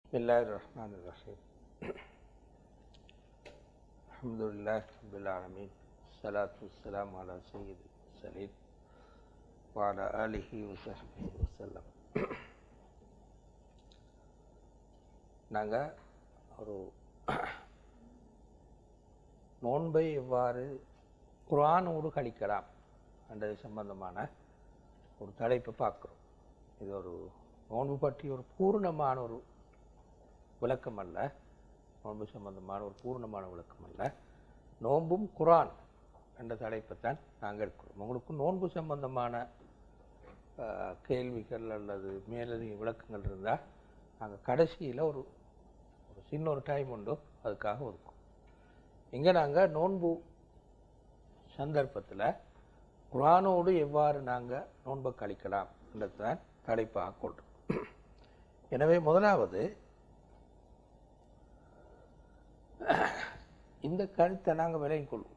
بسم الله الرحمن الرحيم الحمد لله رب العالمين الصلاة والسلام على سيد المرسلين وعلى آله وصحبه وسلم நாங்கள் ஒரு நோன்பை எவ்வாறு குரானோடு கழிக்கலாம் என்றது சம்பந்தமான ஒரு தலைப்பை பார்க்குறோம் இது ஒரு நோன்பு பற்றி ஒரு பூர்ணமான ஒரு விளக்கம் அல்ல நோன்பு சம்பந்தமான ஒரு பூர்ணமான விளக்கம் அல்ல நோன்பும் குரான் என்ற தலைப்பை தான் நாங்கள் இருக்கிறோம் உங்களுக்கு நோன்பு சம்பந்தமான அஹ், கேள்விகள் அல்லது மேலதிக விளக்கங்கள் இருந்தால் நாங்கள் கடைசியில் ஒரு ஒரு சின்ன ஒரு டைம் உண்டு அதுக்காக ஒதுக்கும் இங்கே நாங்கள் நோன்பு சந்தர்ப்பத்தில் குரானோடு எவ்வாறு நாங்கள் நோன்பை கழிக்கலாம் என்றது தான் தலைப்பாக கொள்கிறோம் எனவே முதலாவது இந்த கருத்தை நாங்கள் விலகிக் கொள்வோம்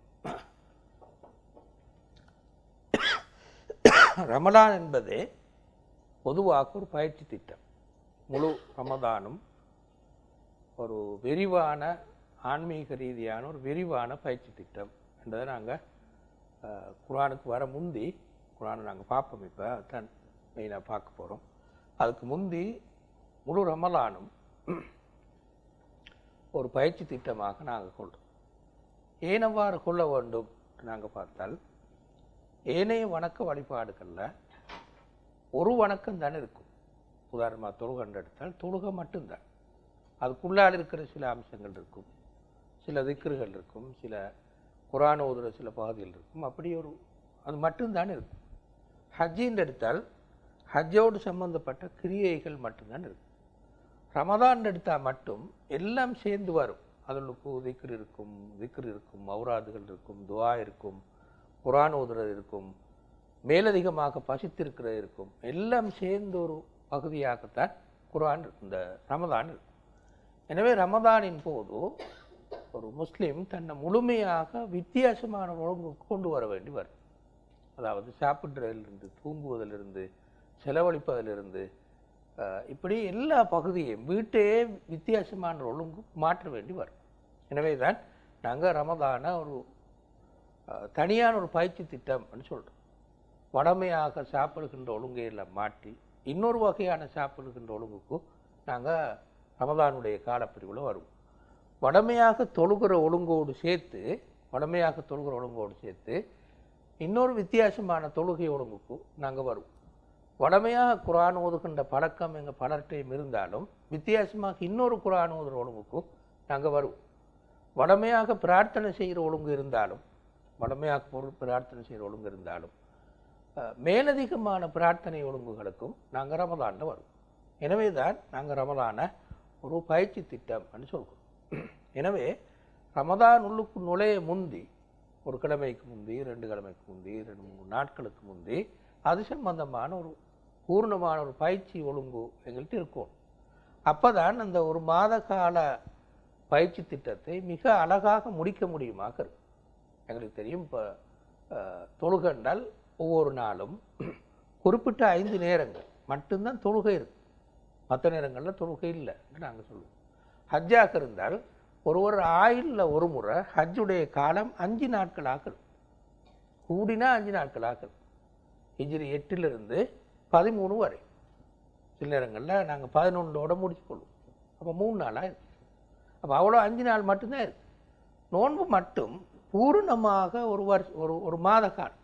ரமலான் என்பது பொதுவாக ஒரு பயிற்சி திட்டம் முழு ரமதானும் ஒரு விரிவான ஆன்மீக ரீதியான ஒரு விரிவான பயிற்சி திட்டம் என்றதை நாங்கள் குரானுக்கு வர முந்தி குரானை நாங்கள் பார்ப்போம் இப்போ அதுதான் மெயினாக பார்க்க போகிறோம் அதுக்கு முந்தி முழு ரமலானும் ஒரு பயிற்சி திட்டமாக நாங்கள் கொள்கிறோம் ஏனவ்வாறு கொள்ள வேண்டும் நாங்கள் பார்த்தால் ஏனைய வணக்க வழிபாடுகளில் ஒரு வணக்கம் தானே இருக்கும் உதாரணமாக தொழுகன்று எடுத்தால் தொழுகை மட்டும்தான் அதுக்குள்ளால் இருக்கிற சில அம்சங்கள் இருக்கும் சில திக்ருகள் இருக்கும் சில குரான் ஓதுற சில பகுதிகள் இருக்கும் அப்படி ஒரு அது மட்டும்தான் இருக்கும் ஹஜ்ஜின்னு எடுத்தால் ஹஜ்ஜோடு சம்பந்தப்பட்ட கிரியைகள் மட்டும்தான் இருக்கும் ரமதான் எடுத்தால் மட்டும் எல்லாம் சேர்ந்து வரும் அதுகளுக்கு திக்ர் இருக்கும் திக்ர் இருக்கும் மௌராதுகள் இருக்கும் துவா இருக்கும் குரான் ஓதுறது இருக்கும் மேலதிகமாக பசித்திருக்கிறது இருக்கும் எல்லாம் சேர்ந்து ஒரு பகுதியாகத்தான் குரான் இருக்கும் இந்த ரமதான் இருக்கும் எனவே ரமதானின் போது ஒரு முஸ்லீம் தன்னை முழுமையாக வித்தியாசமான ஒழுங்குக்கு கொண்டு வர வேண்டி வரும் அதாவது சாப்பிட்றதிலிருந்து தூங்குவதிலிருந்து செலவழிப்பதிலிருந்து அஹ், இப்படி எல்லா பகுதியையும் வீட்டையே வித்தியாசமான ஒழுங்கு மாற்ற வேண்டி வரும் எனவே தான் நாங்கள் ரமதானை ஒரு அஹ், தனியான ஒரு பயிற்சி திட்டம்னு சொல்கிறோம் வடமையாக சாப்பிடுகின்ற ஒழுங்கை எல்லாம் மாற்றி இன்னொரு வகையான சாப்பிடுகின்ற ஒழுங்குக்கு நாங்கள் ரமதானுடைய காலப்பிரிவில் வருவோம் வடமையாக தொழுகிற ஒழுங்கோடு சேர்த்து வடமையாக தொழுகிற ஒழுங்கோடு சேர்த்து இன்னொரு வித்தியாசமான தொழுகை ஒழுங்குக்கு நாங்கள் வருவோம் வடமையாக குரான் ஓதுகின்ற பழக்கம் எங்கள் பலர்கிட்டையும் இருந்தாலும் வித்தியாசமாக இன்னொரு குரான் ஓதுகிற ஒழுங்குக்கு நாங்கள் வருவோம் வடமையாக பிரார்த்தனை செய்கிற ஒழுங்கு இருந்தாலும் வடமையாக பொருள் பிரார்த்தனை செய்கிற ஒழுங்கு இருந்தாலும் அஹ், மேலதிகமான பிரார்த்தனை ஒழுங்குகளுக்கும் நாங்கள் ரமதானில் வருவோம் எனவே தான் நாங்கள் ரமதானை ஒரு பயிற்சி திட்டம்னு சொல்கிறோம் எனவே ரமதான் உள்ளுக்கு நுழைய முந்தி ஒரு கிழமைக்கு முந்தி ரெண்டு கிழமைக்கு முந்தி ரெண்டு மூணு நாட்களுக்கு முந்தி அது சம்பந்தமான ஒரு பூர்ணமான ஒரு பயிற்சி ஒழுங்கு எங்கள்கிட்ட இருக்கும் அப்போ தான் அந்த ஒரு மாத கால பயிற்சி திட்டத்தை மிக அழகாக முடிக்க முடியுமாக இருக்கும் எங்களுக்கு தெரியும் இப்போ தொழுகண்டால் ஒவ்வொரு நாளும் குறிப்பிட்ட ஐந்து நேரங்கள் மட்டும்தான் தொழுகை இருக்கு மற்ற நேரங்களில் தொழுகை இல்லை என்று நாங்கள் சொல்லுவோம் ஹஜ்ஜாக இருந்தால் ஒருவர் ஆயுளில் ஒரு முறை ஹஜ்ஜுடைய காலம் அஞ்சு நாட்களாக இருக்கும் கூடினா அஞ்சு நாட்களாக இருக்கும் ஹிஜ்ரி எட்டிலிருந்து பதிமூணு வரை சில நேரங்களில் நாங்கள் பதினொன்றோட முடிச்சு கொள்வோம் அப்போ மூணு நாளாக இருக்கு அப்போ அவ்வளோ அஞ்சு நாள் மட்டும்தான் இருக்கு நோன்பு மட்டும் பூரணமாக ஒரு வருஷம் ஒரு ஒரு மாத காலம்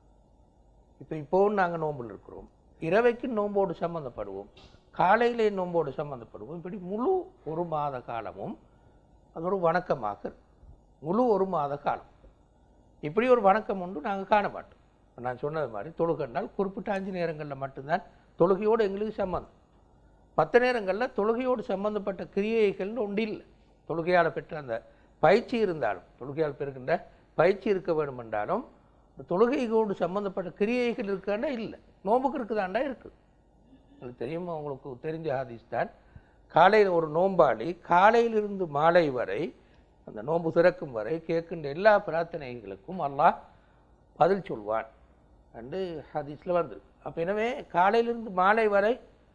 இப்போ இப்போவும் நாங்கள் நோம்பில் இருக்கிறோம் இரவைக்கு நோம்போடு சம்மந்தப்படுவோம் காலையிலே நோம்போடு சம்மந்தப்படுவோம் இப்படி முழு ஒரு மாத காலமும் அது ஒரு வணக்கமாக இருக்கும். முழு ஒரு மாத காலம் இப்படி ஒரு வணக்கம் உண்டு நாங்கள் காண மாட்டோம் நான் சொன்னது மாதிரி தொழுகண்டால் குறிப்பிட்ட அஞ்சு நேரங்களில் மட்டும்தான் தொழுகையோடு எங்களுக்கு சம்மந்தம் மற்ற நேரங்களில் தொழுகையோடு சம்பந்தப்பட்ட கிரியைகள்னு ஒன்று இல்லை தொழுகையால் பெற்ற அந்த பயிற்சி இருந்தாலும் தொழுகையால் பெறுகின்ற பயிற்சி இருக்க வேண்டும் என்றாலும் தொழுகைகளோடு சம்பந்தப்பட்ட கிரியைகள் இருக்காண்டா இல்லை நோம்புக்கு இருக்குதாண்டா இருக்குது அது தெரியுமா உங்களுக்கு தெரிஞ்ச ஹதீஸ் தான் காலையில் ஒரு நோம்பாளி காலையிலிருந்து மாலை வரை அந்த நோன்பு திறக்கும் வரை கேட்கின்ற எல்லா பிரார்த்தனைகளுக்கும் அல்லாஹ் பதில் சொல்வான் என்று ஹதீஸில் வந்திருக்கு அப்போ எனவே காலையிலிருந்து மாலை வரை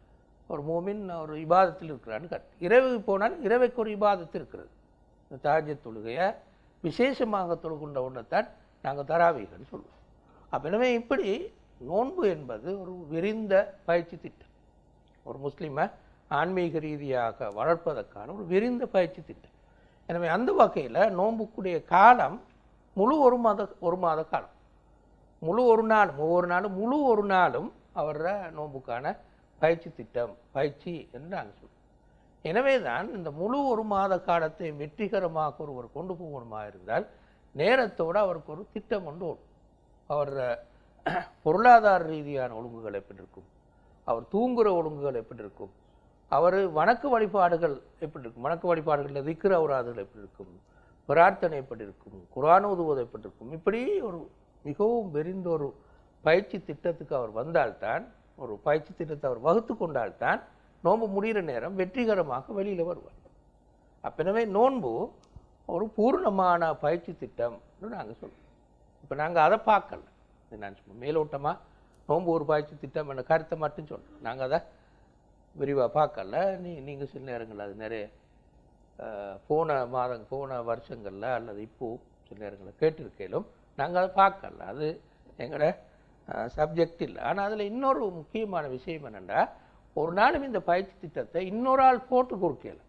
ஒரு மூமின் ஒரு இபாதத்தில் இருக்கிறான்னு கருத்து இரவுக்கு போனால் இரவைக்கு ஒரு இபாதத்து இருக்கிறது இந்த தாஜ தொழுகையை விசேஷமாக தொழுகின்ற ஒன்றைத்தான் நாங்கள் தராவீகன்னு சொல்லுவோம் அப்போ எனவே இப்படி நோன்பு என்பது ஒரு விரிந்த பயிற்சி திட்டம் ஒரு முஸ்லீமை ஆன்மீக ரீதியாக வளர்ப்பதற்கான ஒரு விரிந்த பயிற்சி திட்டம் எனவே அந்த வகையில் நோன்புக்குடைய காலம் முழு ஒரு மாத ஒரு மாத காலம் முழு ஒரு நாளும் ஒவ்வொரு நாளும் முழு ஒரு நாளும் அவர நோன்புக்கான பயிற்சி திட்டம் பயிற்சி என்று நாங்கள் சொல்லுவோம் எனவே தான் இந்த முழு ஒரு மாத காலத்தை வெற்றிகரமாக ஒருவர் கொண்டு போகணுமா இருந்தால் நேரத்தோடு அவருக்கு ஒரு திட்டம் ஒன்று ஓடும் அவர் பொருளாதார ரீதியான ஒழுங்குகள் எப்படி இருக்கும் அவர் தூங்குகிற ஒழுங்குகள் எப்படி இருக்கும் அவர் வணக்க வழிபாடுகள் எப்படி இருக்கும் வணக்க வழிபாடுகளில் திக்கிற அவராதுகள் எப்படி இருக்கும் பிரார்த்தனை எப்படி இருக்கும் குரான் ஓதுவது எப்படி இருக்கும் இப்படி ஒரு மிகவும் விரிந்த ஒரு பயிற்சி திட்டத்துக்கு அவர் வந்தால்தான் ஒரு பயிற்சி திட்டத்தை அவர் வகுத்து கொண்டால்தான் நோன்பு முடிகிற நேரம் வெற்றிகரமாக வெளியில் வருவார் அப்ப எனவே நோன்பு ஒரு பூர்ணமான பயிற்சி திட்டம்னு நாங்கள் சொல்லுவோம் இப்போ நாங்கள் அதை பார்க்கல இது நான் சும்மா மேலோட்டமாக நோன்பு ஒரு பயிற்சி திட்டம் என்ற கருத்தை மட்டும் சொல்கிறோம் நாங்கள் அதை விரிவாக பார்க்கல நீ நீங்கள் சில நேரங்கள் அது நிறைய அஹ், போன மாதம் போன வருஷங்களில் அல்லது இப்போ சில நேரங்களில் கேட்டிருக்கையிலும் நாங்கள் அதை பார்க்கல அது எங்களோட சப்ஜெக்ட் இல்லை ஆனால் அதில் இன்னொரு முக்கியமான விஷயம் என்னென்னா ஒரு நாளும் இந்த பயிற்சி திட்டத்தை இன்னொரு ஆள் போட்டு கொடுக்கல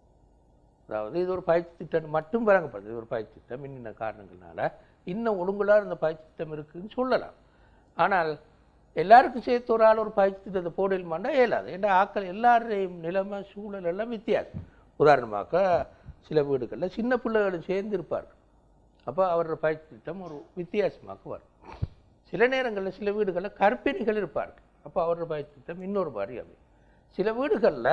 அதாவது இது ஒரு பயிற்சி திட்டம் மட்டும் வழங்கப்படுது இது ஒரு பயிற்சி திட்டம் இன்னின்ன காரணங்களால இன்னும் ஒழுங்குலாக இந்த பயிற்சி திட்டம் இருக்குன்னு சொல்லலாம் ஆனால் எல்லாருக்கும் சேர்த்து ஒரு ஆள் ஒரு பயிற்சி திட்டத்தை போடலுமாண்டா இயலாது ஏன்னா ஆக்கள் எல்லாரையும் நிலைமை சூழல் எல்லாம் வித்தியாசம் உதாரணமாக சில வீடுகளில் சின்ன பிள்ளைகளும் சேர்ந்து இருப்பார்கள் அப்போ அவரோட பயிற்சி திட்டம் ஒரு வித்தியாசமாக வரும் சில நேரங்களில் சில வீடுகளில் கர்ப்பிணிகள் இருப்பார்கள் அப்போ அவரோட பயிற்சி திட்டம் இன்னொரு மாதிரி அமையும் சில வீடுகளில்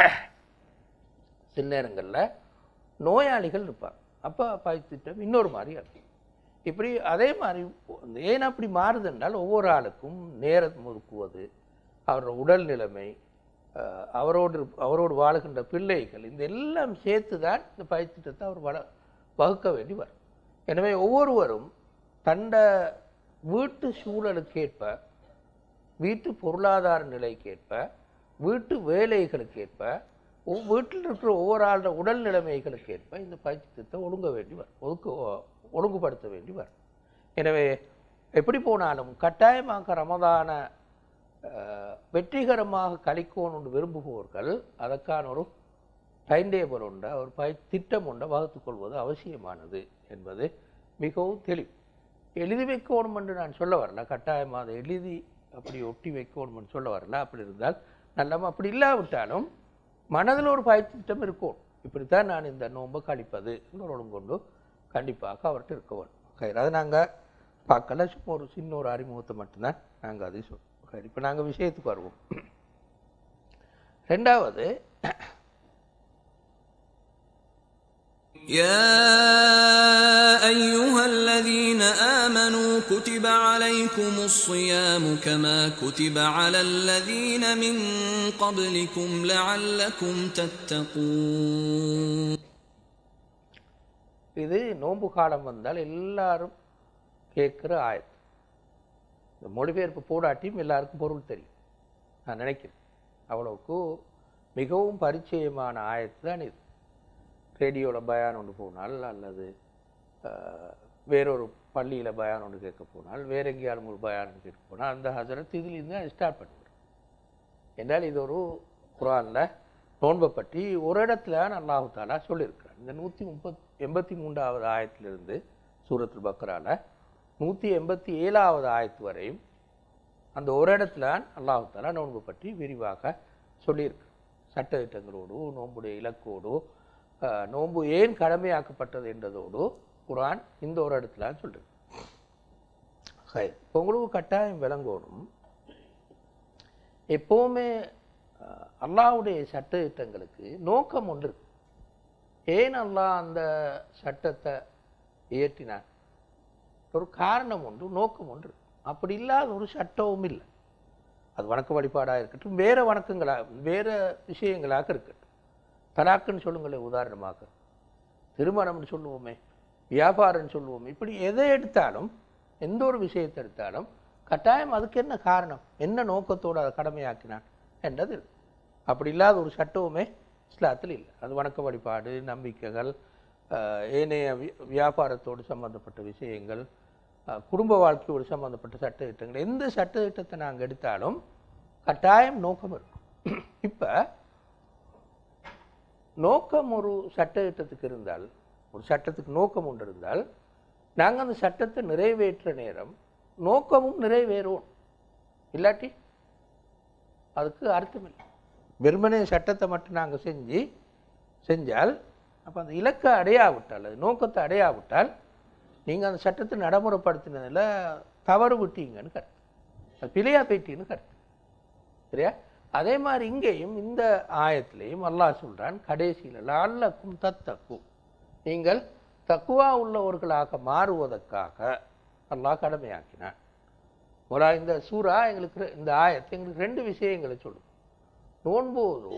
சில நேரங்களில் நோயாளிகள் இருப்பாங்க அப்போ பயிற்சி திட்டம் இன்னொரு மாதிரி அமையும் இப்படி அதே மாதிரி இந்த ஏன் அப்படி மாறுது என்றால் ஒவ்வொரு ஆளுக்கும் நேரம் ஒதுக்குவது அவரோட உடல் நிலைமை அஹ், அவரோடு இருப்- அவரோடு வாழுகின்ற பிள்ளைகள் இந்த எல்லாம் சேர்த்து தான் இந்த பயிற்சி திட்டத்தை அவர் வள வகுக்க வேண்டி வரும் எனவே ஒவ்வொருவரும் தண்ட வீட்டு சூழலுக்கேற்ப வீட்டு பொருளாதார நிலைக்கேற்ப வீட்டு வேலைகளுக்கேற்ப ஒவ் வீட்டில் இருக்கிற ஒவ்வொரு ஆளோட உடல் நிலைமைகளுக்கேற்ப இந்த பயிற்சி திட்டத்தை ஒழுங்க வேண்டி வரும் ஒதுக்க ஒழுங்குபடுத்த வேண்டி வரும் எனவே எப்படி போனாலும் கட்டாயமாக ரமதான அஹ், வெற்றிகரமாக கழிக்கணும்னு விரும்புபவர்கள் அதற்கான ஒரு டைம் டேபிள் உண்ட ஒரு பய திட்டம் உண்ட வகுத்துக் கொள்வது அவசியமானது என்பது மிகவும் தெளிவு எழுதி வைக்கணும் என்று நான் சொல்ல வரல கட்டாயமாக அதை எழுதி அப்படி ஒட்டி வைக்கணும் என்று சொல்ல வரல அப்படி இருந்தால் நல்லமா அப்படி இல்லாவிட்டாலும் மனதில் ஒரு பயிற்சி திட்டம் இருக்கும் இப்படித்தான் நான் இந்த நோன்பை கழிப்பது ஒரு ஒழுங்கொண்டு கண்டிப்பாக அவர்கிட்ட இருக்க வேண்டும் சரி அதை நாங்கள் பார்க்கல சும்மா ஒரு சின்ன ஒரு அறிமுகத்தை மட்டும்தான் நாங்கள் அதை சொல்லுவோம் சரி இப்போ நாங்கள் விஷயத்துக்கு வருவோம் ரெண்டாவது يا أيها الذين آمنوا كتب عليكم الصيام كما كتب على الذين من قبلكم لعلكم تتقون இது நோன்பு காலம் வந்தால் எல்லாரும் கேட்குற ஆயத்து இந்த மொழிபெயர்ப்பு போடாட்டியும் எல்லாருக்கும் பொருள் தெரியும் நான் நினைக்கிறேன் அவ்வளவுக்கு மிகவும் பரிச்சயமான ஆயத்து தான் இது ரேடியோவில் பயான் ஒன்று போனால் அல்லது அஹ், வேறொரு பள்ளியில் பயான் ஒன்று கேட்க போனால் வேற எங்கேயாலும் ஒரு பயான் ஒன்று கேட்க போனால் அந்த ஹசரத் இதிலிருந்து தான் ஸ்டார்ட் பண்ணுவார் என்றால் இது ஒரு குரானில் நோன்பை பற்றி ஒரு இடத்துல அல்லாஹு தாலா சொல்லியிருக்கிறார் இந்த நூற்றி முப்பத் எண்பத்தி மூன்றாவது ஆயத்திலிருந்து சூரத்துல் பக்ரால நூற்றி எண்பத்தி ஏழாவது ஆயத்து வரையும் அந்த ஒரு இடத்துல அல்லாஹு தாலா நோன்பு பற்றி விரிவாக சொல்லியிருக்கு சட்டத்திட்டங்களோடு நோன்புடைய இலக்கோடு அஹ், நோன்பு ஏன் கடமையாக்கப்பட்டது என்றதோடு குரான் இந்த ஒரு இடத்துல சொல்றது சரி இப்போ உங்களுக்கு கட்டாயம் விளங்கணும் எப்போவுமே அஹ், அல்லாஹ்வுடைய சட்ட திட்டங்களுக்கு நோக்கம் ஒன்று இருக்கு. ஏன் அல்லாஹ் அந்த சட்டத்தை இயற்றினான் ஒரு காரணம் ஒன்று நோக்கம் ஒன்று இருக்கு. அப்படி இல்லாத ஒரு சட்டமும் இல்லை அது வணக்க வழிபாடாக இருக்கட்டும் வேற வணக்கங்களா வேற விஷயங்களாக இருக்கட்டும் தலாக்குன்னு சொல்லுங்களேன் உதாரணமாக திருமணம்னு சொல்லுவோமே வியாபாரம்னு சொல்லுவோமே இப்படி எதை எடுத்தாலும் எந்த ஒரு விஷயத்தை எடுத்தாலும் கட்டாயம் அதுக்கு என்ன காரணம் என்ன நோக்கத்தோடு அதை கடமையாக்கினான் என்றது இருக்கு அப்படி இல்லாத ஒரு சட்டமுமே இஸ்லாத்தில் இல்லை அது வணக்க வழிபாடு நம்பிக்கைகள் அஹ், ஏனைய வி- வியாபாரத்தோடு சம்பந்தப்பட்ட விஷயங்கள் அஹ், குடும்ப வாழ்க்கையோடு சம்பந்தப்பட்ட சட்ட திட்டங்கள் எந்த சட்ட திட்டத்தை நாங்கள் எடுத்தாலும் கட்டாயம் நோக்கம் இருக்கும் இப்போ நோக்கம் ஒரு சட்ட திட்டத்துக்கு இருந்தால் ஒரு சட்டத்துக்கு நோக்கம் ஒன்று இருந்தால் நாங்கள் அந்த சட்டத்தை நிறைவேற்ற நேரம் நோக்கமும் நிறைவேறும் இல்லாட்டி அதுக்கு அர்த்தம் இல்லை வெறுமனே சட்டத்தை மட்டும் நாங்கள் செஞ்சு செஞ்சால் அப்போ அந்த இலக்கை அடையாவிட்டால் அது நோக்கத்தை அடையாவிட்டால் நீங்கள் அந்த சட்டத்தை நடைமுறைப்படுத்தினதில் தவறு விட்டீங்கன்னு கருத்து அது பிழையா போயிட்டீங்கன்னு கருத்து சரியா அதே மாதிரி இங்கேயும் இந்த ஆயத்திலையும் அல்லாஹ் சொல்றான் கடைசியில் லால்லக்கும் தத்தக்கும் நீங்கள் தக்குவா உள்ளவர்களாக மாறுவதற்காக அல்லாஹ் கடமையாக்கினான் ஒரு இந்த சூரா எங்களுக்கு ரெ- இந்த ஆயத்தை எங்களுக்கு ரெண்டு விஷயங்களை சொல்லும் நோன்போது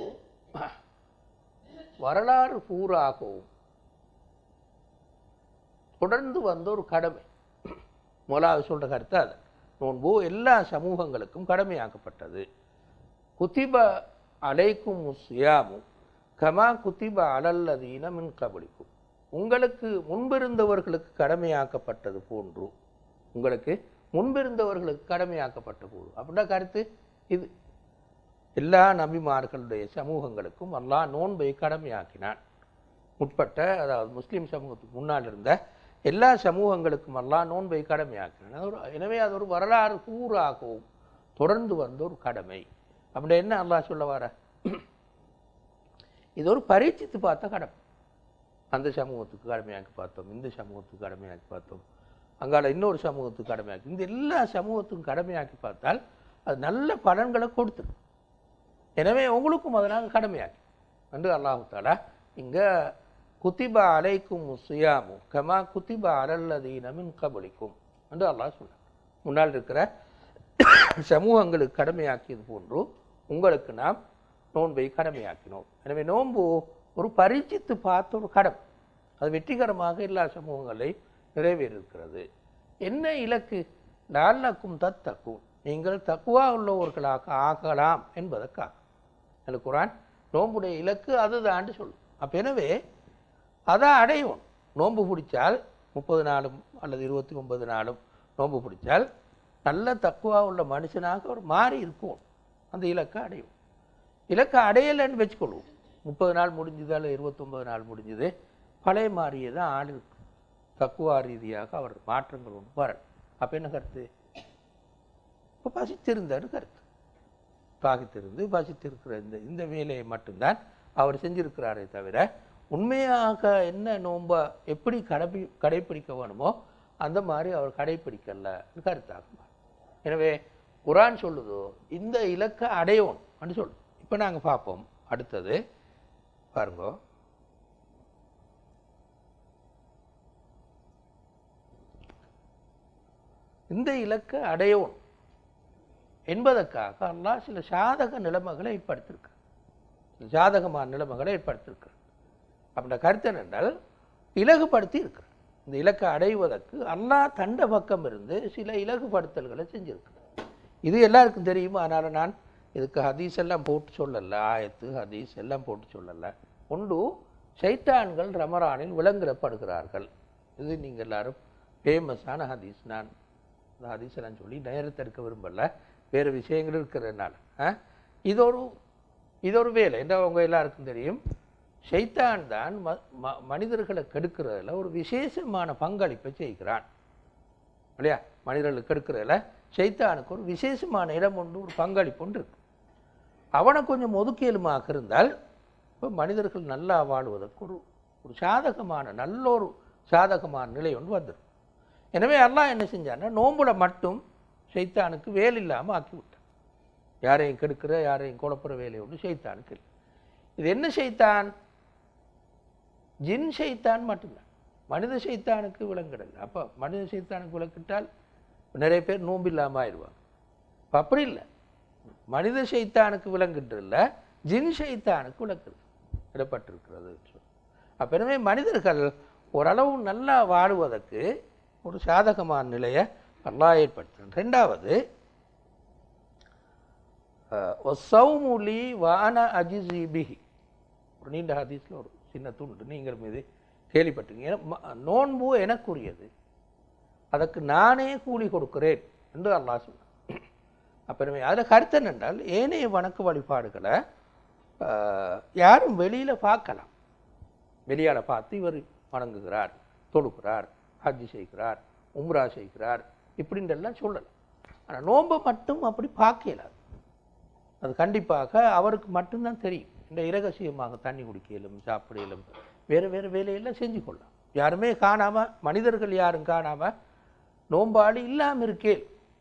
வரலாறு பூராகவும் தொடர்ந்து வந்த ஒரு கடமை முதலாவது சொல்ற கருத்து அது நோன்பு எல்லா சமூகங்களுக்கும் கடமையாக்கப்பட்டது குத்திப அலைக்கும் சியாமு கமா குத்திப அலல்லதீன மின் கபலிக்கும் உங்களுக்கு முன்பிருந்தவர்களுக்கு கடமையாக்கப்பட்டது போன்று உங்களுக்கு முன்பிருந்தவர்களுக்கு கடமையாக்கப்பட்ட போது அப்படின்னா கருத்து இது எல்லா நபிமார்களுடைய சமூகங்களுக்கும் அல்லாஹ் நோன்பை கடமையாக்கினான் முற்பட்ட அதாவது முஸ்லீம் சமூகத்துக்கு முன்னால் இருந்த எல்லா சமூகங்களுக்கும் அல்லாஹ் நோன்பை கடமையாக்கினான் அது ஒரு எனவே அது ஒரு வரலாறு கூறாகவும் தொடர்ந்து வந்த ஒரு கடமை அப்படி என்ன அல்லாஹ் சொல்ல வர இது ஒரு பரீட்சித்து பார்த்த கடமை அந்த சமூகத்துக்கு கடமையாக்கி பார்த்தோம் இந்த சமூகத்துக்கு கடமையாக்கி பார்த்தோம் அங்கால இன்னொரு சமூகத்துக்கு கடமையாக்கி இந்த எல்லா சமூகத்துக்கும் கடமையாக்கி பார்த்தால் அது நல்ல பலன்களை கொடுத்துரும் எனவே உங்களுக்கும் அதனால் கடமையாக்கி என்று அல்லாஹு தாலா இங்கே குத்திபா அலைக்கும் சுயாமு கமா குத்திபா அலல்லதீன மின் கபலிக்கும் என்று அல்லாஹ் சொன்னார் முன்னால் இருக்கிற சமூகங்களுக்கு கடமையாக்கியது போன்று உங்களுக்கு நாம் நோன்பை கடமையாக்கினோம் எனவே நோன்பு ஒரு பரீட்சித்து பார்த்த ஒரு கடமை அது வெற்றிகரமாக எல்லா சமூகங்களையும் நிறைவேறியிருக்கிறது என்ன இலக்கு லால்லக்கும் தத்தக்கும் நீங்கள் தக்குவா உள்ளவர்களாக ஆகலாம் என்பதற்காக அந்த குரான் நோன்புடைய இலக்கு அதுதான்னு சொல்லும் அப்போ எனவே அதை அடையும் நோன்பு பிடிச்சால் முப்பது நாளும் அல்லது இருபத்தி ஒன்பது நாளும் நோன்பு பிடிச்சால் நல்ல தக்குவா உள்ள மனுஷனாக அவர் மாறி இருக்கும் அந்த இலக்கை அடையும் இலக்கை அடையலைன்னு வச்சுக்கொள்வோம் முப்பது நாள் முடிஞ்சது அல்லது இருபத்தொன்பது நாள் முடிஞ்சது பழைய மாதிரியே தான் ஆள் இருக்கு தக்குவா ரீதியாக அவர் மாற்றங்கள் ஒன்று வரணும் அப்போ என்ன கருத்து இப்போ பசித்திருந்தாரு கருத்து பாகித்திருந்து பசித்திருக்கிற இந்த இந்த வேலையை மட்டும்தான் அவர் செஞ்சிருக்கிறாரே தவிர உண்மையாக என்ன நோம்ப எப்படி கடை கடைப்பிடிக்க வேணுமோ அந்த மாதிரி அவர் கடைப்பிடிக்கல கருத்தாகும் எனவே குரான் சொல்லுதோ இந்த இலக்கை அடையணும் அப்படின்னு சொல்லு இப்போ நாங்கள் பார்ப்போம் அடுத்தது பாருங்க இந்த இலக்கை அடையணும் என்பதற்காக அல்லாஹ் சில சாதக நிலைமைகளை ஏற்படுத்தியிருக்கார் சில சாதகமான நிலைமைகளை ஏற்படுத்தியிருக்கார் அப்படின்ற கருத்து என்னென்றால் இலகுபடுத்தி இருக்கிறார் இந்த இலக்கை அடைவதற்கு அல்லாஹ் தண்ட பக்கம் இருந்து சில இலகுபடுத்தல்களை செஞ்சிருக்கிறார் இது எல்லாருக்கும் தெரியும் அதனால் நான் இதுக்கு ஹதீஸ் எல்லாம் போட்டு சொல்லலை ஆயத்து ஹதீஸ் எல்லாம் போட்டு சொல்லலை ஒன்று சைத்தான்கள் ரமரானில் விளங்கிடப்படுகிறார்கள் இது நீங்கள் எல்லாரும் ஃபேமஸான ஹதீஸ் நான் இந்த ஹதீஸ் எல்லாம் சொல்லி நேரத்தை எடுக்க விரும்பல வேறு விஷயங்கள் இருக்கிறதுனால ஆ? இது ஒரு இது ஒரு வேலை என்ன அவங்க எல்லாருக்கும் தெரியும் ஷைத்தான் தான் ம ம- மனிதர்களை கெடுக்கிறதுல ஒரு விசேஷமான பங்களிப்பை செய்கிறான் இல்லையா மனிதர்களை கெடுக்கிறதுல ஷைத்தானுக்கு ஒரு விசேஷமான இடம் ஒன்று ஒரு பங்களிப்பு ஒன்று இருக்கு அவனை கொஞ்சம் ஒதுக்கியலுமாக இருந்தால் இப்போ மனிதர்கள் நல்லா வாழ்வதற்கு ஒரு ஒரு சாதகமான நல்ல ஒரு சாதகமான நிலை ஒன்று வந்துடும் எனவே அல்லாஹ் என்ன செஞ்சான்னா நோம்புல மட்டும் ஷைத்தானுக்கு வேல் இல்லாமல் ஆக்கி விட்டான் யாரையும் கெடுக்கிற யாரையும் குழப்புற வேலை ஒன்று ஷைத்தானுக்கு இல்லை இது என்ன ஷைத்தான் ஜின் ஷைத்தான் மட்டும்தான் மனித ஷைத்தானுக்கு விலங்கிடல அப்போ மனித ஷைத்தானுக்கு விளக்கிட்டால் நிறைய பேர் நோன்பு இல்லாமல் ஆயிடுவாங்க இப்போ அப்படி இல்லை மனித ஷைத்தானுக்கு விளங்குட்டு இல்லை ஜின் ஷைத்தானுக்கு விளக்குது இடப்பட்டிருக்கிறது அப்போ எனவே மனிதர்கள் ஓரளவு நல்லா வாழுவதற்கு ஒரு சாதகமான நிலையை அல்லாஹ் ஏற்படுத்தணும் ரெண்டாவது ஒசௌமுலி வான அஜிசி பிஹி ஒரு நீண்ட ஹதீஸில் ஒரு சின்ன துண்டு நீங்கள் மீது கேள்விப்பட்டிருக்கீங்க ம- நோன்பு எனக்குரியது அதற்கு நானே கூலி கொடுக்கிறேன் என்று அல்லாஹ் சொன்னான் அப்புறமே அதில் கருத்து என்னென்றால் ஏனைய வணக்க வழிபாடுகளை ஆஹ், யாரும் வெளியில் பார்க்கலாம் வெளியால் பார்த்து இவர் வணங்குகிறார் தொழுகிறார் ஹஜ்ஜி செய்கிறார் உம்ரா செய்கிறார் இப்படின்றெல்லாம் சொல்லலாம் ஆனால் நோன்பை மட்டும் அப்படி பார்க்க இயலாது அது கண்டிப்பாக அவருக்கு மட்டும்தான் தெரியும் இந்த இரகசியமாக தண்ணி குடிக்கலும் சாப்பிடலும் வேறு வேறு வேலையெல்லாம் செஞ்சு கொள்ளலாம் யாருமே காணாமல் மனிதர்கள் யாரும் காணாமல் நோம்பாளி இல்லாமல் இருக்கே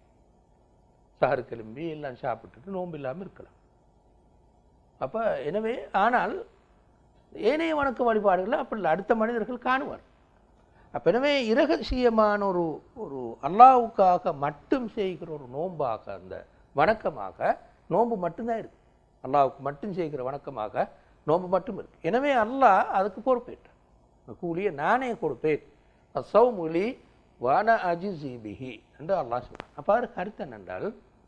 சாறு கிளம்பி எல்லாம் சாப்பிட்டுட்டு நோன்பு இல்லாமல் இருக்கலாம் அப்போ எனவே ஆனால் ஏனைய வணக்க வழிபாடுகளை அப்படி இல்லை. அடுத்த மனிதர்கள் காணுவார் அப்போ எனவே இரகசியமான ஒரு ஒரு அல்லாவுக்காக மட்டும் செய்கிற ஒரு நோன்பாக அந்த வணக்கமாக நோன்பு மட்டும்தான் இருக்கு அல்லாவுக்கு மட்டும் செய்கிற வணக்கமாக நோன்பு மட்டும் இருக்கு எனவே அல்லாஹ் அதுக்கு பொறுப்பேற்றான் அந்த கூலியை நானே கொடுப்பேன் அசௌமுலி வன அஜிசிபிஹி என்று அல்லாஹ் சொல்றான் அப்போ அதற்கு கருத்து என்னென்றால்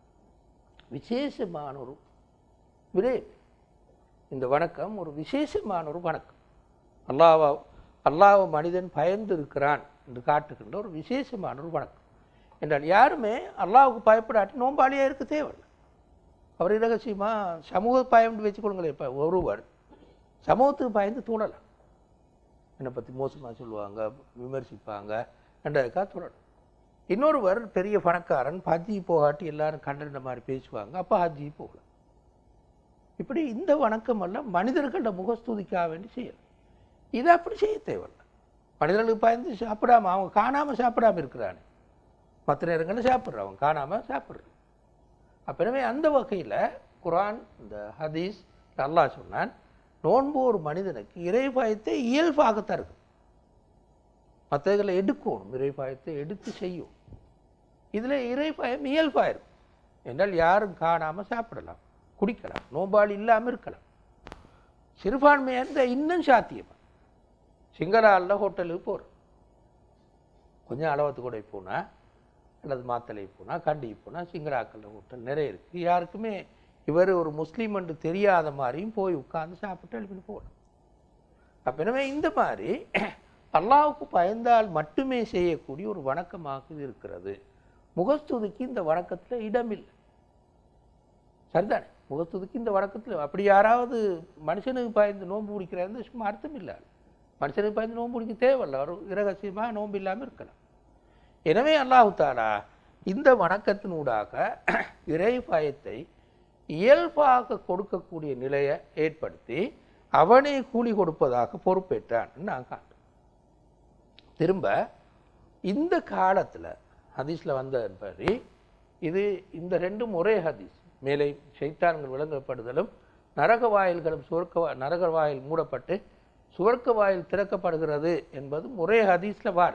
விசேஷமான ஒரு விடயம் இந்த வணக்கம் ஒரு விசேஷமான ஒரு வணக்கம் அல்லாஹ் அல்லாஹ் மனிதன் பயந்து இருக்கிறான் என்று காட்டுகின்ற ஒரு விசேஷமான ஒரு வணக்கம் என்றால் யாருமே அல்லாஹ்வுக்கு பயப்படாட்டி நோம்பாளியாக இருக்க தேவையில்லை அவர் ரகசியமாக சமூக பயம்னு வச்சுக்கொள்ளுங்களேன் இப்போ ஒருவர் சமூகத்துக்கு பயந்து தூணலாம் என்னை பற்றி மோசமாக சொல்லுவாங்க விமர்சிப்பாங்க என்றதுக்காக தூணலாம் இன்னொருவர் பெரிய பணக்காரன் ஹஜ்ஜி போகாட்டி எல்லாரும் கண்டன மாதிரி பேசுவாங்க அப்போ ஹஜ்ஜி போகலாம் இப்படி இந்த வணக்கம் எல்லாம் மனிதர்களோட முகஸ்துதிக்காக வேண்டி செய்யலாம் இதை அப்படி செய்ய தேவையில்லை மனிதர்களுக்கு பயந்து சாப்பிடாம அவங்க காணாமல் சாப்பிடாம இருக்கிறானே மற்ற நேரங்களில் சாப்பிட்றான் அவன் காணாமல் சாப்பிட்றான் அப்ப எனவே அந்த வகையில் குர்ஆன் இந்த ஹதீஸ் அல்லாஹ் சொன்னான் நோன்பு ஒரு மனிதனுக்கு இறைபாயத்தை இயல்பாகத்தான் இருக்கும் மற்றதுகளை எடுக்கணும் இறைபாயத்தை எடுத்து செய்யும் இதில் இறைபாயம் இயல்பாயிருக்கும் என்றால் யாரும் காணாமல் சாப்பிடலாம் குடிக்கலாம் நோம்பாளி இல்லாமல் இருக்கலாம் சிறுபான்மையாக இருந்தால் இன்னும் சாத்தியம் சிங்களாலில் ஹோட்டலுக்கு போகிறோம் கொஞ்சம் அளவத்து கூட போனால் அல்லது மாத்தலை போனால் கண்டி போனால் சிங்கராக்கல்ல ஹோட்டல் நிறைய இருக்குது யாருக்குமே இவர் ஒரு முஸ்லீம் என்று தெரியாத மாதிரியும் போய் உட்கார்ந்து சாப்பிட்டு எழுப்பின்னு போகலாம் அப்ப எனவே இந்த மாதிரி அல்லாஹ்வுக்கு பயந்தால் மட்டுமே செய்யக்கூடிய ஒரு வணக்கமாக இது இருக்கிறது முகஸ்துதிக்கு இந்த வணக்கத்தில் இடமில்லை சரிதானே முகஸ்துதிக்கு இந்த வணக்கத்தில் அப்படி யாராவது மனுஷனுக்கு பயந்து நோன்பு பிடிக்கிறாருன்னு சும்மா அர்த்தம் இல்லை மனுஷனுக்கு பயந்து நோன்பு பிடிக்க தேவையில்லை ஒரு இரகசியமாக நோன்பு இல்லாமல் இருக்கலாம் எனவே அல்லாஹு தாலா இந்த வணக்கத்தினூடாக இறை பயத்தை இயல்பாக கொடுக்கக்கூடிய நிலையை ஏற்படுத்தி அவனே கூலி கொடுப்பதாக பொறுப்பேற்றான் நான் காட்டுறேன் திரும்ப இந்த காலத்தில் ஹதீஸில் வந்த படி இது இந்த ரெண்டும் ஒரே ஹதீஸ் மேலே சைத்தான்கள் விளங்கப்படுதலும் நரக வாயில்களும் சுவர்க்க வா- நரக வாயில் மூடப்பட்டு சுவர்க்க வாயில் திறக்கப்படுகிறது என்பதும் ஒரே ஹதீஸில் வார்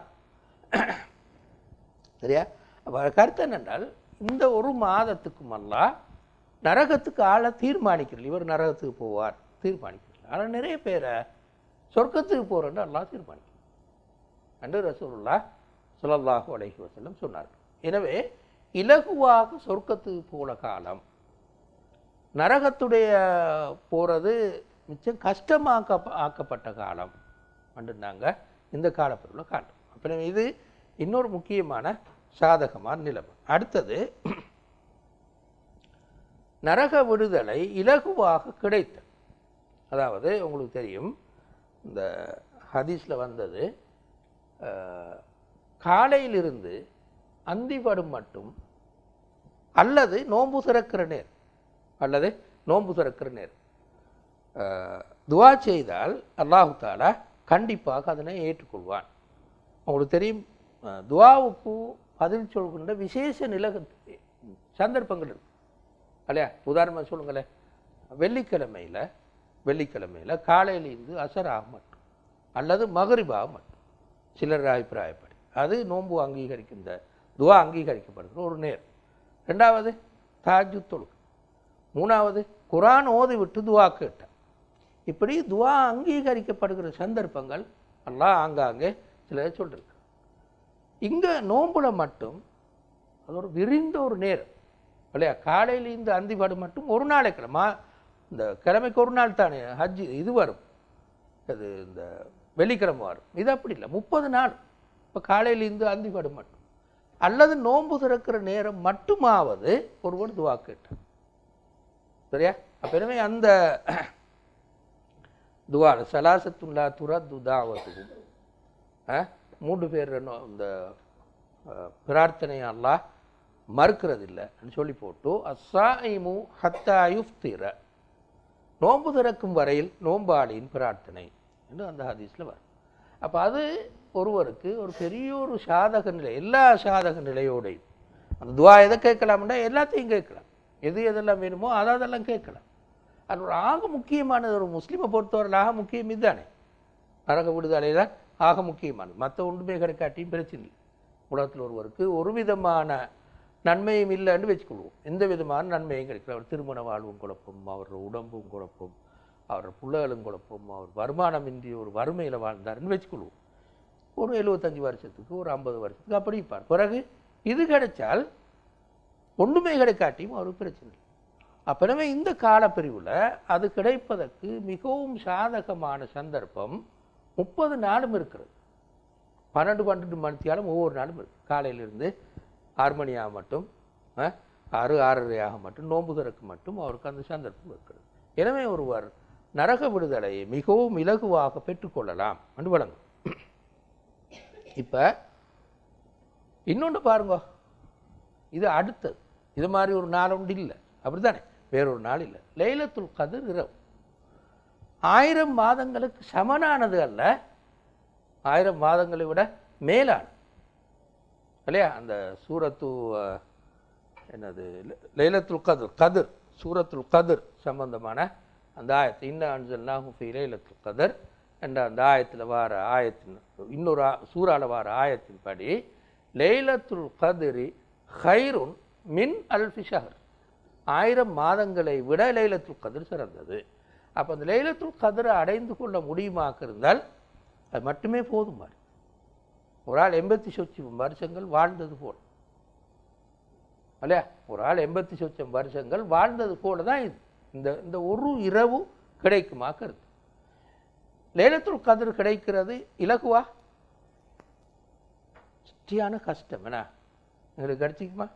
சரியா அப்போ கருத்து என்னென்றால் இந்த ஒரு மாதத்துக்கும் அல்லாஹ் நரகத்துக்கு ஆளை தீர்மானிக்கிறது இவர் நரகத்துக்கு போவார் தீர்மானிக்கிறது ஆனால் நிறைய பேரை சொர்க்கத்துக்கு போகிறேன்னு அல்லாஹ் தீர்மானிக்கிறார் என்று ரசூலுல்லாஹ் ஸல்லல்லாஹு அலைஹி வஸல்லம் சொன்னார் எனவே இலகுவாக சொர்க்கத்துக்கு போன காலம் நரகத்துடைய போகிறது மிச்சம் கஷ்டமாக்க ஆக்கப்பட்ட காலம் என்று நாங்கள் இந்த காலப்பொருளை காட்டும் அப்போ இது இன்னொரு முக்கியமான சாதகமான நிலைமை அடுத்தது நரக விடுதலை இலகுவாக கிடைத்தது அதாவது உங்களுக்கு தெரியும் இந்த ஹதீஸில் வந்தது அஹ், காலையிலிருந்து அந்திபடும் மட்டும் அல்லது நோன்பு திறக்கிற நேர் அல்லது நோன்பு திறக்கிற நேர் அஹ், துவா செய்தால் அல்லாஹு தாலா கண்டிப்பாக அதனை ஏற்றுக்கொள்வான் உங்களுக்கு தெரியும் அஹ், துவாவுக்கு பதில் சொல்கின்ற விசேஷ நில சந்தர்ப்பங்கள் இருக்கு இல்லையா உதாரணமாக சொல்லுங்களேன் வெள்ளிக்கிழமையில் வெள்ளிக்கிழமையில் காலையிலிருந்து அசராக மட்டும் அல்லது மகரிபாக மட்டும் சிலர் அபிப்பிராயப்படி அது நோன்பு அங்கீகரிக்கும் இந்த துவா அங்கீகரிக்கப்படுகிற ஒரு நேரம் ரெண்டாவது தாஜு தொழுகை மூணாவது குரான் ஓதி விட்டு துவா கேட்டார் இப்படி துவா அங்கீகரிக்கப்படுகிற சந்தர்ப்பங்கள் எல்லாம் ஆங்காங்கே சிலர் சொல்லிருக்கு இங்கே நோன்புல மட்டும் அது ஒரு விரிந்த ஒரு நேரம் இல்லையா காலையிலேருந்து அந்திபாடு மட்டும் ஒரு நாளை கிழமை இந்த கிழமைக்கு ஒரு நாள் தானே ஹஜ் இது வரும் அது இந்த வெள்ளிக்கிழமை வரும் இது அப்படி இல்லை முப்பது நாள் இப்போ காலையிலேருந்து அந்திபாடு மட்டும் அல்லது நோன்பு திறக்கிற நேரம் மட்டுமாவது ஒருவர் துவா கேட்டார் சரியா அப்ப எனவே அந்த துவா சலாசத்துல்லா துரத்து தாவத்துக்கும் மூன்று பேர் என்ன- இந்த அஹ், பிரார்த்தனை அல்லாஹ் மறுக்கிறதில்லைன்னு சொல்லி போட்டு அஸ்ஸாயிமு ஹத்தா யுஃப்திர நோன்பு திறக்கும் வரையில் நோம்பாளியின் பிரார்த்தனை என்று அந்த ஹதீஸில் வரும் அப்போ அது ஒருவருக்கு ஒரு பெரிய ஒரு சாதக நிலை எல்லா சாதக நிலையோடையும் அந்த துவா எதை கேட்கலாம்னா எல்லாத்தையும் கேட்கலாம் எது எதெல்லாம் வேணுமோ அதை அதெல்லாம் கேட்கலாம் அது ஒரு ஆக முக்கியமானது ஒரு முஸ்லீமை பொறுத்தவரையில் ஆக முக்கியம் இதுதானே நரக விடுதலை தான் ஆக முக்கியமானது மற்ற ஒன்றுமே கிடைக்காட்டியும் பிரச்சனை இல்லை உலகத்தில் ஒருவருக்கு ஒரு விதமான நன்மையும் இல்லைன்னு வச்சுக்கொள்வோம் எந்த விதமான நன்மையும் கிடைக்கல அவர் திருமண வாழ்வும் குழப்பம் அவர் உடம்பும் குழப்பம் அவர் பிள்ளைகளும் குழப்பம் அவர் வருமானமின்றி ஒரு வறுமையில் வாழ்ந்தாருன்னு வச்சுக்கொள்வோம் ஒரு எழுபத்தஞ்சு வருஷத்துக்கு ஒரு ஐம்பது வருஷத்துக்கு அப்படி இருப்பார் பிறகு இது கிடைச்சால் ஒன்றுமே கிடைக்காட்டியும் அவருக்கு பிரச்சனை இல்லை அப்பனவே இந்த காலப்பிரிவில் அது கிடைப்பதற்கு மிகவும் சாதகமான சந்தர்ப்பம் முப்பது நாளும் இருக்கிறது பன்னெண்டு பன்னெண்டு மணித்தியாலும் ஒவ்வொரு நாளும் இருக்கு காலையிலிருந்து ஆறு மணியாக மட்டும் அஹ், ஆறு ஆறரையாக மட்டும் நோன்பு திறக்கு மட்டும் அவருக்கு அந்த சந்தர்ப்பம் இருக்கிறது எனவே ஒருவர் நரக விடுதலையை மிகவும் இலகுவாக பெற்றுக்கொள்ளலாம் என்று வழங்கும் இப்போ இன்னொன்று பாருங்க இது அடுத்தது இது மாதிரி ஒரு நாள் உண்டு இல்லை அப்படித்தானே வேறொரு நாள் இல்லை லைலத்துல் கதிர் இரவு ஆயிரம் மாதங்களுக்கு சமனானது அல்ல ஆயிரம் மாதங்களை விட மேலான இல்லையா அந்த சூரத்து அஹ், என்னது ல- லைலத்துல் கதிர் கதிர் சூரத்துல் கதிர் சம்பந்தமான அந்த ஆயத்து இன்ன அன்சல்னாஹு ஃபி லைலத்துல் கதிர் என்ற அந்த ஆயத்தில் வார ஆயத்தின் இன்னொரு ஆ- சூறால வார ஆயத்தின்படி லைலத்துல் கதிரி ஹைருன் மின் அல்ஃபி ஷஹர் ஆயிரம் மாதங்களை விட லைலத்துல் கதிர் சிறந்தது அப்போ அந்த லைலத்துல் கதிரை அடைந்து கொள்ள முடியுமாக்க இருந்தால் அது மட்டுமே போதும் மாதிரி ஒரு ஆள் எண்பத்தி சொச்சம் வருஷங்கள் வாழ்ந்தது போல் இல்லையா ஒரு ஆள் எண்பத்தி சொச்சம் வருஷங்கள் வாழ்ந்தது போல தான் இது இந்த இந்த ஒரு இரவு கிடைக்குமா கருத்து லேலத்துல் கதிர் கிடைக்கிறது இலகுவா சரியான கஷ்டம் என்ன எங்களுக்கு கிடைச்சிக்குமா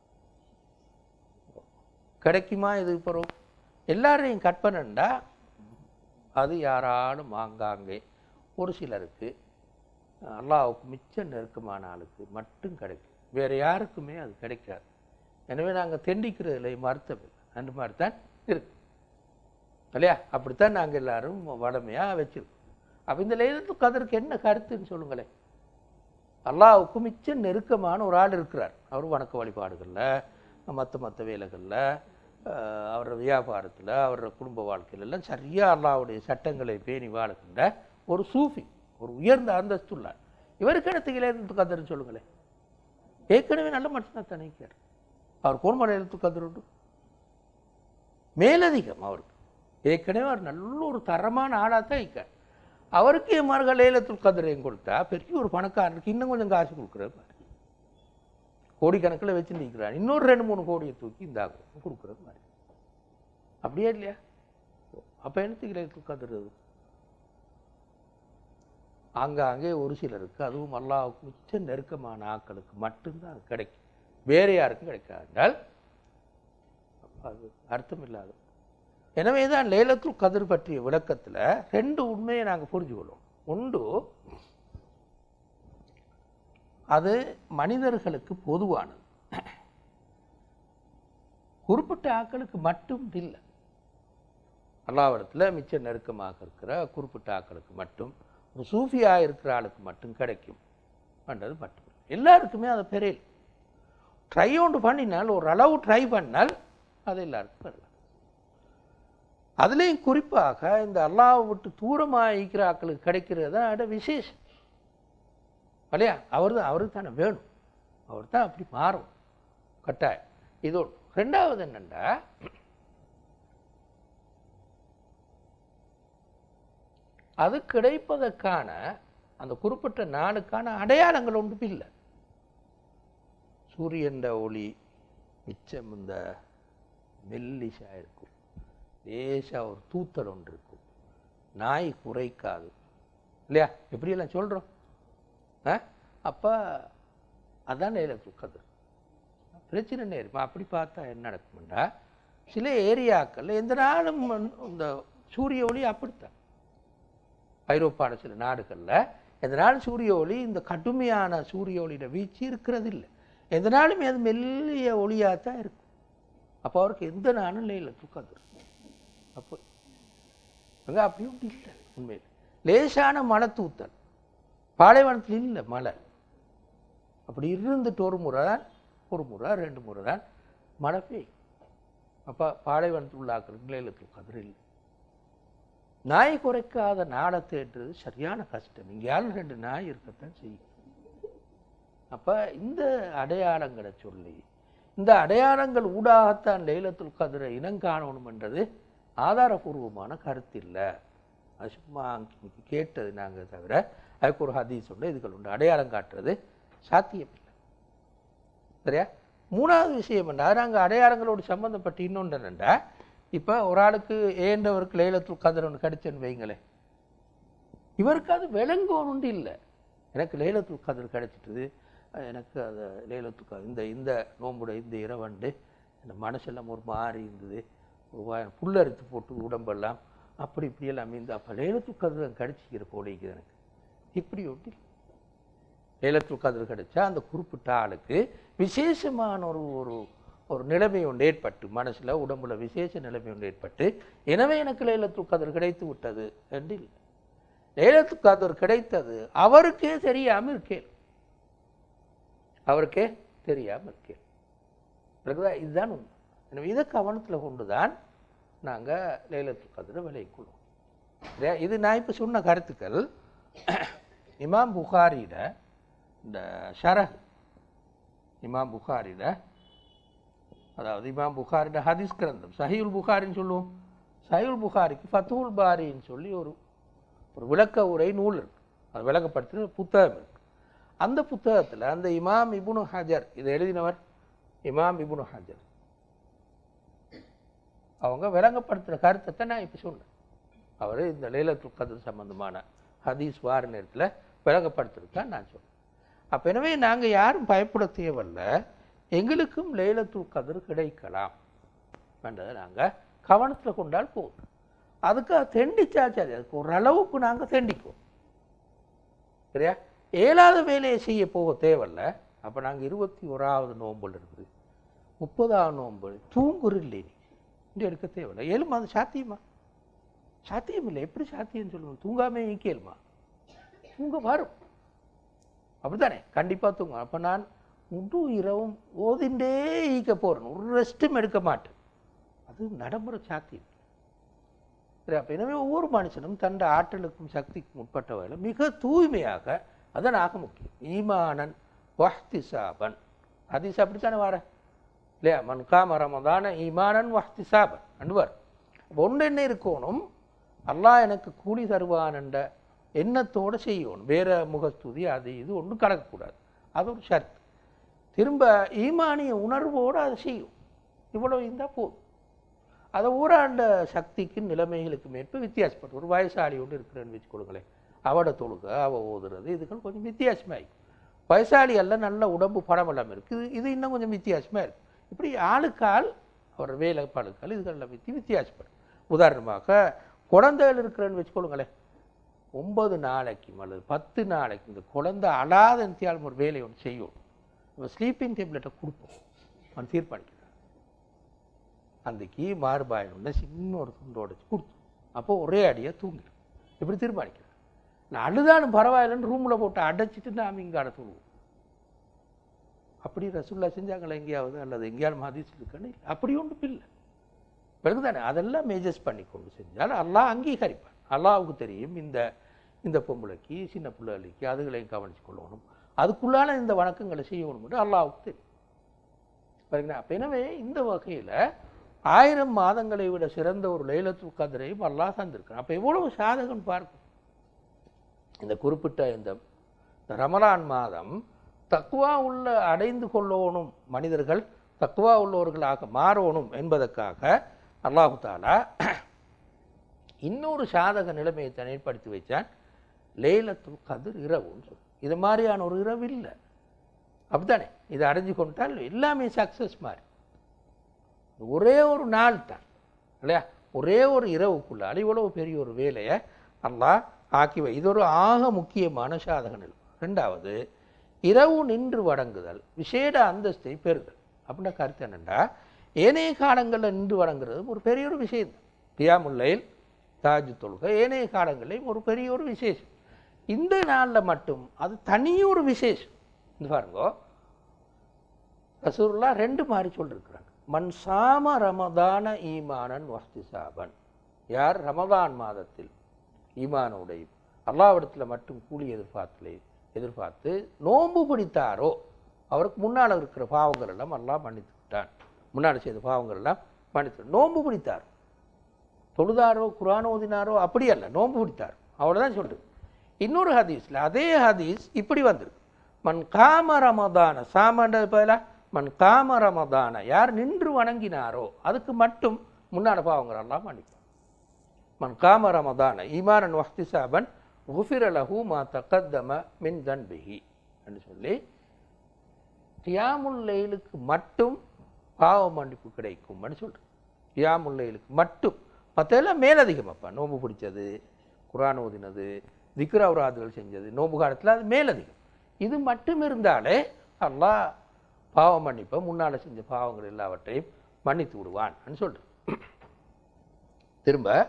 கிடைக்குமா இது இப்போ எல்லாரையும் கற்பனைண்டா அது யாராலும் ஆங்காங்கே ஒரு சிலருக்கு அல்லாவுக்கு மிச்ச நெருக்கமான ஆளுக்கு மட்டும் கிடைக்கும் வேறு யாருக்குமே அது கிடைக்காது எனவே நாங்கள் தெண்டிக்கிறதுல மறுத்தம் இல்லை அந்த மாதிரி தான் இருக்கு இல்லையா அப்படித்தான் நாங்கள் எல்லாரும் வடமையாக வச்சிருக்கோம் அப்போ இந்த லைலத்து கதருக்கு என்ன கருத்துன்னு சொல்லுங்களேன் அல்லாவுக்கு மிச்ச நெருக்கமான ஒரு ஆள் இருக்கிறார் அவர் வணக்க வழிபாடுகளில் மற்ற மற்ற வேலைகளில் அவரோட வியாபாரத்தில் அவரோட குடும்ப வாழ்க்கையில எல்லாம் சரியாக அல்லாவுடைய சட்டங்களை பேணி வாழுகின்ற ஒரு சூஃபி ஒரு உயர்ந்த அந்தஸ்துள்ளார் இவருக்கு இடத்துக்கு எழுத்து கதர்னு சொல்லுங்களேன் ஏற்கனவே நல்ல மனுஷனாக தானே இருக்கார் அவர் கோன்மலை எழுத்து கதர் உண்டு மேலதிகம் அவருக்கு ஏற்கனவே அவர் நல்ல ஒரு தரமான ஆளாக தான் இருக்கார் அவருக்கு என் மர்கள் லேலத்துல் கதிரையும் கொடுத்தா பெரிய ஒரு பணக்காரருக்கு இன்னும் கொஞ்சம் காசு கொடுக்குற மாதிரி கோடிக்கணக்கில் வச்சு நிற்கிறார் இன்னொரு ரெண்டு மூணு கோடியை தூக்கி இந்தாகும் கொடுக்குற மாதிரி அப்படியே இல்லையா அப்போ என்னத்துக்கு லேலத்துல் கதிர் அது ஆங்காங்கே ஒரு சிலருக்கு அதுவும் அல்லாவுக்கு மிச்ச நெருக்கமான ஆட்களுக்கு மட்டும்தான் அது கிடைக்கும் வேற யாருக்கும் கிடைக்காது என்றால் அப்ப அது அர்த்தம் இல்லாத எனவே தான் லேலத்துல் கதிர் பற்றிய விளக்கத்தில் ரெண்டு உண்மையை நாங்கள் புரிஞ்சுக்கொள்வோம் ஒன்று அது மனிதர்களுக்கு பொதுவானது குறிப்பிட்ட ஆட்களுக்கு மட்டும் இல்லை அல்லாவிடத்தில் மிச்ச நெருக்கமாக இருக்கிற குறிப்பிட்ட ஆட்களுக்கு மட்டும் ஒரு சூஃபியாக இருக்கிற ஆளுக்கு மட்டும் கிடைக்கும் என்றது மட்டும் எல்லாருக்குமே அதை பெரியல் ட்ரை ஒன்று பண்ணினால் ஒரு அளவு ட்ரை பண்ணால் அது எல்லாருக்கும் பெறலாம் அதுலேயும் குறிப்பாக இந்த அல்லாவை விட்டு தூரமாக இருக்கிற ஆட்களுக்கு கிடைக்கிறது தான் அட விசேஷம் இல்லையா அவர் தான் அவருக்கு தானே வேணும் அவர் தான் அப்படி மாறும் கட்டாயம் இது ஒன்று ரெண்டாவது என்னென்னா அது கிடைப்பதற்கான அந்த குறிப்பிட்ட நாளுக்கான அடையாளங்கள் ஒன்றும் இல்லை சூரியன் ஒளி மிச்சம் இந்த மெல்லிசா இருக்கும் லேசா ஒரு தூத்தல் ஒன்று இருக்கும் நாய் குறைக்காது இல்லையா எப்படியெல்லாம் சொல்கிறோம் ஆ அப்போ அதான் லைலத்துல் கதிர் பிரச்சனை நேருமா அப்படி பார்த்தா என்ன நடக்கும்டா சில ஏரியாக்களில் எந்த நாளும் வந்து இந்த சூரிய ஒளி அப்படித்தான் ஐரோப்பான சில நாடுகளில் எந்த நாளும் சூரிய ஒளி இந்த கடுமையான சூரிய ஒளியோட வீச்சு இருக்கிறது இல்லை எந்த நாளுமே அது மெல்லிய ஒளியாக தான் இருக்கும் அப்போ அவருக்கு எந்த நாளும் லைலத்துல் கதிர் அப்போ அங்கே அப்படி ஒன்றும் இல்லை உண்மையில் லேசான மழை தூத்தல் பாலைவனத்தில் இல்லை மழை அப்படி இருந்துட்டு ஒரு முறை தான் ஒரு முறை ரெண்டு முறை தான் மழை பெய்யும் அப்போ பாலைவனத்தில் உள்ளாக்கிற நிலையத்தில் கதிர் இல்லை நாய் குறைக்காத நாடை தேடுறது சரியான கஷ்டம் இங்கேயாலும் ரெண்டு நாய் இருக்கத்தான் செய்யும் அப்போ இந்த அடையாளங்களை சொல்லி இந்த அடையாளங்கள் ஊடாகத்தான் லைலத்துல் கதிரை இனங்காணணும் என்றது ஆதாரபூர்வமான கருத்து இல்லை அது சும்மா அங்கே கேட்டது நாங்கள் தவிர அதுக்கு ஒரு ஹதீஸ் உண்டு இதுகள் உண்டு அடையாளம் காட்டுறது சாத்தியமில்லை சரியா மூணாவது விஷயம் என்ன நாங்கள் அடையாளங்களோடு சம்மந்தப்பட்டு இன்னொன்று என்னண்டா இப்போ ஒரு ஆளுக்கு ஏண்டவருக்கு லைலத்துல் கதிர் ஒன்று கிடைச்சேன்னு வைங்களேன் இவருக்கு அது விளங்கணுண்டு இல்லை எனக்கு லைலத்துல் கதிர் கிடைச்சிட்டுது அஹ் எனக்கு அது லைலத்துல் கதிர் இந்த இந்த நோம்புட இந்த இரவண்டு இந்த மனசெல்லாம் ஒரு மாறி இருந்தது ஒரு வா- புல்லரித்து போட்டு உடம்பெல்லாம் அப்படி இப்படியெல்லாம் இந்த அப்போ லைலத்துல் கதிர் கிடைச்சிக்கிற போலிக்குது எனக்கு இப்படி ஒட்டி லைலத்துல் கதிர் கிடைச்சா அந்த குறிப்பிட்ட ஆளுக்கு விசேஷமான ஒரு ஒரு ஒரு நிலைமை ஒன்று ஏற்பட்டு மனசுல உடம்புல விசேஷ நிலைமை ஒன்று ஏற்பட்டு எனவே எனக்கு லைலத்துல் கதிர் கிடைத்து விட்டது என்று இல்லை லைலத்துல் கதிர் கிடைத்தது அவருக்கே தெரியாமல் இருக்கேன் அவருக்கே தெரியாமல் இருக்கேன் இருக்குதா இதுதான் உண்மை எனவே இதை கவனத்தில் கொண்டு தான் நாங்கள் லைலத்துல் கதிரை விலைக்கு கொள்வோம் சரியா இது நான் இப்போ சொன்ன கருத்துக்கள் இமாம் புகாரியிட இந்த ஷரஹ் இமாம் புகாரிட அதாவது இமாம் புகாரிட ஹதீஸ் கிரந்தம் சஹீல் புகாரின்னு சொல்லுவோம் சஹீல் புகாரிக்கு ஃபத்துல் பாரின்னு சொல்லி ஒரு ஒரு விளக்க உரை நூல் இருக்கு அது விளக்கப்படுத்துகிற புத்தகம் இருக்கு அந்த புத்தகத்தில் அந்த இமாம் இப்னு ஹஜர் இதை எழுதினவர் இமாம் இப்னு ஹஜர் அவங்க விளங்கப்படுத்துகிற கருத்தை நான் இப்போ சொன்னேன் அவர் இந்த லைலத்துல் கதிர் சம்பந்தமான ஹதீஸ் வார நேரத்தில் விளங்கப்படுத்திருக்கான்னு நான் சொன்னேன் அப்போ எனவே நாங்கள் யாரும் பயப்பட தேவையில்ல எங்களுக்கும் லைலத்துல் கதிர் கிடைக்கலாம் என்றதை நாங்கள் கவனத்தில் கொண்டால் போதும் அதுக்கு தெண்டிச்சாச்சு அது அதுக்கு ஓரளவுக்கு நாங்கள் தெண்டிக்குவோம் சரியா ஏழாவது வேலையை செய்ய போக தேவையில்ல அப்போ நாங்கள் இருபத்தி ஓராவது நோம்புல இருக்குது முப்பதாவது நோம்பு தூங்குறது இல்லை நீ இங்கே எடுக்க தேவையில்லை ஏழுமா அது சாத்தியமா சாத்தியம் இல்லை எப்படி சாத்தியம் சொல்லுவோம் தூங்காமே கேளுமா தூங்க வரும் அப்படித்தானே கண்டிப்பாக தூங்கும் அப்போ நான் முழு இரவும் ஓதிண்டே ஈக்க போகிறேன் ஒரு ரெஸ்ட்டும் எடுக்க மாட்டேன் அது நடைமுறை சாத்தியம் சரி அப்போ எனவே ஒவ்வொரு மனுஷனும் தன் ஆற்றலுக்கும் சக்திக்கும் உட்பட்ட வகையில் மிக தூய்மையாக அதான் ஆக முக்கியம் ஈமானன் வஹ்திசாபன் ஹதீஸ் அப்படித்தானே வர இல்லையா மன் காம ரமதான ஈமானன் வஹ்திசாபன் அன்வர் அப்போ ஒன்று என்ன இருக்கணும் அல்லாஹ் எனக்கு கூலி தருவான் என்ற எண்ணத்தோடு செய்யணும் வேற முகஸ்துதி அது இது ஒன்றும் கலக்கக்கூடாது அது ஒரு ஷர்த் திரும்ப ஈமானிய உணர்வோடு அதை செய்யும் இவ்வளவு இருந்தால் போதும் அதை ஊராண்ட சக்திக்கு நிலைமைகளுக்கு மேற்ப வித்தியாசப்படும் ஒரு வயசாளி ஒன்று இருக்கிறேன்னு வச்சுக்கொள்ளுங்களேன் அவட தொழுக அவ ஓதுறது இதுகள் கொஞ்சம் வித்தியாசமாகி வயசாளி எல்லாம் நல்ல உடம்பு படமெல்லாம் இருக்குது இது இன்னும் கொஞ்சம் வித்தியாசமாக இருக்கு இப்படி ஆளுக்கால் அவர் வேலை பழுக்கள் இதுகளில் வித்தி வித்தியாசப்படும் உதாரணமாக குழந்தைகள் இருக்கிறேன்னு வச்சுக்கொள்ளுங்களேன் ஒன்பது நாளைக்கு அல்லது பத்து நாளைக்கு இந்த குழந்தை அழாத நித்தியாலும் ஒரு வேலையை ஒன்று செய்யும் நம்ம ஸ்லீப்பிங் டேப்லெட்டை கொடுப்போம் அவன் தீர்மானிக்கிறான் அன்றைக்கு மாறுபாயினுடைய சின்ன ஒரு துண்டு உடச்சி கொடுத்தோம் அப்போ ஒரே அடியாக தூங்கிடும் இப்படி தீர்மானிக்கிறேன் நான் அழுதாலும் பரவாயில்லைன்னு ரூமில் போட்டு அடைச்சிட்டு நாம் இங்கே அடை தூங்குவோம் அப்படி ரசுல்லா செஞ்சாங்களா எங்கேயாவது அல்லது எங்கேயாவது மதிச்சு இருக்குன்னு இல்லை அப்படி ஒன்றும் இல்லை பிறகு தானே அதெல்லாம் மேஜஸ் பண்ணி கொண்டு செஞ்சால் அல்லாஹ் அங்கீகரிப்பான் அல்லாஹ்வுக்கு தெரியும் இந்த இந்த பொம்பளைக்கு சின்ன பிள்ளைகளுக்கு அதுகளையும் கவனிச்சு கொள்ளணும் அதுக்குள்ளான இந்த வணக்கங்களை செய்யணும் என்று அல்லாஹ்வுக்கு தெரியும் பாருங்களா அப்போ எனவே இந்த வகையில் ஆயிரம் மாதங்களை விட சிறந்த ஒரு லைலத்துல் கதிரையும் அல்லாஹ் தந்திருக்கிறான் அப்போ எவ்வளவு சாதகம் பார்க்கும் இந்த குறிப்பிட்ட இந்த இந்த ரமலான் மாதம் தக்குவா உள்ள அடைந்து கொள்ளணும் மனிதர்கள் தக்குவா உள்ளவர்களாக மாறணும் என்பதற்காக அல்லாஹு தாலா இன்னொரு சாதக நிலைமையை தான் ஏற்படுத்தி வச்சான் லேலத்துல் கதிர் இரவுன்னு சொல்லி இது மாதிரியான ஒரு இரவு இல்லை அப்படித்தானே இதை அடைஞ்சு கொண்டால் எல்லாமே சக்ஸஸ் மாதிரி ஒரே ஒரு நாள் தான் இல்லையா ஒரே ஒரு இரவுக்குள்ள இவ்வளவு பெரிய ஒரு வேலையை அல்லாஹ் ஆக்கி வை இது ஒரு ஆக முக்கியமான சாதக நிலை ரெண்டாவது இரவு நின்று வணங்குதல் விசேட அந்தஸ்தை பெறுதல் அப்படின்ற கருத்து என்னென்னா ஏனைய காலங்களில் நின்று வணங்குறது ஒரு பெரிய ஒரு விஷயம் தான் பியாமுல்லையில் தாஜ் தொழுகை ஏனைய காலங்களையும் ஒரு பெரிய ஒரு விசேஷம் இந்த நாளில் மட்டும் அது தனியொரு விசேஷம் இந்த பாருங்கோ ரசூல்லா ரெண்டு மாதிரி சொல்லியிருக்கிறாங்க மன் சாம ரமதான ஈமானன் வஸ்திசாபன் யார் ரமதான் மாதத்தில் ஈமானோடையும் அல்லாவிடத்தில் மட்டும் கூலி எதிர்பார்த்தலே எதிர்பார்த்து நோன்பு பிடித்தாரோ அவருக்கு முன்னால் இருக்கிற பாவங்கள் எல்லாம் அல்லாஹ் மன்னித்து விட்டான் முன்னால் செய்த பாவங்கள் எல்லாம் மன்னித்து நோன்பு பிடித்தார் தொழுதாரோ குரான் ஓதினாரோ அப்படி அல்ல நோன்பு பிடித்தார் அவ்வளோதான் சொல்றது இன்னொரு ஹதீஸில் அதே ஹதீஸ் இப்படி வந்திருக்கு மன் காம ரமதான சாமன்றது பதிலாக மன் காம ரமதான யார் நின்று வணங்கினாரோ அதுக்கு மட்டும் முன்னால பாவங்கள் எல்லாம் மன்னிப்பார் மன் காம ரமதான ஈமானன் வஹ்திசாபன் குஃபிர லஹு மா தகத்தம மின் தன்பிஹி என்று சொல்லி கியாமுல் லைலுக்கு மட்டும் பாவ மன்னிப்பு கிடைக்கும்னு சொல்கிறேன் கியாமுல் லைலுக்கு மட்டும் மற்றெல்லாம் மேலதிகமாப்பா நோன்பு பிடிச்சது குரான் ஓதினது திக்ரவராதுகள் செஞ்சது நோன்பு காலத்தில் அது மேலதிகம் இது மட்டும் இருந்தாலே அல்லாஹ் பாவ மன்னிப்பை முன்னால் செஞ்ச பாவங்கள் எல்லாவற்றையும் மன்னித்து விடுவான்னு சொல்கிறேன் திரும்ப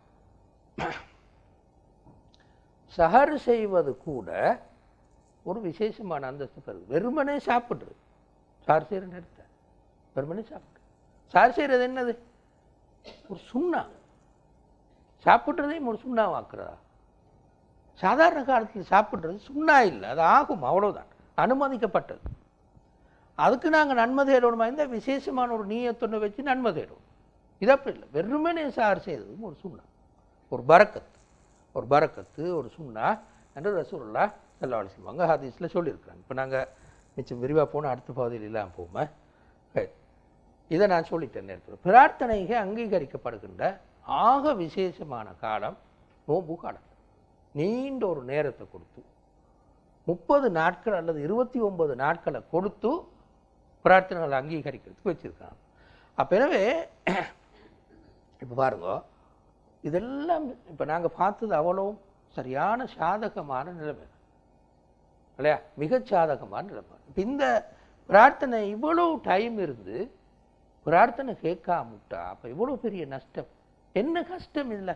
சஹர் செய்வது கூட ஒரு விசேஷமான அந்தஸ்து பெறுது வெறுமனே சாப்பிட்றது சார் செய்கிற நேரத்தை வெறுமனே சாப்பிட்றது சார் செய்கிறது என்னது ஒரு சுண்ணா சாப்பிட்றதையும் ஒரு சுண்ணாவாக்குறதா சாதாரண காலத்தில் சாப்பிட்றது சுண்ணா இல்லை அது ஆகும் அவ்வளவுதான் அனுமதிக்கப்பட்டது அதுக்கு நாங்கள் நன்மை தேடணுமா இருந்தால் விசேஷமான ஒரு நீயத்தொன்று வச்சு நன்மை தேடுவோம் இது அப்படி இல்லை வெறுமனே சார் செய்ததும் ஒரு சுண்ணா ஒரு பரக்கத்து ஒரு பரக்கத்து ஒரு சுண்ணா என்று ரசூலுல்லா செல்ல சொல்லுவாங்க ஹதீஸில் சொல்லியிருக்கிறாங்க இப்போ நாங்கள் மிச்சம் விரிவாக போனால் அடுத்த பகுதியில் இல்லாமல் போமே ரைட் இதை நான் சொல்லிட்டேன் நேரத்தில் பிரார்த்தனைகள் அங்கீகரிக்கப்படுகின்ற ஆக விசேஷமான காலம் நோன்பு காலம் நீண்ட ஒரு நேரத்தை கொடுத்து முப்பது நாட்கள் அல்லது இருபத்தி ஒன்பது நாட்களை கொடுத்து பிரார்த்தனைகளை அங்கீகரிக்கிறதுக்கு வச்சுருக்காங்க அப்போ எனவே இப்போ பாருங்க இதெல்லாம் இப்போ நாங்கள் பார்த்தது அவ்வளோ சரியான சாதகமான நிலைமை இல்லையா மிகச் சாதகமான நிலைமை இப்போ இந்த பிரார்த்தனை இவ்வளோ டைம் இருந்து பிரார்த்தனை கேட்காமுட்டா அப்போ இவ்வளோ பெரிய நஷ்டம் என்ன கஷ்டம் இல்லை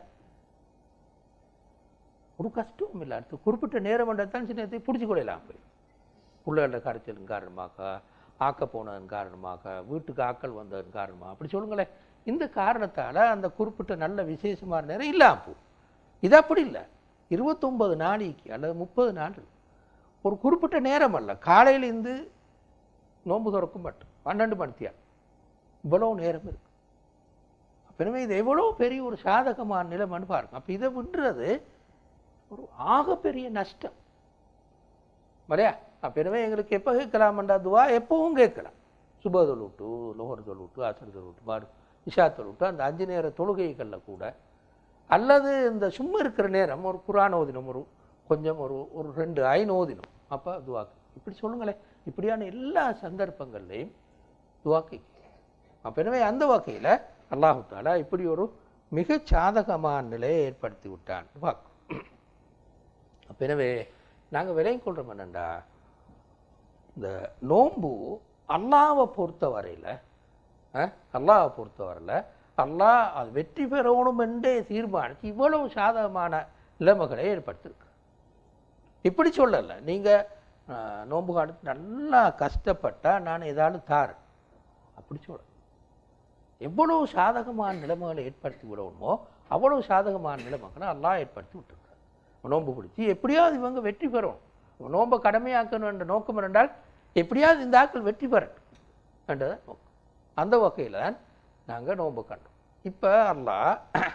ஒரு கஷ்டமும் இல்லை அடுத்து குறிப்பிட்ட நேரம் தான் சின்ன நேரத்தை பிடிச்சி கொள்ளலாம் போய் பிள்ளைகள கரைச்சலின் காரணமாக ஆக்க போனதன் காரணமாக வீட்டுக்கு ஆக்கள் வந்ததன் காரணமாக அப்படி சொல்லுங்களேன் இந்த காரணத்தால் அந்த குறிப்பிட்ட நல்ல விசேஷமான நேரம் இல்லாமல் போகும் இது அப்படி இல்லை இருபத்தொம்பது நாளைக்கு அல்லது முப்பது நாள் ஒரு குறிப்பிட்ட நேரம் அல்ல காலையிலேருந்து நோன்பு திறக்கும் மட்டும் பன்னெண்டு மணித்தியா இவ்வளோ நேரம் இருக்கு அப்ப எனவே இது எவ்வளோ பெரிய ஒரு சாதகமான நிலைமைன்னு பாருங்க அப்போ இதை விடுறது ஒரு ஆகப்பெரிய நஷ்டம் மறையா அப்போ எனவே எங்களுக்கு எப்போ கேட்கலாம்டா துவா எப்பவும் கேட்கலாம் சுப தொழுட்டு லோகர் தொழுட்டு அசர் தொழுட்டு மாடு இஷா தொழுட்டு அந்த அஞ்சு நேர தொழுகைகளில் கூட அல்லது இந்த சும்மா இருக்கிற நேரம் ஒரு குரான் ஓதினம் ஒரு கொஞ்சம் ஒரு ஒரு ரெண்டு ஐன் ஓதினம் அப்போ துவாக்கு இப்படி சொல்லுங்களேன் இப்படியான எல்லா சந்தர்ப்பங்கள்லையும் துவாக்கை அப்போ எனவே அந்த வகையில் அல்லாஹு தாலா இப்படி ஒரு மிக சாதகமான நிலையை ஏற்படுத்தி விட்டான் வாக்கு அப்போ எனவே நாங்கள் விலை கொள்கிறோம் என்னண்டா இந்த நோன்பு அல்லாவை பொறுத்த வரையில் அல்லாவை பொறுத்த வரையில் அல்லாஹ் அது வெற்றி பெறணும் என்றே தீர்மானித்து இவ்வளவு சாதகமான நிலைமைகளை ஏற்படுத்தியிருக்கு இப்படி சொல்லலை நீங்கள் நோன்பு காலத்து நல்லா கஷ்டப்பட்டால் நான் ஏதாவது தாரேன் அப்படி சொல்ல எவ்வளவு சாதகமான நிலைமைகளை ஏற்படுத்தி விடணுமோ அவ்வளவு சாதகமான நிலைமைகளை அல்லாஹ் ஏற்படுத்தி விட்டுருக்கார் நோன்பு பிடிச்சி எப்படியாவது இவங்க வெற்றி பெறணும் நோன்பை கடமையாக்கணும் என்ற நோக்கம் என்றால் எப்படியாவது இந்த ஆட்கள் வெற்றி பெறட்டும் என்றதான் நோக்கம் அந்த வகையில் தான் நாங்கள் நோன்பு கண்டோம் இப்போ அல்லாஹ்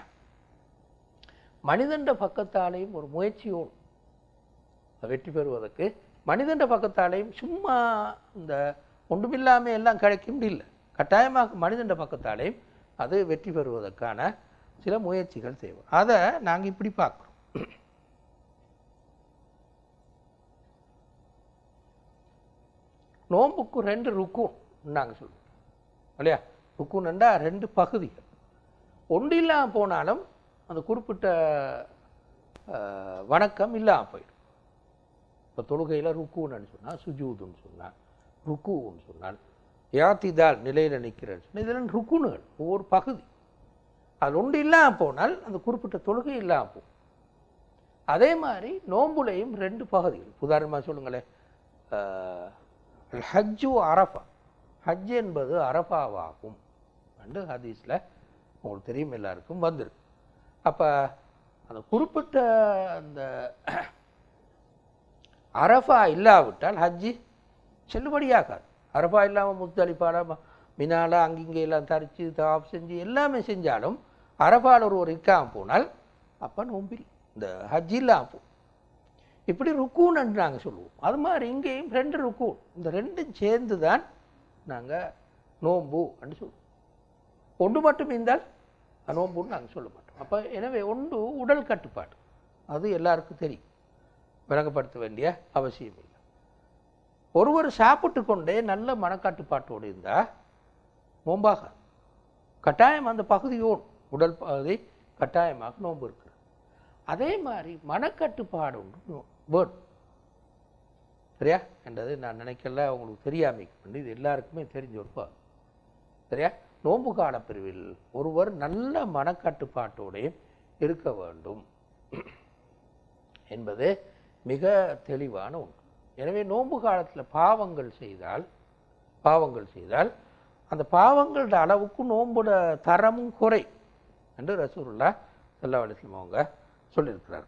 மனிதண்ட பக்கத்தாலேயும் ஒரு முயற்சியோடு வெற்றி பெறுவதற்கு மனிதண்ட பக்கத்தாலேயும் சும்மா இந்த ஒன்றுமில்லாமல் எல்லாம் கிடைக்கும் இல்லை கட்டாயமாக மனிதன் பக்கத்தாலேயும் அது வெற்றி பெறுவதற்கான சில முயற்சிகள் தேவை அதை நாங்கள் இப்படி பார்க்குறோம் நோம்புக்கு ரெண்டு ருக்கும் நாங்கள் சொல்லுவோம் இல்லையா ருக்குன்னுண்டா ரெண்டு பகுதிகள் ஒன்று இல்லாமல் போனாலும் அந்த குறிப்பிட்ட அஹ், வணக்கம் இல்லாமல் போயிடும் இப்போ தொழுகையில் ருக்குன்னு சொன்னால் சுஜூதுன்னு சொன்னால் ருக்குன்னு சொன்னால் யாத்திதால் நிலையில் நிற்கிறேன்னு சொன்னால் இதெல்லாம் ருக்குனுகள் ஒவ்வொரு பகுதி அது ஒன்று இல்லாமல் போனால் அந்த குறிப்பிட்ட தொழுகை இல்லாமல் போகும் அதே மாதிரி நோம்புலையும் ரெண்டு பகுதிகள் உதாரணமாக சொல்லுங்களேன் அஹ், ஹஜ்ஜு அரஃபா ஹஜ் என்பது அரஃபாவாகும் என்று ஹதீஸில் உங்களுக்கு தெரியும் எல்லாருக்கும் வந்திருக்கு அப்போ அந்த குறிப்பிட்ட அந்த அரஃபா இல்லாவிட்டால் ஹஜ்ஜி செல்லுபடியாகாது அரஃபா இல்லாமல் முத்தளிப்பால மினால அங்கிங்கே எல்லாம் தரிச்சு தாப் செஞ்சு எல்லாமே செஞ்சாலும் அரஃபால் ஒரு ஒரு இக்காம போனால் அப்போ நோம்பில் இந்த ஹஜ் இல்லாமல் போகும் இப்படி ருக்கூன்னு நாங்கள் சொல்லுவோம் அது மாதிரி இங்கேயும் ரெண்டு ருக்கூன் இந்த ரெண்டும் சேர்ந்து தான் நாங்கள் நோம்பு என்று சொல்லுவோம் ஒன்று மட்டும் இருந்தால் அது நோம்புன்னு நாங்கள் சொல்ல மாட்டோம் அப்போ எனவே ஒன்று உடல் கட்டுப்பாடு அது எல்லாருக்கும் தெரியும் விளங்கப்படுத்த வேண்டிய அவசியம் இல்லை ஒருவர் சாப்பிட்டு கொண்டே நல்ல மனக்கட்டுப்பாட்டோடு இருந்தால் நோம்பாகாது கட்டாயம் அந்த பகுதியோடு உடல் பகுதி கட்டாயமாக நோன்பு இருக்கிறது அதே மாதிரி மனக்கட்டுப்பாடு ஒன்று வேணும் சரியா என்றது நான் நினைக்கல உங்களுக்கு தெரியாமைக்கு இது எல்லாருக்குமே தெரிஞ்ச ஒரு பா சரியா நோன்பு கால பிரிவில் ஒருவர் நல்ல மனக்கட்டுப்பாட்டோடே இருக்க வேண்டும் என்பது மிக தெளிவான ஒன்று எனவே நோன்பு காலத்தில் பாவங்கள் செய்தால் பாவங்கள் செய்தால் அந்த பாவங்களோட அளவுக்கு நோன்போட தரமும் குறை என்று ரசூலுல்லா சல்லா அலிஸ்லாம் அவங்க சொல்லியிருக்கிறார்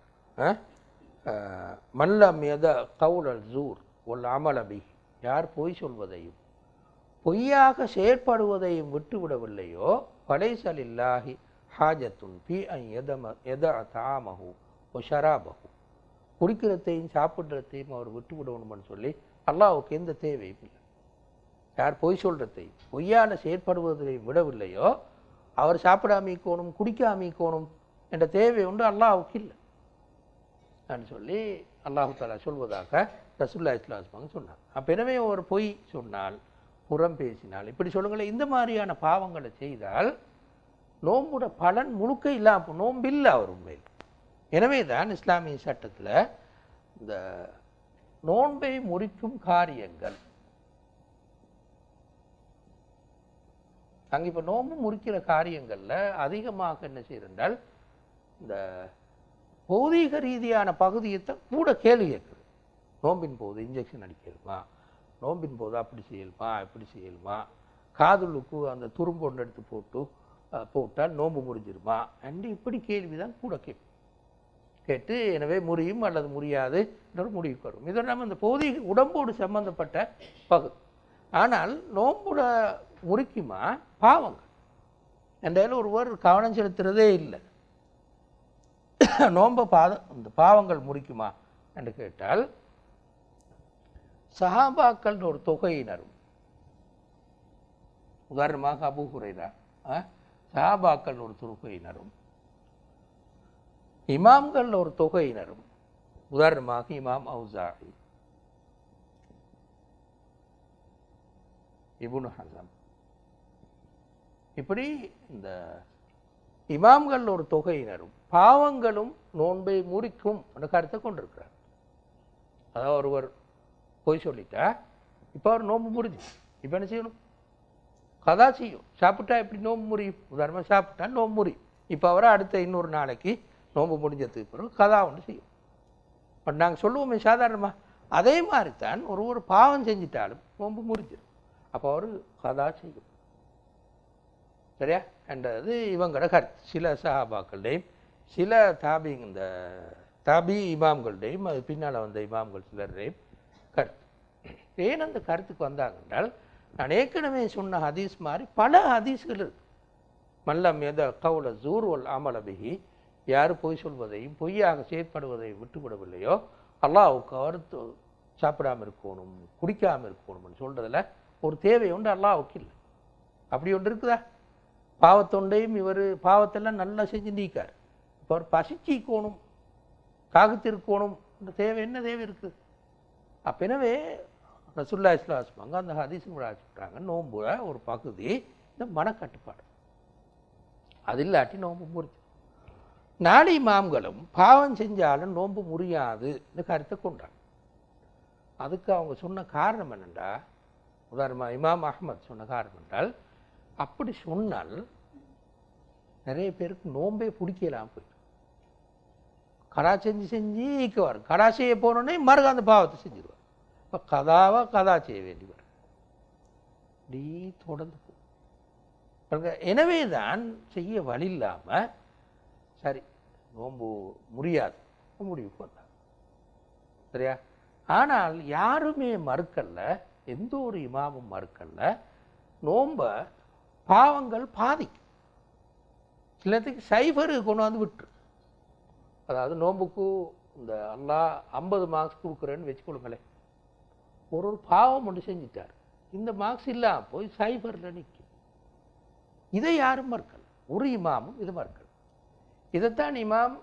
மல்லம் எத கவுலல் ஜூர் ஒல் அமலபி யார் பொய் சொல்வதையும் பொய்யாக செயற்படுவதையும் விட்டுவிடவில்லையோ படைசல் இல்லாஹி ஹாஜத்துன் பி அன் எதம எத தாமகு ஒ ஷராபகு குடிக்கிறதையும் சாப்பிட்றதையும் அவர் விட்டு விடணும்னு சொல்லி அல்லாஹ்வுக்கு எந்த தேவையும் இல்லை யார் பொய் சொல்றதையும் பொய்யான செயற்படுவதையும் விடவில்லையோ அவர் சாப்பிடாமிக்கோணும் குடிக்காமிக்கோணும் என்ற தேவை உண்டு அல்லாஹ்வுக்கு இல்லை அப்படின்னு சொல்லி அல்லாஹு தாலா சொல்வதாக ரசுல்லா இஸ்லாஸ்மாங்க சொன்னாங்க அப்போ எனவே ஒரு பொய் சொன்னால் புறம் பேசினால் இப்படி சொல்லுங்களேன் இந்த மாதிரியான பாவங்களை செய்தால் நோன்புட பலன் முழுக்க இல்லாமல் நோம்பில்லை அவர் உண்மையில் எனவே தான் இஸ்லாமிய சட்டத்தில் இந்த நோன்பை முறிக்கும் காரியங்கள் அங்கே இப்போ நோன்பு முறிக்கிற காரியங்களில் அதிகமாக என்ன செய்யறால் இந்த பௌதீக ரீதியான பகுதியத்தை கூட கேள்வி கேட்குது நோம்பின் போது இன்ஜெக்ஷன் அடிக்கலுமா நோம்பின் போது அப்படி செய்யலுமா இப்படி செய்யலுமா காதுலுக்கு அந்த துரும்பு ஒன்று எடுத்து போட்டு அஹ், போட்டால் நோன்பு முறிஞ்சிருமா என்று இப்படி கேள்வி தான் கூட கேட்கும் கேட்டு எனவே முறியும் அல்லது முறியாது என்ற ஒரு முடிவுக்கு வரும் இதோட நம்ம இந்த பௌதீக உடம்போடு சம்பந்தப்பட்ட பகுதி ஆனால் நோன்புட முறிக்குமா பாவங்கள் என்றாலும் ஒருவர் கவனம் செலுத்துறதே இல்லை நோன்பை பாத இந்த பாவங்கள் முறிக்குமா என்று கேட்டால் சஹாபாக்கள் ஒரு தொகையினரும் உதாரணமாக அபு ஹுரைரா சஹாபாக்கள் ஒரு தொகையினரும் இமாம்கள் ஒரு தொகையினரும் உதாரணமாக இமாம் அவுசாரி இபுனு ஹசம் இப்படி இந்த இமாம்கள் ஒரு தொகையினரும் பாவங்களும் நோன்பை முறிக்கும் என்ற கருத்தை கொண்டிருக்கிறார் அதாவது ஒருவர் பொய் சொல்லிட்டா இப்போ அவர் நோன்பு முறிஞ்சு இப்போ என்ன செய்யணும் கதா செய்யும் சாப்பிட்டா எப்படி நோன்பு முறியும் உதாரணமாக சாப்பிட்டா நோன்பு முறியும் இப்போ அவரை அடுத்த இன்னொரு நாளைக்கு நோன்பு முடிஞ்சதுக்கு பிறகு கதா ஒன்று செய்யும் பட் நாங்கள் சொல்லுவோமே சாதாரணமாக அதே மாதிரி தான் ஒரு ஒரு பாவம் செஞ்சிட்டாலும் நோன்பு முறிஞ்சிடும் அப்போ அவர் கதா செய்யும் சரியா என்றது இவங்களோட கருத்து சில சஹாபாக்கள்டையும் சில தாபி இந்த தாபி இமாம்கள்டையும் அது பின்னால் வந்த இமாம்கள் சிலருடையும் கருத்து ஏன் அந்த கருத்துக்கு வந்தாங்க என்றால் நான் ஏற்கனவே சொன்ன ஹதீஸ் மாதிரி பல ஹதீஸ்கள் இருக்கு மல்லம் எத கவுல ஜூர் ஒல் அமலபிகி யார் பொய் சொல்வதையும் பொய்யாக செயற்படுவதையும் விட்டுவிடவில்லையோ அல்லாஹ்வுக்கு அவர் தொ- சாப்பிடாம இருக்கணும் குடிக்காம இருக்கணும்னு சொல்றதுல ஒரு தேவை உண்டு அல்லாஹ்வுக்கு இல்லை அப்படி ஒன்று இருக்குதா பாவத்தொண்டையும் இவர் பாவத்தெல்லாம் நல்லா செஞ்சு நீக்கார் இப்போ அவர் பசிச்சிக்கோணும் காகத்திருக்கணும் இந்த தேவை என்ன தேவை இருக்குது அப்போ எனவே ரசுல்லா இஸ்லாஸ்மாங்க அந்த ஹதீஸ் சொல்கிறாங்க நோம்புல ஒரு பகுதி இந்த மனக்கட்டுப்பாடு அது இல்லாட்டி நோம்பு முறிச்சு நாளை மாம்களும் பாவம் செஞ்சாலும் நோன்பு முறியாது இந்த கருத்தை கொண்டாங்க அதுக்கு அவங்க சொன்ன காரணம் என்னென்றா உதாரணமாக இமாம் அஹ்மத் சொன்ன காரணம் என்றால் அப்படி சொன்னால் நிறைய பேருக்கு நோம்பே பிடிக்கலாம் போயிடும் கடா செஞ்சு செஞ்சு ஈக்குவார் கடா செய்ய போனோடனே மறுக அந்த பாவத்தை செஞ்சிருவார் இப்போ கதாவா கதா செய்ய வேண்டியவர் இப்படி தொடர்ந்து போ பாருங்க எனவே தான் செய்ய வழி இல்லாமல் சரி நோம்பு முடியாது முடிவுக்கு வந்தார் சரியா ஆனால் யாருமே மறுக்கல்ல எந்த ஒரு இமாமும் மறுக்கல்ல நோம்ப பாவங்கள் பாதிக்கும் சிலத்துக்கு சைபரு கொண்டு வந்து விட்டுரு அதாவது நோம்புக்கு இந்த அல்லாஹ் ஐம்பது மார்க்ஸ் கொடுக்குறேன்னு வச்சுக்கொள்ளுங்களேன் ஒரு ஒரு பாவம் ஒன்று செஞ்சிட்டார் இந்த மார்க்ஸ் இல்லாம போய் சைபரில் நிற்கும் இதை யாரும் மறுக்கல ஒரு இமாமும் இது மறுக்கல இதைத்தான் இமாம்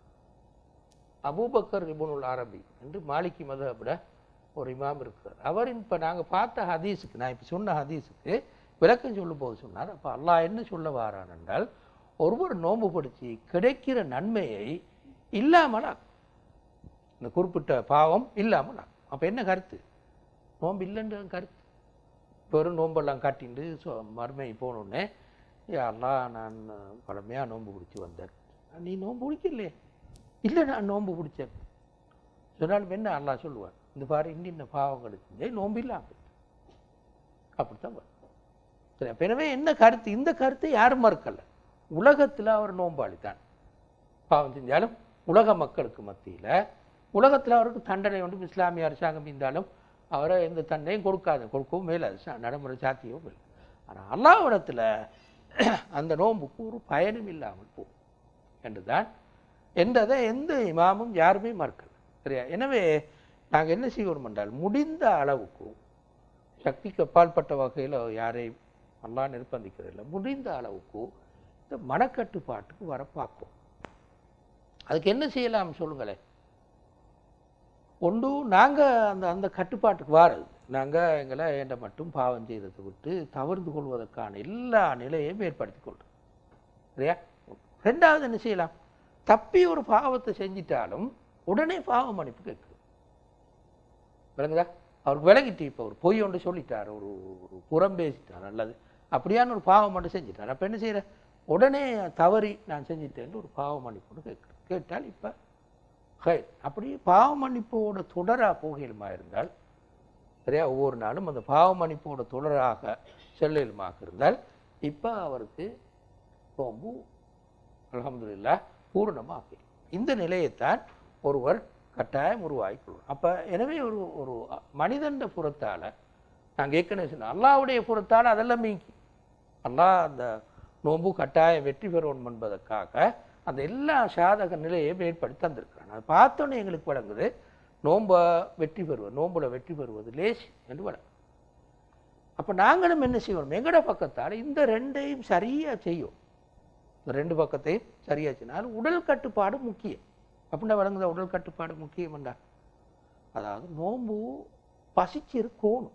அபூபக்கர் இபுனுல் அரபி என்று மாலிகி மதபட ஒரு இமாம் இருக்கிறார் அவர் இப்போ நாங்கள் பார்த்த ஹதீஸுக்கு நான் இப்போ சொன்ன ஹதீஸுக்கு விளக்கம் சொல்லும் போது சொன்னார் அப்போ அல்லாஹ் என்ன சொல்ல வாரான் என்றால் ஒருவர் நோன்பு படித்து கிடைக்கிற நன்மையை இல்லாமல் ஆக்கும். இந்த குறிப்பிட்ட பாவம் இல்லாமல் ஆக்கும். அப்போ என்ன கருத்து நோன்பு இல்லைன்ற கருத்து வெறும் நோம்பெல்லாம் காட்டிண்டு சொ மறுமை போனோடனே யாரெல்லாம் நான் பழமையாக நோன்பு பிடிச்சி வந்தேன் நீ நோன்பு பிடிக்கலையே இல்லை நான் நோன்பு பிடிச்சேன் சொன்னாலும் என்ன அல்லாஹ் சொல்லுவார் இந்த பாரு இன்னின்ன பாவங்கள் செஞ்சே நோன்பு இல்லாமல் அப்படித்தான் வரும் சரி அப்ப எனவே என்ன கருத்து இந்த கருத்தை யாரும் மறுக்கல உலகத்தில் அவர் நோம்பாளி தான் பாவம் செஞ்சாலும் உலக மக்களுக்கு மத்தியில் உலகத்தில் அவருக்கு தண்டனை ஒன்றும் இஸ்லாமிய அரசாங்கம் இருந்தாலும் அவரை எந்த தண்டனையும் கொடுக்காது கொடுக்கவும் மேலே அது சா- நடைமுறை சாத்தியவும் இல்லை ஆனால் அல்லாவிடத்தில் அந்த நோன்புக்கு ஒரு பயனும் இல்லாமல் போகும் என்றுதான் என்றதை எந்த இமாமும் யாருமே மறுக்கல சரியா எனவே நாங்கள் என்ன செய்வோம் என்றால் முடிந்த அளவுக்கு சக்திக்கு அப்பாற்பட்ட வகையில் யாரையும் அல்லாஹ் நிர்பந்திக்கிறதில்ல முடிந்த அளவுக்கு இந்த மனக்கட்டுப்பாட்டுக்கு வர பார்ப்போம் அதுக்கு என்ன செய்யலாம் சொல்லுங்களேன் ஒன்று நாங்கள் அந்த அந்த கட்டுப்பாட்டுக்கு வாரது நாங்கள் எங்களை ஏண்ட மட்டும் பாவம் செய்ததை விட்டு தவிர்த்து கொள்வதற்கான எல்லா நிலையையும் ஏற்படுத்தி கொள்றோம் சரியா ரெண்டாவது என்ன செய்யலாம் தப்பி ஒரு பாவத்தை செஞ்சிட்டாலும் உடனே பாவ மன்னிப்பு கேட்குது விளங்குதா அவர் விளங்கிட்டு இப்போ ஒரு பொய் ஒன்று சொல்லிட்டார் ஒரு ஒரு புறம் பேசிட்டார் அல்லது அப்படியான ஒரு பாவம் மட்டும் செஞ்சிட்டார் அப்போ என்ன செய்யற உடனே தவறி நான் செஞ்சிட்டேன்னு ஒரு பாவ மன்னிப்பு கேட்குறேன் கேட்டால் இப்போ ஹை அப்படி பாவ மன்னிப்போட தொடராக போகலுமா இருந்தால் சரியா ஒவ்வொரு நாளும் அந்த பாவ மன்னிப்போட தொடராக செல்லலுமாக இருந்தால் இப்போ அவருக்கு நோம்பு அல்ஹம்துலில்லாஹ் பூரணமாக இந்த நிலையைத்தான் ஒருவர் கட்டாயம் உருவாக்கி கொள்ளும் அப்போ எனவே ஒரு ஒரு மனிதண்ட புறத்தால் நாங்கள் ஏற்கனவே சொன்னோம் அல்லாவுடைய புறத்தால் அதெல்லாம் மீங்கி அல்லாஹ் அந்த நோன்பு கட்டாயம் வெற்றி பெறணும் என்பதற்காக அந்த எல்லா சாதக நிலையையும் ஏற்படுத்தி தந்திருக்கிறான் அதை பார்த்தோன்னே எங்களுக்கு வழங்குது நோன்பை வெற்றி பெறுவது நோன்புல வெற்றி பெறுவது லேசி என்று வழங்கும் அப்போ நாங்களும் என்ன செய்வோம் எங்கட பக்கத்தால் இந்த ரெண்டையும் சரியாக செய்யும் இந்த ரெண்டு பக்கத்தையும் சரியாக செய்யணும் உடல் கட்டுப்பாடு முக்கியம் அப்படின்னா வழங்குதா உடல் கட்டுப்பாடு முக்கியம்டா அதாவது நோன்பு பசிச்சிருக்கணும்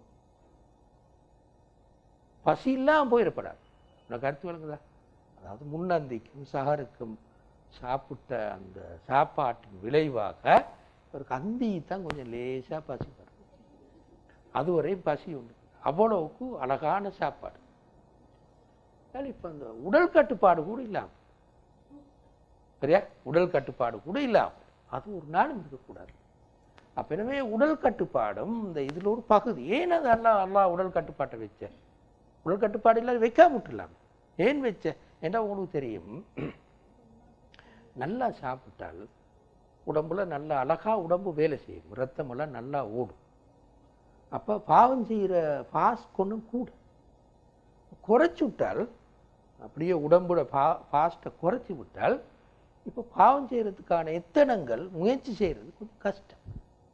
பசி இல்லாமல் போயிடப்படாது உனக்கு கருத்து வழங்குதா அதாவது முன்னந்திக்கும் சகருக்கும் சாப்பிட்ட அந்த சாப்பாட்டின் விளைவாக ஒரு கந்தி தான் கொஞ்சம் லேசாக பசி வரும் அதுவரையும் பசி உண்டு அவ்வளவுக்கு அழகான சாப்பாடு இப்போ அந்த உடல் கட்டுப்பாடு கூட இல்லாமல் சரியா உடல் கட்டுப்பாடு கூட இல்லாமல் அது ஒரு நாளும் இருக்கக்கூடாது அப்போ எனவே உடல் கட்டுப்பாடும் இந்த இதில் ஒரு பகுதி ஏன் அது அல்லா அல்லா உடல் கட்டுப்பாட்டை வச்ச உடல் கட்டுப்பாடு இல்லாத வைக்காம விட்டுலாம் ஏன் வச்ச ஏன்னா உங்களுக்கு தெரியும் நல்லா சாப்பிட்டால் உடம்புல நல்லா அழகா உடம்பு வேலை செய்யும் ரத்தமெல்லாம் நல்லா ஓடும் அப்போ பாவம் செய்கிற ஃபாஸ்ட் கொண்டும் கூட குறைச்சி விட்டால் அப்படியே உடம்போட பா ஃபாஸ்ட்டை குறைச்சி விட்டால் இப்போ பாவம் செய்கிறதுக்கான எத்தனங்கள் முயற்சி செய்கிறது கொஞ்சம் கஷ்டம்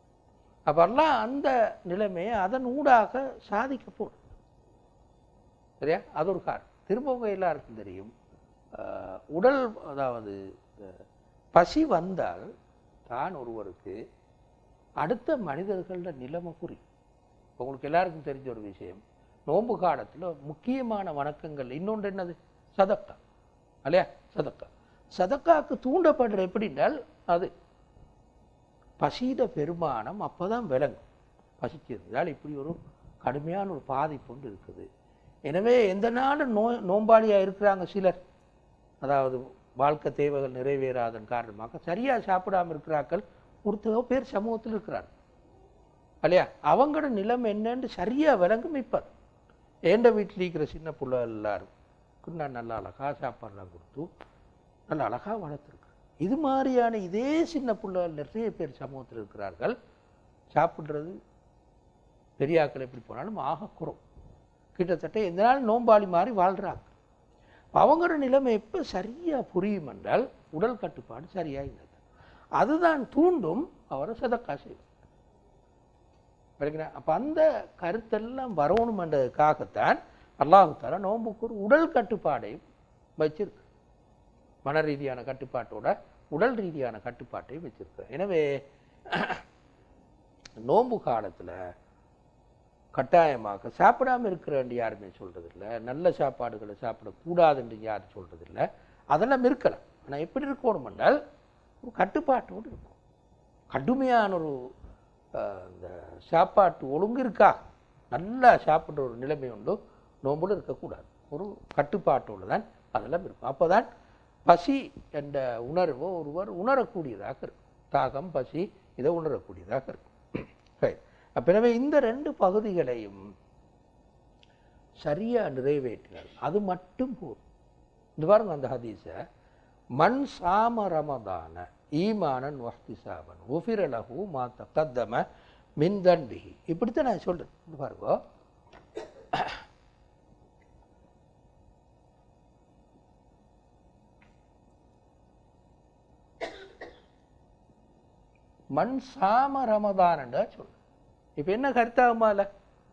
அப்பெல்லாம் அந்த நிலைமையை அதன் ஊடாக சாதிக்க போடும் சரியா அது ஒரு காரணம் திரும்பவும் எல்லாருக்கும் தெரியும் ஆஹ், உடல் அதாவது அஹ், பசி வந்தால் தான் ஒருவருக்கு அடுத்த மனிதர்களோட நிலைமை புரியும் உங்களுக்கு எல்லாருக்கும் தெரிஞ்ச ஒரு விஷயம் நோன்பு காலத்தில் முக்கியமான வணக்கங்கள் இன்னொன்று என்னது சதக்கா இல்லையா சதக்கா சதக்காக்கு தூண்டப்படுற எப்படின்னால் அது பசியிட பெருமானம் அப்பதான் விளங்கும் பசிச்சிருந்தால் இப்படி ஒரு கடுமையான ஒரு பாதிப்பு ஒன்று இருக்குது எனவே எந்த நாளும் நோ நோம்பாளியாக இருக்கிறாங்க சிலர் அதாவது வாழ்க்கை தேவைகள் நிறைவேறாதன் காரணமாக சரியாக சாப்பிடாம இருக்கிறார்கள் ஒருத்தவ பேர் சமூகத்தில் இருக்கிறார் இல்லையா அவங்களோட நிலைமை என்னன்னு சரியா விளங்கும் இப்போ ஏண்ட வீட்டில் இருக்கிற சின்ன பிள்ளை எல்லாரும் நான் நல்லா அழகா சாப்பாடுலாம் கொடுத்து நல்ல அழகா வளர்த்துருக்கு இது மாதிரியான இதே சின்ன பிள்ளைகள் நிறைய பேர் சமூகத்தில் இருக்கிறார்கள் சாப்பிட்றது பெரியாக்கள் எப்படி போனாலும் ஆக குறம் கிட்டத்தட்ட எந்த நாள் நோம்பாளி மாதிரி வாழ்றாங்க அவங்களோட நிலைமை எப்போ சரியா புரியும் என்றால் உடல் கட்டுப்பாடு சரியா இருந்தது அதுதான் தூண்டும் அவரை சதக்கா செய்வார் விளக்குறா? அப்ப அந்த கருத்தெல்லாம் வரணுமென்றதுக்காகத்தான் அல்லாஹு தாலா நோன்புக்கு ஒரு உடல் கட்டுப்பாடையும் வச்சிருக்கு மன ரீதியான கட்டுப்பாட்டோட உடல் ரீதியான கட்டுப்பாட்டையும் வச்சிருக்கு எனவே நோன்பு காலத்துல கட்டாயமாக சாப்பிடாம இருக்கிறேன் யாருமே சொல்றது இல்ல நல்ல சாப்பாடுகளை சாப்பிடக்கூடாதுன்னு யாரும் சொல்றது இல்ல அதெல்லாம் இருக்கலாம் ஆனா எப்படி இருக்கணும் என்றால் ஒரு கட்டுப்பாட்டோடு இருக்கும் கடுமையான ஒரு அஹ், இந்த சாப்பாட்டு ஒழுங்கு இருக்கா நல்லா சாப்பிட்ற ஒரு நிலைமை உண்டு நோம்போடு இருக்கக்கூடாது ஒரு கட்டுப்பாட்டோடு தான் அதெல்லாம் இருக்கும் அப்போதான் பசி என்ற உணர்வு ஒருவர் உணரக்கூடியதாக இருக்கும் தாகம் பசி இதை உணரக்கூடியதாக இருக்கும் சரி அப்ப எனவே இந்த ரெண்டு பகுதிகளையும் சரியா நிறைவேற்றினார் அது மட்டும் போதும் இந்த பாருங்க அந்த ஹதீஸை மண் சாம ரமதான ஈமானன் வஹ்திசாபன் உஃபிரலஹு மா தக்கத்தம மின் தன்பிஹி இப்படித்தான் நான் சொல்றேன் இந்த பாருங்க மண் சாம ரமதான்டா சொல்லு இப்ப என்ன கருத்தாகுமா இல்ல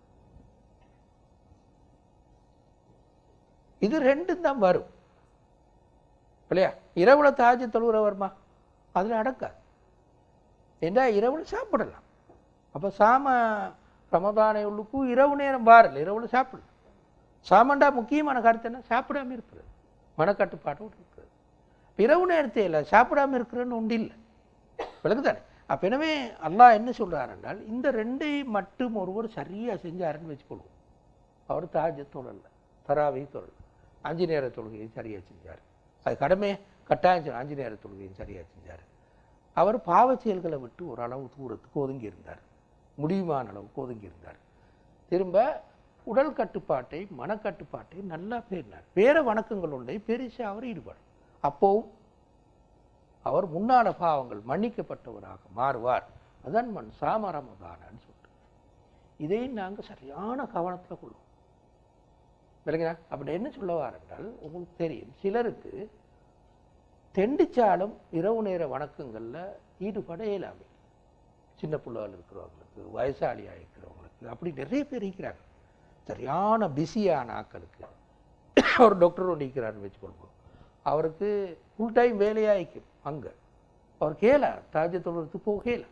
இது ரெண்டும் தான் வரும் இல்லையா இரவுல தாஜ் தொழுகிற வருமா அதுல அடக்காது ஏண்டா இரவுல சாப்பிடலாம் அப்ப சாம ரமதானை உள்ளுக்கும் இரவு நேரம் வாரல் இரவுல சாப்பிடலாம் சாமண்டா முக்கியமான கருத்து என்ன சாப்பிடாம இருக்கிறது மனக்கட்டுப்பாட்டோடு இருக்கிறது இரவு நேரத்தையில் சாப்பிடாம இருக்கிறன்னு ஒன்று இல்லை விளக்குதானே அப்ப எனவே அல்லாஹ் என்ன சொல்றார் என்றால் இந்த ரெண்டையும் மட்டும் ஒருவர் சரியா செஞ்சாருன்னு வச்சுக்கொள்வோம் அவர் தாஜ தொழல தராவி தொழல் அஞ்சு நேர தொழுகையும் சரியா செஞ்சார் அது கடமை கட்டாயம் செஞ்ச- அஞ்சு நேர தொழுகையும் சரியா செஞ்சார் அவர் பாவச் செயல்களை விட்டு ஒரு அளவு தூரத்துக்கு ஒதுங்கி இருந்தார் முடியுமான அளவுக்கு ஒதுங்கி இருந்தார் திரும்ப உடல் கட்டுப்பாட்டை மனக்கட்டுப்பாட்டை நல்லா பேரினார் வேற வணக்கங்கள் உண்டை பெருசா அவர் ஈடுபாடு அப்போவும் அவர் முன்னால பாவங்கள் மன்னிக்கப்பட்டவராக மாறுவார் அதான் மண் சாமரமதானன்னு சொல்லிட்டு இதையும் நாங்க சரியான கவனத்துல கொள்வோம் விளங்குதா அப்படி என்ன சொல்ல வார் என்றால் உங்களுக்கு தெரியும் சிலருக்கு தெண்டிச்சாலும் இரவு நேர வணக்கங்கள்ல ஈடுபட இயலாமை சின்ன பிள்ளைகள் இருக்கிறவங்களுக்கு வயசாளியாக இருக்கிறவங்களுக்கு அப்படி நிறைய பேர் இருக்கிறாங்க சரியான பிஸியான ஆட்களுக்கு ஒரு டாக்டர் ஒன்று இருக்கிறாருன்னு வச்சுக்கொள்வோம் அவருக்கு ஃபுல் டைம் வேலையாக இருக்கும் அங்கே அவர் கேள தாஜ தொழுறதுக்கு போக கேள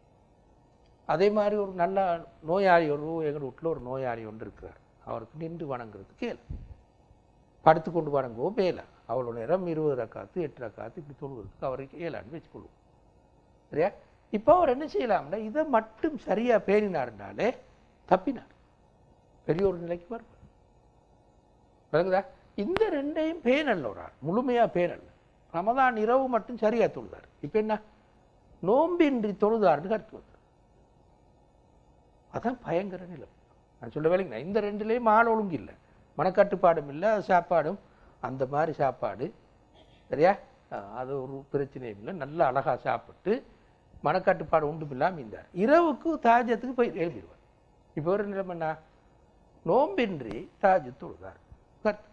அதே மாதிரி ஒரு நல்ல நோயாளி ஒரு எங்கள் வீட்டில் ஒரு நோயாளி ஒன்று இருக்கிறார் அவருக்கு நின்று வணங்குறது கேள படுத்து கொண்டு வணங்குவோம் மேல அவ்வளோ நேரம் இருபது ரக்காத்து எட்டு ரக்காத்து இப்படி தொழுகிறதுக்கு அவருக்கு ஏழான்னு வச்சுக்கொள்வோம் சரியா இப்போ அவர் என்ன செய்யலாம்னா இதை மட்டும் சரியா பேணினாருனாலே தப்பினார் பெரிய ஒரு நிலைக்கு வருவார் விளங்குதா இந்த ரெண்டையும் பேணல்ல ஒரு ஆள் முழுமையா பேணல்ல ரமதான் இரவு மட்டும் சரியா தொழுதார் இப்போ என்ன நோம்பின்றி தொழுதார்னு கருத்து வந்தார் அதான் பயங்கர நிலம் நான் சொல்ல வேலைங்க இந்த ரெண்டுலேயும் ஆள் ஒழுங்கு இல்லை மனக்கட்டுப்பாடும் இல்லை சாப்பாடும் அந்த மாதிரி சாப்பாடு சரியா அஹ் அது ஒரு பிரச்சனையும் இல்லை நல்லா அழகா சாப்பிட்டு மனக்கட்டுப்பாடு உண்டு இல்லாமல் இருந்தார் இரவுக்கு தாஜத்துக்கு போய் எழுப்பிடுவார் இப்போ ஒரு நிலைமை என்ன நோம்பின்றி தாஜ் தொழுதார் கருத்து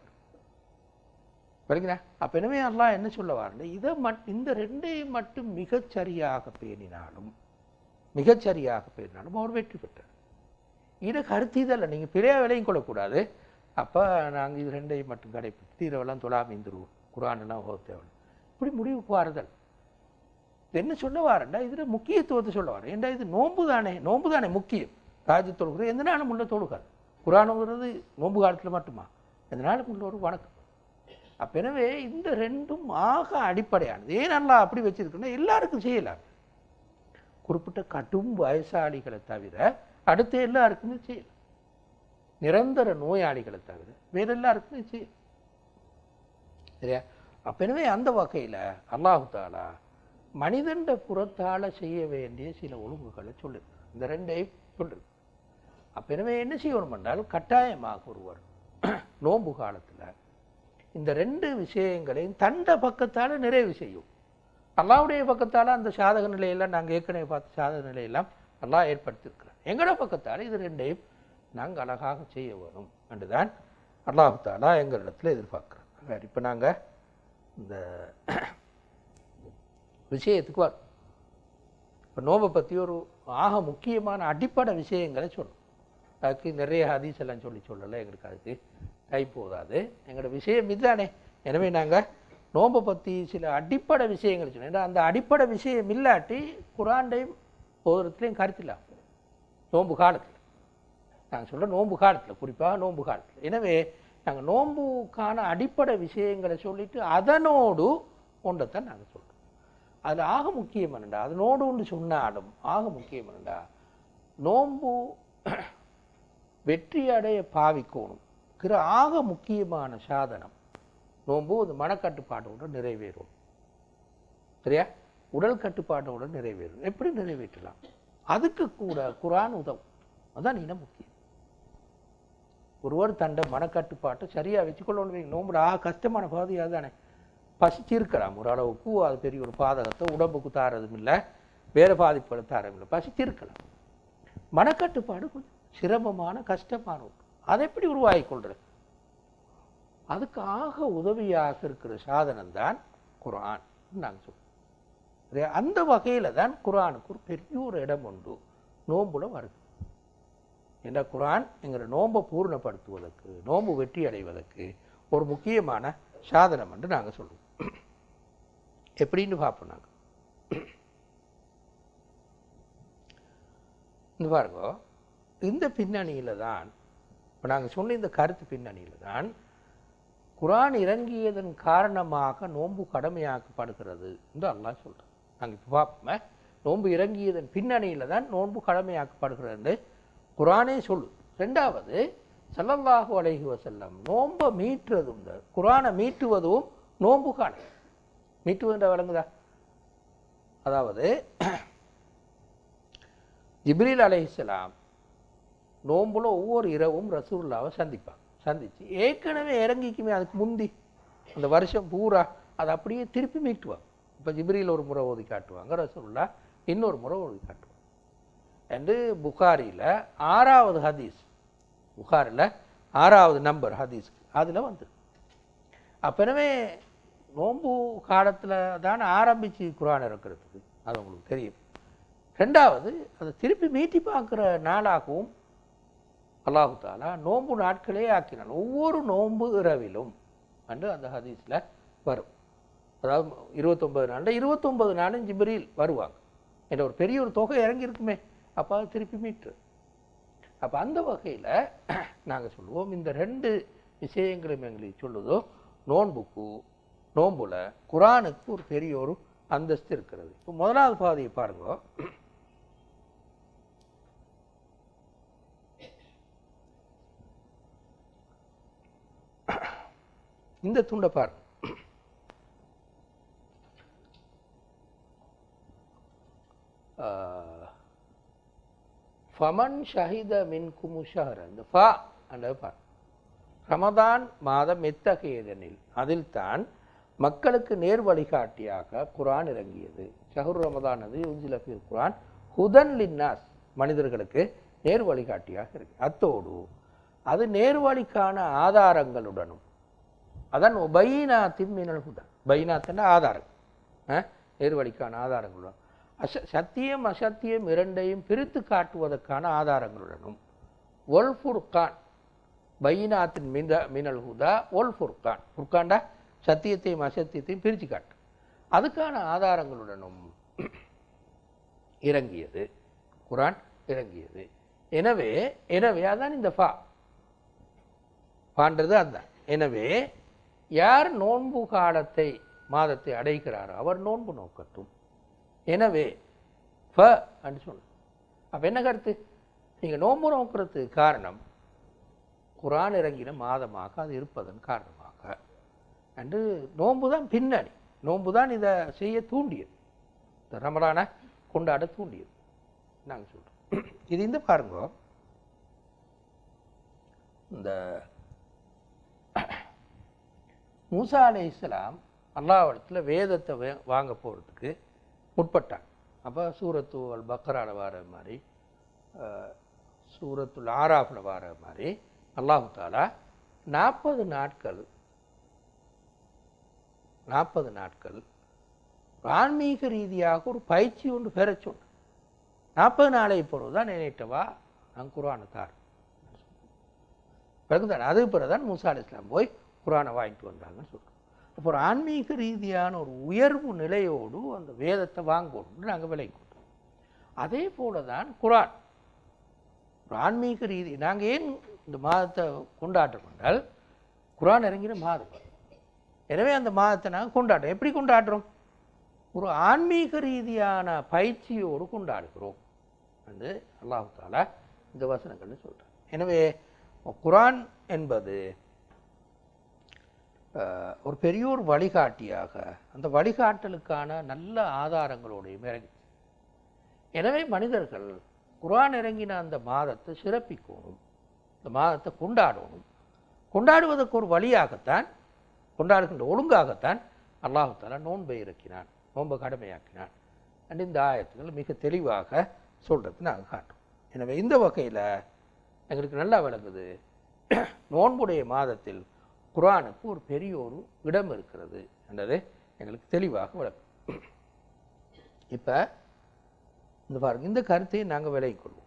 சரிங்களா அப்ப எனவே அல்லாஹ் என்ன சொல்ல வாருங்க இதை மட் இந்த ரெண்டையும் மட்டும் மிகச் சரியாக பேணினாலும் மிகச் சரியாக பேணினாலும் அவர் வெற்றி பெற்றார் இது கருத்து இதல்ல நீங்க பிழையா விலையும் கொள்ளக்கூடாது அப்போ நாங்கள் இது ரெண்டையும் மட்டும் கடைப்பிடித்து தீரவெல்லாம் தொழாம இருந்துருவோம் குரானெல்லாம் ஓ தேவை இப்படி முடிவுக்கு வாருதல் என்ன சொல்ல வாரண்டா இதில் முக்கியத்துவத்தை சொல்ல வரேன் ஏண்டா இது நோன்பு தானே நோன்பு தானே முக்கியம் ராஜ தொழுகிறது எந்த நாளும் உள்ள தொழுகாது குரானுங்கிறது நோன்பு காலத்தில் மட்டுமா எந்த நாளும் உள்ள ஒரு வணக்கம் அப்ப எனவே இந்த ரெண்டும் ஆக அடிப்படையானது ஏன் நல்லா அப்படி வச்சிருக்குன்னா எல்லாருக்கும் செய்யலாம் குறிப்பிட்ட கடும் வயசாளிகளை தவிர அடுத்த எல்லாருக்குமே செய்யலாம் நிரந்தர நோயாளிகளை தவிர வேற எல்லாருக்குமே செய்யலாம் சரியா அப்ப எனவே அந்த வகையில அல்லாஹு தாலா மனிதண்ட புறத்தால செய்ய வேண்டிய சில ஒழுங்குகளை சொல்லுது இந்த ரெண்டையும் சொல்லுது அப்ப எனவே என்ன செய்யணும் என்றால் கட்டாயமாக ஒருவர் நோன்பு காலத்துல இந்த ரெண்டு விஷயங்களையும் தண்ட பக்கத்தால நிறைவு செய்யும் அல்லாவுடைய பக்கத்தால அந்த சாதக நிலையெல்லாம் நாங்கள் ஏற்கனவே பார்த்த சாதக நிலையெல்லாம் அல்லாஹ் ஏற்படுத்தியிருக்கிறோம் எங்களோட பக்கத்தால இது ரெண்டையும் நாங்கள் அழகாக செய்ய வேணும் என்றுதான் அல்லாஹு தாலா எங்களிடத்துல எதிர்பார்க்குறோம் வேறு இப்போ நாங்கள் இந்த விஷயத்துக்கு வரும் இப்போ நோம்பை பற்றி ஒரு ஆக முக்கியமான அடிப்படை விஷயங்களை சொல்லணும் அதுக்கு நிறைய ஹதீஸ் எல்லாம் சொல்லி சொல்லலை எங்களுக்கு அதுக்கு கை போதாது எங்களோட விஷயம் இதுதானே எனவே நாங்கள் நோம்பை பற்றி சில அடிப்படை விஷயங்கள் சொன்னோம் ஏன்னா அந்த அடிப்படை விஷயம் இல்லாட்டி குராண்டையும் ஒவ்வொருத்திலையும் கருத்தில்லாம் நோன்பு காலத்தில் நாங்கள் சொல்ல நோன்பு காலத்தில் குறிப்பாக நோன்பு காலத்தில் எனவே நாங்கள் நோன்புக்கான அடிப்படை விஷயங்களை சொல்லிட்டு அதனோடு ஒன்றைத்தான் நாங்கள் சொல்கிறோம் அதில் ஆக முக்கியம் என்னண்டா அதனோடு ஒன்று சொன்னாலும் ஆக முக்கியம் என்னண்டா நோன்பு வெற்றி அடைய பாவிக்கணும் கிற ஆக முக்கியமான சாதனம் நோன்பு அது மனக்கட்டுப்பாட்டோட நிறைவேறும் சரியா உடல் கட்டுப்பாட்டோட நிறைவேறும் எப்படி நிறைவேற்றலாம் அதுக்கு கூட குரான் உதவும் அதான் இன முக்கியம் ஒருவர் தண்ட மனக்கட்டுப்பாட்டை சரியா வச்சுக்கொள்ளணும் வைங்க நோம்புல ஆ கஷ்டமான பகுதி அதுதானே பசிச்சிருக்கலாம் ஓரளவுக்கு அது பெரிய ஒரு பாதகத்தை உடம்புக்கு தாரதும் இல்லை வேறு பாதிப்புகளை தாரதும் இல்லை பசிச்சிருக்கலாம் மனக்கட்டுப்பாடு கொஞ்சம் சிரமமான கஷ்டமான ஒன்று அதை எப்படி உருவாகி கொள்றது அதுக்கு ஆக உதவியாக இருக்கிற சாதனம் தான் குரான் நாங்கள் சொல்றோம் சரியா? அந்த வகையில தான் குரானுக்கு ஒரு பெரிய ஒரு இடம் உண்டு நோன்புல வருது என்ற குரான் எங்களை நோன்பை பூர்ணப்படுத்துவதற்கு நோன்பு வெற்றி அடைவதற்கு ஒரு முக்கியமான சாதனம் என்று நாங்கள் சொல்லுவோம் எப்படின்னு பார்ப்போம் நாங்கள் இந்த பாருங்க இந்த பின்னணியில தான் இப்போ நாங்கள் சொன்ன இந்த கருத்து பின்னணியில தான் குரான் இறங்கியதன் காரணமாக நோன்பு கடமையாக்கப்படுகிறது என்று அல்லாஹ் சொல்றோம் நாங்கள் இப்போ பார்ப்போமே நோன்பு இறங்கியதன் பின்னணியில தான் நோன்பு கடமையாக்கப்படுகிறது என்று குரானே சொல்லு ரெண்டாவது ஸல்லல்லாஹு அலைஹி வஸல்லம் நோன்பை மீட்டுறதும் இந்த குரானை மீட்டுவதும் நோன்பு காலம் மீட்டுவதுன்ற விளங்குதா அதாவது ஜிப்ரீல் அலைஹிஸ்ஸலாம் நோன்புல ஒவ்வொரு இரவும் ரசூல்லாவை சந்திப்பாங்க சந்திச்சு ஏற்கனவே இறங்கிக்குமே அதுக்கு முந்தி அந்த வருஷம் பூரா அதை அப்படியே திருப்பி மீட்டுவாங்க இப்போ ஜிப்ரீல் ஒரு முறை ஓதி காட்டுவாங்க ரசூல்லா இன்னொரு முறை ஓதி காட்டுவாங்க என்று புகாரியில் ஆறாவது ஹதீஸ் புகாரில் ஆறாவது நம்பர் ஹதீஸ் அதில் வந்து அப்பனவே நோன்பு காலத்தில் தானே ஆரம்பிச்சு குரான் இறக்கிறதுக்கு அது உங்களுக்கு தெரியும் ரெண்டாவது அதை திருப்பி மீட்டி பார்க்குற நாளாகவும் அல்லாஹு தாலா நோன்பு நாட்களே ஆக்கினான் ஒவ்வொரு நோன்பு இரவிலும் என்று அந்த ஹதீஸில் வரும் அதாவது இருபத்தொன்பது நாளில் இருபத்தொன்பது நாளும் ஜிப்ரீல் வருவாங்க என்ற ஒரு பெரிய ஒரு தொகை இறங்கி இருக்குமே அப்போ அதை திருப்பி மீட்டு அப்போ அந்த வகையில் நாங்கள் சொல்லுவோம் இந்த ரெண்டு விஷயங்களும் எங்களுக்கு சொல்லுதோ நோன்புக்கு நோன்புல குரானுக்கு ஒரு பெரிய ஒரு அந்தஸ்து இருக்கிறது இப்போ முதலாவது பாதையை பாருங்க இந்த துண்டை பாருங்க ஆஹ், ஃபமன் ஷஹித மின் குமுஷஹர இந்த ஃபா அல்லது பார் ரமதான் மாதம் எத்தகையதெனில் அதில் தான் மக்களுக்கு நேர் வழிகாட்டியாக குரான் இறங்கியது ஷஹுர் ரமதான் அது உஜிலஃபில் குரான் ஹுதன் லின்னாஸ் மனிதர்களுக்கு நேர் வழிகாட்டியாக இருக்கு அத்தோடு அது நேர்வழிக்கான ஆதாரங்களுடனும் அதான் பைனாத்தின் மினல் ஹுதா பைனாத்தின் ஆதாரம் அஹ், நேர்வழிக்கான ஆதாரங்களுடன் அச சத்தியம் அசத்தியம் இரண்டையும் பிரித்து காட்டுவதற்கான ஆதாரங்களுடனும் ஒல் ஃபுர்கான் பைனாத்தின் மிந்த மினல் ஹுதா ஒல் ஃபுர்கான் ஃபுர்கான்டா சத்தியத்தையும் அசத்தியத்தையும் பிரித்து காட்டு அதுக்கான ஆதாரங்களுடனும் இறங்கியது குரான் இறங்கியது எனவே எனவே அதான் இந்த ஃபா பான்றது அதுதான் எனவே யார் நோன்பு காலத்தை மாதத்தை அடைகிறாரோ அவர் நோன்பு நோக்கட்டும் எனவே ஃப என்று சொன்ன அப்போ என்ன கருத்து நீங்கள் நோன்பு நோக்கிறதுக்கு காரணம் குரான் இறங்கின மாதமாக அது இருப்பதன் காரணமாக என்று நோன்பு தான் பின்னணி நோன்பு தான் இதை செய்ய தூண்டியது இந்த ரமலானை கொண்டாட தூண்டியது நாங்கள் சொல்கிறோம் இது இந்த பாருங்க இந்த மூசா அலை இஸ்லாம் அல்லாவிடத்தில் வேதத்தை வே- வாங்க போகிறதுக்கு முற்பட்டாங்க அப்போ சூரத்து அல் பக்ராவில் வர மாதிரி அஹ், சூரத்துல் ஆராஃபில் வர மாதிரி அல்லாஹு தாலா நாற்பது நாட்கள் நாற்பது நாட்கள் ஆன்மீக ரீதியாக ஒரு பயிற்சி ஒன்று பெற சொன்னார் நாற்பது நாளை பொழுது தான் நினைட்டவா நான் குரானை தார் பிறகுதான் அது பிறகுதான் மூசா அலி இஸ்லாம் போய் குரானை வாங்கிட்டு வந்தாங்கன்னு சொல்கிறோம் அப்போ ஒரு ஆன்மீக ரீதியான ஒரு உயர்வு நிலையோடு அந்த வேதத்தை வாங்கணும்னு நாங்கள் விலை கொண்டோம் அதே போல தான் குரான் ஒரு ஆன்மீக ரீதி நாங்கள் ஏன் இந்த மாதத்தை கொண்டாடுறோம் என்றால் குரான் இறங்கின மாதம் எனவே அந்த மாதத்தை நாங்கள் கொண்டாடுறோம் எப்படி கொண்டாடுறோம் ஒரு ஆன்மீக ரீதியான பயிற்சியோடு கொண்டாடுகிறோம் வந்து அல்லாஹ் தாலா இந்த வசனங்கள்னு சொல்கிறேன் எனவே குரான் என்பது அஹ், ஒரு பெரிய ஒரு வழிகாட்டியாக அந்த வழிகாட்டலுக்கான நல்ல ஆதாரங்களோடையும் இறங்கி எனவே மனிதர்கள் குரான் இறங்கின அந்த மாதத்தை சிறப்பிக்கணும் இந்த மாதத்தை கொண்டாடணும் கொண்டாடுவதற்கு ஒரு வழியாகத்தான் கொண்டாடுகின்ற ஒழுங்காகத்தான் அல்லாஹு தாலா நோன்பை இறக்கினான் நோன்பை கடமையாக்கினான் and இந்த ஆயத்துகள் மிக தெளிவாக சொல்கிறது நாங்கள் காட்டுறோம் எனவே இந்த வகையில் எங்களுக்கு நல்லா விளங்குது நோன்புடைய மாதத்தில் குர்ஆனுக்கு ஒரு பெரிய ஒரு இடம் இருக்கிறது என்றது எங்களுக்கு தெளிவாக விளக்கும் இப்போ இந்த பாருங்க இந்த கருத்தை நாங்கள் விலகிக் கொள்வோம்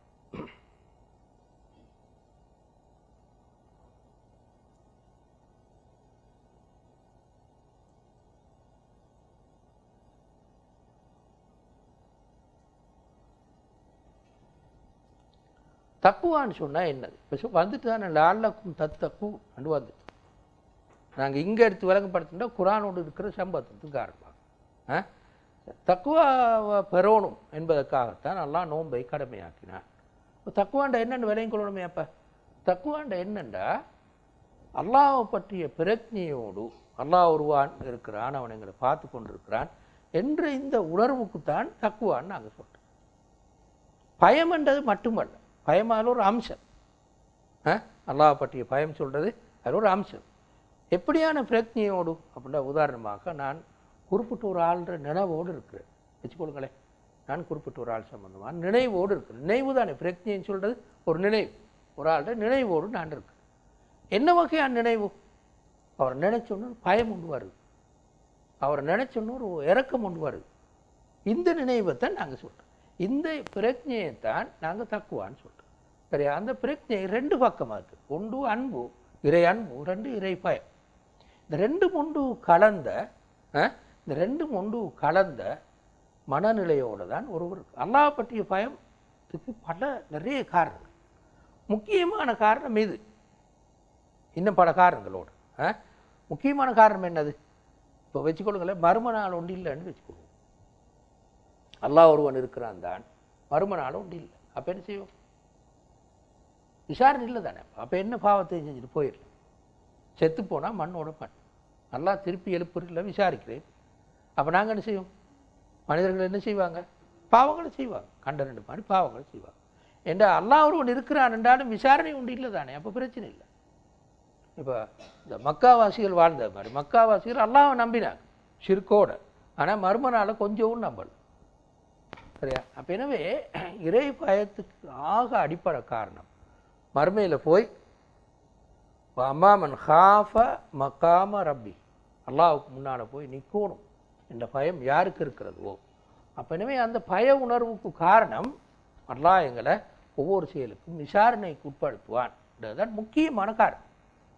தக்குவான்னு சொன்னால் என்னது இப்போ வந்துட்டு தானே லால்லக்கும் தத்தக்கு அண்டு வந்துட்டு நாங்கள் இங்கே எடுத்து விளங்கப்படுத்தினா குரானோடு இருக்கிற சம்பவத்துக்கு காரணமாக ஆ தக்குவாவை பெறணும் என்பதற்காகத்தான் அல்லாஹ் நோன்பை கடமையாக்கினான் இப்போ தக்குவாண்ட என்னென்னு விலையும் கொள்ளணுமே அப்போ தக்குவாண்ட என்னண்டா அல்லாஹ்வை பற்றிய பிரஜையோடு அல்லாஹ் ஒருவான் இருக்கிறான் அவன் எங்களை பார்த்து கொண்டிருக்கிறான் என்ற இந்த உணர்வுக்குத்தான் தக்குவான்னு நாங்கள் சொல்கிறோம் பயம் என்றது மட்டுமல்ல பயமால ஒரு அம்சம் ஆ அல்லாஹ் பற்றிய பயம் சொல்கிறது அது ஒரு அம்சம் எப்படியான பிரஜையோடு அப்படின்னா உதாரணமாக நான் குறிப்பிட்ட ஒரு ஆள்ற நினைவோடு இருக்கிறேன் வச்சுக்கொள்ளுங்களேன் நான் குறிப்பிட்ட ஒரு ஆள் சம்பந்தமாக நினைவோடு இருக்கிறேன் நினைவு தானே பிரஜைன்னு சொல்கிறது ஒரு நினைவு ஒரு ஆள்ற நினைவோடு நான் இருக்கிறேன் என்ன வகையான நினைவு அவர் நினைச்சோன்னு ஒரு பயம் உண்டு வருது அவர் நினைச்சோன்னு ஒரு இறக்கம் உண்டு வருது இந்த நினைவைத்தான் நாங்கள் சொல்கிறோம் இந்த பிரஜையை தான் நாங்கள் தக்குவான்னு சொல்கிறோம் சரியா அந்த பிரஜை ரெண்டு பக்கமாக இருக்குது ஒன்று அன்பு இறை அன்பு ரெண்டு இறை பயம் இந்த ரெண்டு ஒன்று கலந்த அஹ், இந்த ரெண்டு ஒன்று கலந்த மனநிலையோடு தான் ஒருவர் அல்லாஹ் பற்றிய பயத்துக்கு பல நிறைய காரணங்கள் முக்கியமான காரணம் இது இன்னும் பல காரணங்களோடு ஆ? முக்கியமான காரணம் என்னது இப்போ வச்சுக்கொள்ளுங்களேன் மர்ம நாள் ஒன்று இல்லைன்னு வச்சுக்கொள்வோம் அல்லாஹ் ஒருவன் இருக்கிறான் தான் மர்ம நாள் ஒன்று இல்லை அப்போ என்ன செய்வோம் விசாரணை இல்லை தானே அப்போ என்ன பாவத்தை செஞ்சுட்டு போயிடலாம் செத்து போனால் மண்ணோட மண் அல்லாஹ் திருப்பி எழுப்புறதுல விசாரிக்கிறேன் அப்போ நாங்கள் என்ன செய்வோம் மனிதர்கள் என்ன செய்வாங்க பாவங்களை செய்வாங்க கண்ட ரெண்டு மாதிரி பாவங்களை செய்வாங்க என்ற அல்லாஹ் ஒருவன் இருக்கிறான் என்றாலும் விசாரணை உண்டு இல்லை தானே அப்போ பிரச்சனை இல்லை இப்போ இந்த மக்காவாசிகள் வாழ்ந்த மாதிரி மக்காவாசிகள் அல்லாஹ்வை நம்பினாங்க ஷிர்கோட ஆனால் மர்மனால கொஞ்சவும் நம்பல சரியா அப்போ எனவே இறை பயத்துக்கு ஆக அடிப்படை காரணம் மர்மையில் போய் அம்மாமன் ஹாஃப மக்காம ரப்பி அல்லாஹ்வுக்கு முன்னால் போய் நிற்கணும் என்ற பயம் யாருக்கு இருக்கிறதோ அப்போ எனவே அந்த பய உணர்வுக்கு காரணம் அல்லாஹ் எங்களை ஒவ்வொரு செயலுக்கும் விசாரணைக்கு உட்படுத்துவான் இதுதான் முக்கியமான காரணம்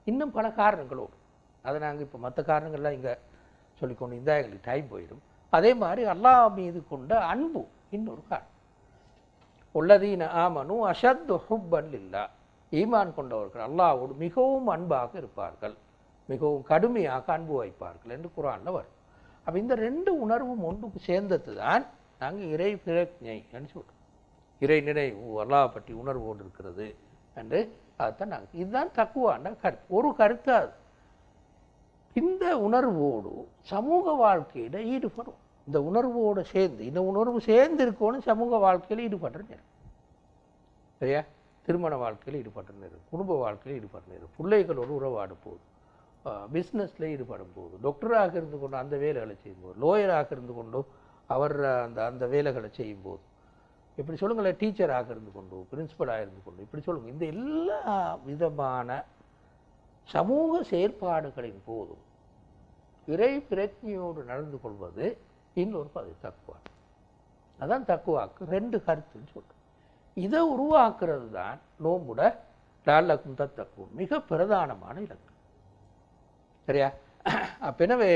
இன்னும் பல காரணங்களோடு அதை நாங்கள் இப்போ மற்ற காரணங்கள்லாம் இங்கே சொல்லிக்கொண்டு இருந்தால் எங்களுக்கு டைம் போயிடும் அதே மாதிரி அல்லாஹ் மீது கொண்ட அன்பு இன்னொரு காரணம் உள்ளதீன ஆமனு அஷத்து ஹுப்பன் இல்லா ஈமான் கொண்டவர்கள் அல்லாஹ்வோடு மிகவும் அன்பாக இருப்பார்கள் மிகவும் கடுமையாக அன்பு வைப்பார்கள் என்று குரானில் வரும் அப்போ இந்த ரெண்டு உணர்வும் ஒன்றுக்கு சேர்ந்தது தான் நாங்கள் இறை பிரஜை என்று சொல்கிறோம் இறை நினைவு அல்லாஹ் பற்றி உணர்வோடு இருக்கிறது என்று அதுதான் நாங்கள் இதுதான் தக்குவான கருத்து ஒரு கருத்து அது இந்த உணர்வோடு சமூக வாழ்க்கையில் ஈடுபடும் இந்த உணர்வோடு சேர்ந்து இந்த உணர்வு சேர்ந்து இருக்கணும் சமூக வாழ்க்கையில் ஈடுபடுற நேரம் சரியா திருமண வாழ்க்கையில் ஈடுபடுற நேரம் குடும்ப வாழ்க்கையில் ஈடுபடுற நேரம் பிள்ளைகளோடு உறவாடு போது பிஸ்னஸில் ஈடுபடும் போது டாக்டராக இருந்து கொண்டு அந்த வேலைகளை செய்யும்போது லோயராக இருந்து கொண்டு அவர் அந்த அந்த வேலைகளை செய்யும்போது இப்படி சொல்லுங்களேன் டீச்சராக இருந்து கொண்டு பிரின்சிபலாக இருந்து கொண்டு இப்படி சொல்லுங்கள் இந்த எல்லா விதமான சமூக செயற்பாடுகளின் போதும் இறை பிரജ്ഞையோடு நடந்து கொள்வது இன்னொரு பதவி தக்குவா அதான் தக்குவாக்கு ரெண்டு கருத்துன்னு சொல்கிறோம் இதை உருவாக்குறது தான் நோம்புட லாலக்கும் தத்தக்கும் மிக பிரதானமான இலக்கு சரியா அப்ப எனவே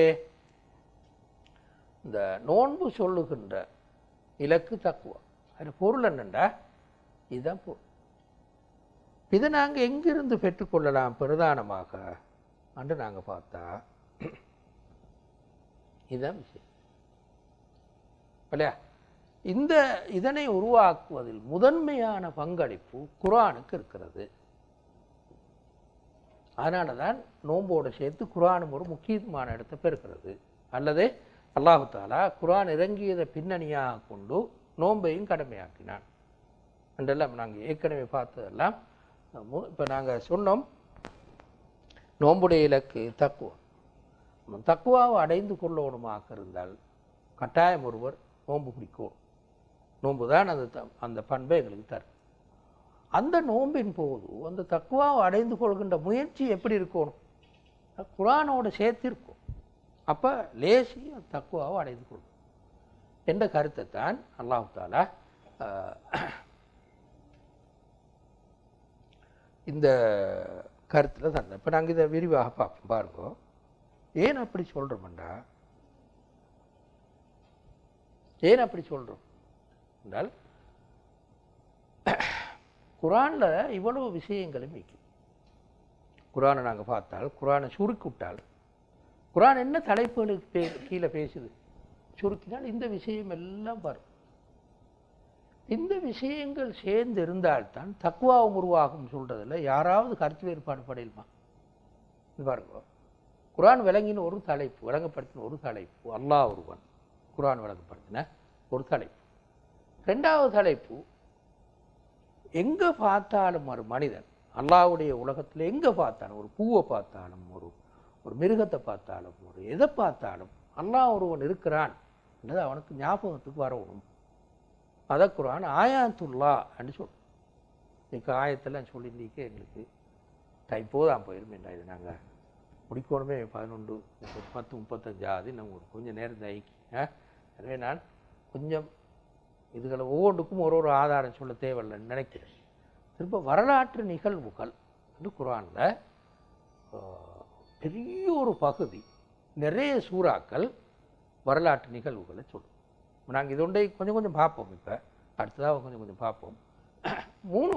இந்த நோன்பு சொல்லுகின்ற இலக்கு தக்குவா அது பொருள் என்னண்டா இதுதான் பொருள் இதை நாங்கள் எங்கிருந்து பெற்றுக்கொள்ளலாம் பிரதானமாக என்று நாங்கள் பார்த்தா இதுதான் விஷயம் இல்லையா இந்த இதனை உருவாக்குவதில் முதன்மையான பங்களிப்பு குரானுக்கு இருக்கிறது அதனால தான் நோம்போடு சேர்த்து குரானும் ஒரு முக்கியமான இடத்தை பெறுகிறது அல்லது அல்லாஹு தாலா குரான் இறங்கியதை பின்னணியாக கொண்டு நோன்பையும் கடமையாக்கினான் என்றெல்லாம் நாங்கள் ஏற்கனவே பார்த்ததெல்லாம் இப்போ நாங்கள் சொன்னோம் நோம்புடைய இலக்கு தக்குவம் தக்குவாவை அடைந்து கொள்ளணுமாக இருந்தால் கட்டாயம் ஒருவர் நோன்பு பிடிக்கும் நோன்பு தான் அந்த த- அந்த பண்பை எங்களுக்கு தரும் அந்த நோம்பின் போது அந்த தக்குவாவை அடைந்து கொள்கின்ற முயற்சி எப்படி இருக்கணும் குரானோட சேர்த்து இருக்கும் அப்போ லேசி அந்த தக்குவாவை அடைந்து கொள்ளும் என்ற கருத்தை தான் அல்லாஹ் தாலா ஆஹ், இந்த கருத்தில் தந்தேன் இப்போ நாங்கள் இதை விரிவாக பார்ப்போம் பாருங்க ஏன் அப்படி சொல்கிறோம்டா ஏன் அப்படி சொல்கிறோம் என்றால் குரானில் இவ்வளவு விஷயங்களும் மிக்கும் குரானை நாங்கள் பார்த்தால் குரானை சுருக்கிவிட்டால் குரான் என்ன தலைப்புகளுக்கு பே கீழே பேசுது சுருக்கினால் இந்த விஷயம் எல்லாம் வரும் இந்த விஷயங்கள் சேர்ந்து இருந்தால்தான் தக்குவாவும் உருவாகும் சொல்கிறதில்ல யாராவது கருத்து வேறுபாடு படையுமா இது பாருங்க குரான் விளங்கின ஒரு தலைப்பு விளங்கப்படுத்தின ஒரு தலைப்பு அல்லாஹ் ஒருவன் குரான் விளங்கப்படுத்தின ஒரு தலைப்பு ரெண்டாவது தலைப்பு எங்கே பார்த்தாலும் ஒரு மனிதன் அல்லாஹ்வுடைய உலகத்தில் எங்கே பார்த்தாலும் ஒரு பூவை பார்த்தாலும் ஒரு ஒரு மிருகத்தை பார்த்தாலும் ஒரு எதை பார்த்தாலும் அல்லாஹ் ஒருவன் இருக்கிறான் என்றது அவனுக்கு ஞாபகத்துக்கு வரணும் அதை குரான் ஆயாத்துல்லா என்று சொல்லும் இன்னைக்கு ஆயத்தெல்லாம் சொல்லியிருந்தீங்க எங்களுக்கு டைம் போதான் போயிரும் என்ன இது நாங்கள் முடிக்கணுமே பதினொன்று முப்பது பத்து முப்பத்தஞ்சாவது நம்ம ஒரு கொஞ்சம் நேரம் தைக்கி ஆ எனவே நான் கொஞ்சம் இதுகளை ஒவ்வொன்றுக்கும் ஒரு ஒரு ஆதாரம் சொல்ல தேவையில்லைன்னு நினைக்கிறேன் திரும்ப வரலாற்று நிகழ்வுகள் வந்து குரானில் பெரிய ஒரு பகுதி நிறைய சூறாக்கள் வரலாற்று நிகழ்வுகளை சொல்லும் நாங்கள் இதொண்டை கொஞ்சம் கொஞ்சம் பார்ப்போம் இப்போ அடுத்ததாக கொஞ்சம் கொஞ்சம் பார்ப்போம் மூணு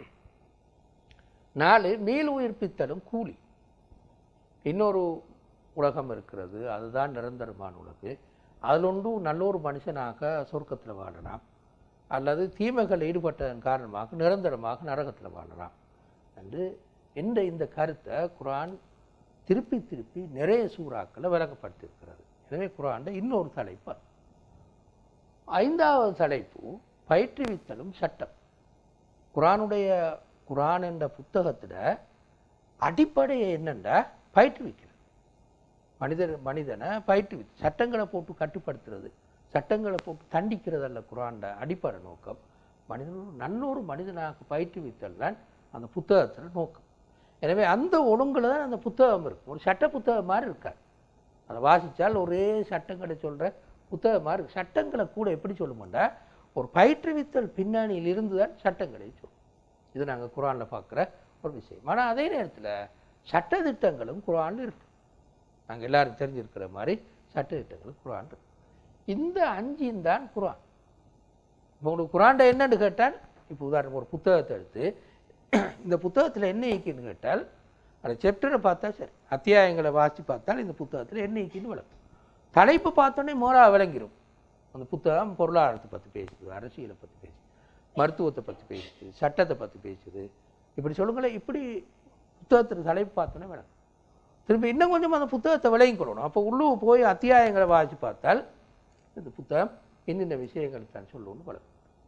நாலு மீள் உயிர்ப்பித்தலும் கூலி இன்னொரு உலகம் இருக்கிறது அதுதான் நிரந்தரமான உலகு அதில் ஒன்று நல்ல ஒரு மனுஷனாக சொர்க்கத்தில் வாழலாம் அல்லது தீமைகள் ஈடுபட்டதன் காரணமாக நிரந்தரமாக நரகத்தில் வாழலாம் என்று என்ற இந்த கருத்தை குரான் திருப்பி திருப்பி நிறைய சூறாக்களை விளக்கப்படுத்தியிருக்கிறது எனவே குரான் இன்னொரு தலைப்பு அது. ஐந்தாவது தலைப்பு பயிற்றுவித்தலும் சட்டம் குரானுடைய குரான் என்ற புத்தகத்தில் அடிப்படை என்னென்னா பயிற்றுவிக்கிறது மனிதர் மனிதனை பயிற்றுவி சட்டங்களை போட்டு கட்டுப்படுத்துறது சட்டங்களை போட்டு தண்டிக்கிறது அல்ல குரான்ட அடிப்படை நோக்கம் மனிதன் ஒரு நல்ல ஒரு மனிதனாக பயிற்றுவித்தல் தான் அந்த புத்தகத்தில் நோக்கம் எனவே அந்த ஒழுங்குல தான் அந்த புத்தகம் இருக்கும் ஒரு சட்ட புத்தகம் மாதிரி இருக்காது அதை வாசித்தால் ஒரே சட்டங்களை சொல்கிற புத்தகம் மாதிரி இருக்கு. சட்டங்களை கூட எப்படி சொல்லுமாண்டா ஒரு பயிற்றுவித்தல் பின்னணியில் இருந்து தான் சட்டங்களை சொல்லும் இது நாங்கள் குரானில் பார்க்குற ஒரு விஷயம் ஆனால் அதே நேரத்தில் சட்டதிட்டங்களும் குரான்ல இருக்கு நாங்கள் எல்லாரும் தெரிஞ்சிருக்கிற மாதிரி சட்டதிட்டங்களும் குரான் இருக்கு இந்த அஞ்சும் தான் குரான் இப்போ உங்களுக்கு குரான்ட என்னன்னு கேட்டால் இப்போ உதாரணம் ஒரு புத்தகத்தை எடுத்து இந்த புத்தகத்தில் என்ன இருக்குன்னு கேட்டால் அந்த செப்டரை பார்த்தா சரி அத்தியாயங்களை வாசி பார்த்தால் இந்த புத்தகத்தில் என்ன இருக்குன்னு விளக்கும் தலைப்பு பார்த்தோன்னே மோரா விளங்கிரும் அந்த புத்தகம் பொருளாதாரத்தை பற்றி பேசுது அரசியலை பற்றி பேசுது மருத்துவத்தை பற்றி பேசுது சட்டத்தை பற்றி பேசுது இப்படி சொல்லுங்களேன் இப்படி புத்தகத்தில் தலைப்பு பார்த்தோன்னே விளங்கும் திரும்ப இன்னும் கொஞ்சம் அந்த புத்தகத்தை விளங்கிக் கொள்ளணும் அப்போ உள்ளூர் போய் அத்தியாயங்களை வாசி பார்த்தால் இந்த புத்தகம் இன்னின்ன விஷயங்கள் தான் சொல்லணும்னு பழகும்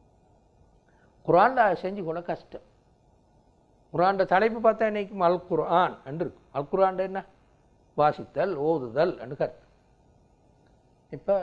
குரான்ல செஞ்சு கொள்ள கஷ்டம் குரான்ட தலைப்பு பார்த்தா இன்னைக்கு அல் குர்ஆன் என்று இருக்கும் அல் குர்ஆன் என்ன வாசித்தல் ஓதுதல் என்று கருத்து இப்போ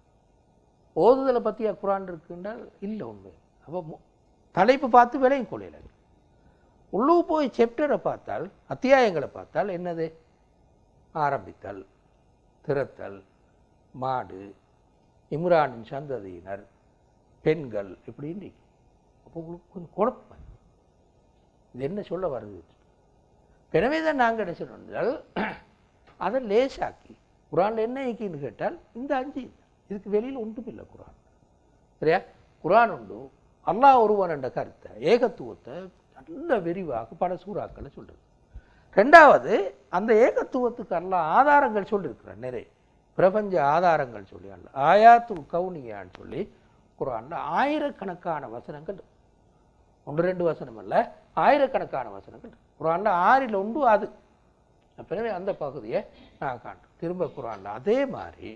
ஓதுதலை பற்றியா குரான் இருக்குன்றால் இல்லை உண்மை அப்போ மு- தலைப்பு பார்த்து விலையும் கொள்ளையில உள்ளூர் போய் செப்டரை பார்த்தால் அத்தியாயங்களை பார்த்தால் என்னது ஆரம்பித்தல் திறத்தல் மாடு இம்ரானின் சந்ததியினர் பெண்கள் இப்படின்னு இருக்கு. அப்போ உங்களுக்கு கொஞ்சம் குழப்பம் இது என்ன சொல்ல வருது எனவே தான் நாங்கள் என்ன சொல்றோம் என்றால், அதை லேசாக்கி குரானில் என்ன இருக்குன்னு கேட்டால் இந்த அஞ்சு இல்லை. இதுக்கு வெளியில் ஒன்றும் இல்லை குரான் சரியா குரான் உண்டு அல்லாஹ் ஒருவன் என்ற கருத்தை ஏகத்துவத்தை நல்ல விரிவாக பல சூறாக்களை சொல்றது ரெண்டாவது அந்த ஏகத்துவத்துக்கு அல்லாஹ் ஆதாரங்கள் சொல்லியிருக்கிறான் நிறைய பிரபஞ்ச ஆதாரங்கள் சொல்லி அல்ல ஆயாத்துல் கவுனியான்னு சொல்லி குரான்ல ஆயிரக்கணக்கான வசனங்கள் இருக்கு. ஒன்று ரெண்டு வசனம் அல்ல ஆயிரக்கணக்கான வசனங்கள் இருக்கு. குரான்ல ஆறில் ஒன்று அது பிறகு அந்த பகுதியை நான் காண்றோம் திரும்ப குரான்ல அதே மாதிரி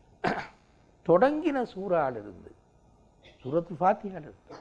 தொடங்கின சூறாலிருந்து சூரத்து ஃபாத்தியால இருந்து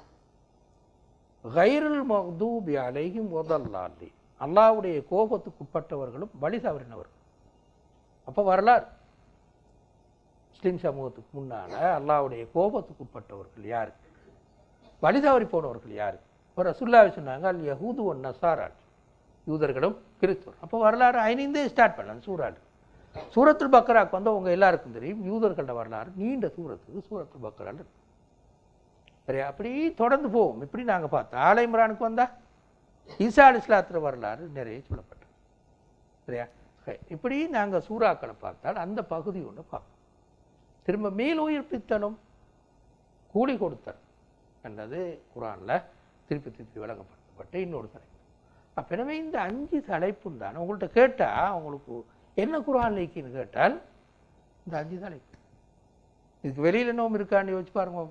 கைருல் மக்தூபி அலைஹிம் வதல்லாலி அல்லாஹ்வுடைய கோபத்துக்கு உட்பட்டவர்களும் வழி தவறினவர்கள் அப்போ வரலாறு முஸ்லிம் சமூகத்துக்கு முன்னால அல்லாஹ்வுடைய கோபத்துக்கு உட்பட்டவர்கள் யாரு வழி தவறி போனவர்கள் யாரு இப்போ ரசுல்லாவை சொன்னாங்க அல் யஹூது ஒன் நசாரால் யூதர்களும் கிறிஸ்தவர் அப்போ வரலாறு ஐநீந்தே ஸ்டார்ட் பண்ணலாம் சூறாடு சூரத்துல் பக்கராக்கு வந்து உங்க எல்லாருக்கும் தெரியும் யூதர்களோட வரலாறு நீண்ட சூரத்துக்கு சூரத்துல் பக்கரால் இருக்கு சரியா அப்படி தொடர்ந்து போவோம் இப்படி நாங்க பார்த்தோம் ஆலை இம்ரானுக்கு வந்தா ஈசா அலி இஸ்லாத்துல வரலாறு நிறைய சொல்லப்பட்டது சரியா சரி. இப்படி நாங்க சூறாக்களை பார்த்தால் அந்த பகுதி ஒன்று பார்ப்போம் திரும்ப மேல் உயிர்ப்பித்தனும் கூலி கொடுத்தல் என்றது குரான்ல திருப்பி திருப்பி விளங்கப்படுத்தப்பட்ட இன்னொரு தலைப்பு அப்ப எனவே இந்த அஞ்சு தலைப்பும் தான் உங்கள்கிட்ட கேட்டா உங்களுக்கு என்ன குரான் லைக்கின்னு கேட்டால் இந்த அஞ்சு தலைப்பு இதுக்கு வெளியில நோம் இருக்கான்னு யோசிச்சு பாருங்க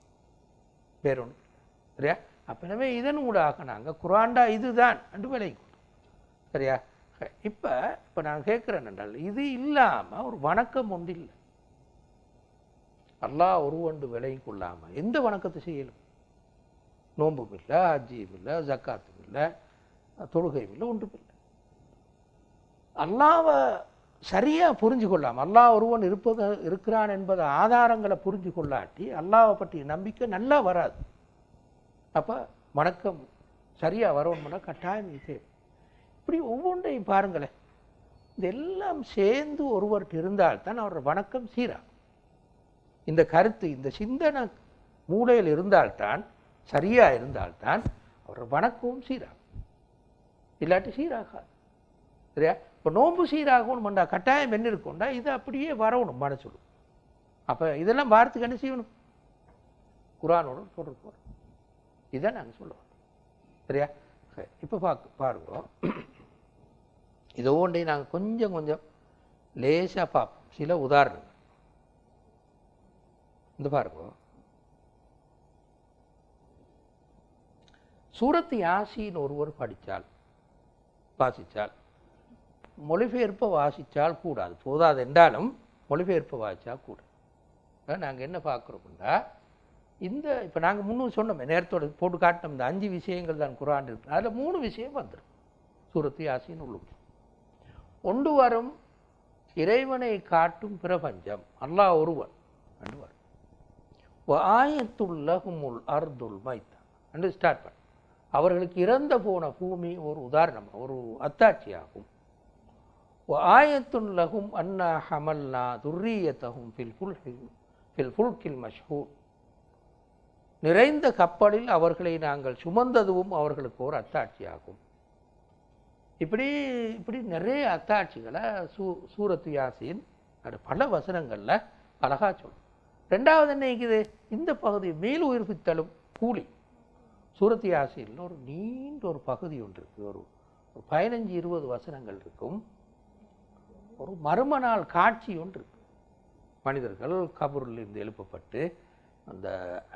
வேற ஒன்று சரியா அப்ப எனவே இதன் ஊடாக நாங்க குரான்டா இதுதான் என்று விலைக்கு சரியா இப்ப இப்ப நான் கேட்கிறேன் என்றால் இது இல்லாம ஒரு வணக்கம் ஒன்று இல்லை அல்லாஹ் ஒருவண்டு விலையும் கொள்ளாம எந்த வணக்கத்தை செய்யலும் நோன்பும் இல்லை ஹஜ்ஜியும் இல்லை ஜக்காத்தும் இல்லை தொழுகையும் இல்லை ஒன்றும் இல்லை அல்லாவை சரியா புரிஞ்சு கொள்ளாம அல்லாஹ் ஒருவன் இருப்பது இருக்கிறான் என்பது ஆதாரங்களை புரிஞ்சு கொள்ளாட்டி அல்லாவை பற்றிய நம்பிக்கை நல்லா வராது அப்ப வணக்கம் சரியா வரணும்னா கட்டாயம் இது தேவை இப்படி ஒவ்வொன்றையும் பாருங்களேன் இதெல்லாம் சேர்ந்து ஒருவர்கிட்ட இருந்தால்தான் அவரோட வணக்கம் சீராகும் இந்த கருத்து இந்த சிந்தனை மூளையில் இருந்தால்தான் சரியா இருந்தால்தான் அவரோட வணக்கமும் சீராகும் இல்லாட்டி சீராகாது சரியா இப்போ நோன்பு சீராகணும்டா கட்டாயம் என்ன இருக்கும்டா இது அப்படியே வரணும் மனசுல அப்போ இதெல்லாம் வாரத்துக்கு என்ன செய்யணும் குரானோட தொடர்பு வரும் இதான் நாங்கள் சொல்லுவோம் சரியா சரி இப்போ பார்க்க பாருங்க இது ஒன்றையும் நாங்கள் கொஞ்சம் கொஞ்சம் லேசாக பார்ப்போம் சில உதாரணங்கள் இந்த பாருங்க சூரத்து யாசின்னு ஒருவர் படித்தால் வாசித்தால் மொழிபெயர்ப்பை வாசித்தால் கூடாது போதாது என்றாலும் மொழிபெயர்ப்பை வாசித்தா கூட நாங்கள் என்ன பார்க்குறோம்னா இந்த இப்போ நாங்கள் முன்னூறு சொன்னோமே நேரத்தோட போட்டு காட்டினோம் இந்த அஞ்சு விஷயங்கள் தான் குரான் இருக்கு அதில் மூணு விஷயம் வந்துடும் சூரத்து யாசின்னு உள்ளுக்கு ஒன்று வரும் இறைவனை காட்டும் பிரபஞ்சம் அல்லாஹ் ஒருவன் என்று வரும் ஆயத்துள்ளகுமுல் அர்துல் மைத்தா என்று ஸ்டார்ட் பண்ண அவர்களுக்கு இறந்த போன பூமி ஒரு உதாரணம் ஒரு அத்தாட்சியாகும் ஆயத்துன் லகும் அன்னா ஹமல்னா துர்ரியத்தகும் ஃபில் புல்கில் ஃபில் புல்கில் மஷ்ஹூர் நிறைந்த கப்பலில் அவர்களை நாங்கள் சுமந்ததுவும் அவர்களுக்கு ஒரு அத்தாட்சியாகும் இப்படி இப்படி நிறைய அத்தாட்சிகளை சூ சூரத்து யாசின் அது பல வசனங்களில் அழகா சொல்லும் ரெண்டாவது என்ன இருக்குது இந்த பகுதி மேல் உயிர்ப்பித்தலும் கூலி சூரத்து யாசினில் ஒரு நீண்ட ஒரு பகுதி ஒன்று இருக்குது ஒரு ஒரு பதினஞ்சு இருபது வசனங்கள் இருக்கும் ஒரு மர்ம நாள் காட்சி ஒன்று இருக்கு மனிதர்கள் கபூரில் இருந்து எழுப்பப்பட்டு அந்த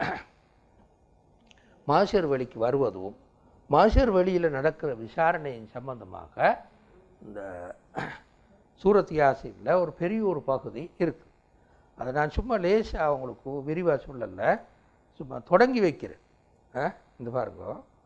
மாஷர் வெளிக்கு வருவதும் மாஷர் வெளியில் நடக்கிற விசாரணையின் சம்பந்தமாக இந்த சூரத் யாசின்ல ஒரு பெரிய ஒரு பகுதி இருக்கு அதை நான் சும்மா லேசாக அவங்களுக்கு விரிவாக சொல்லலை சும்மா தொடங்கி வைக்கிறேன் ஆ, இந்த பாருங்க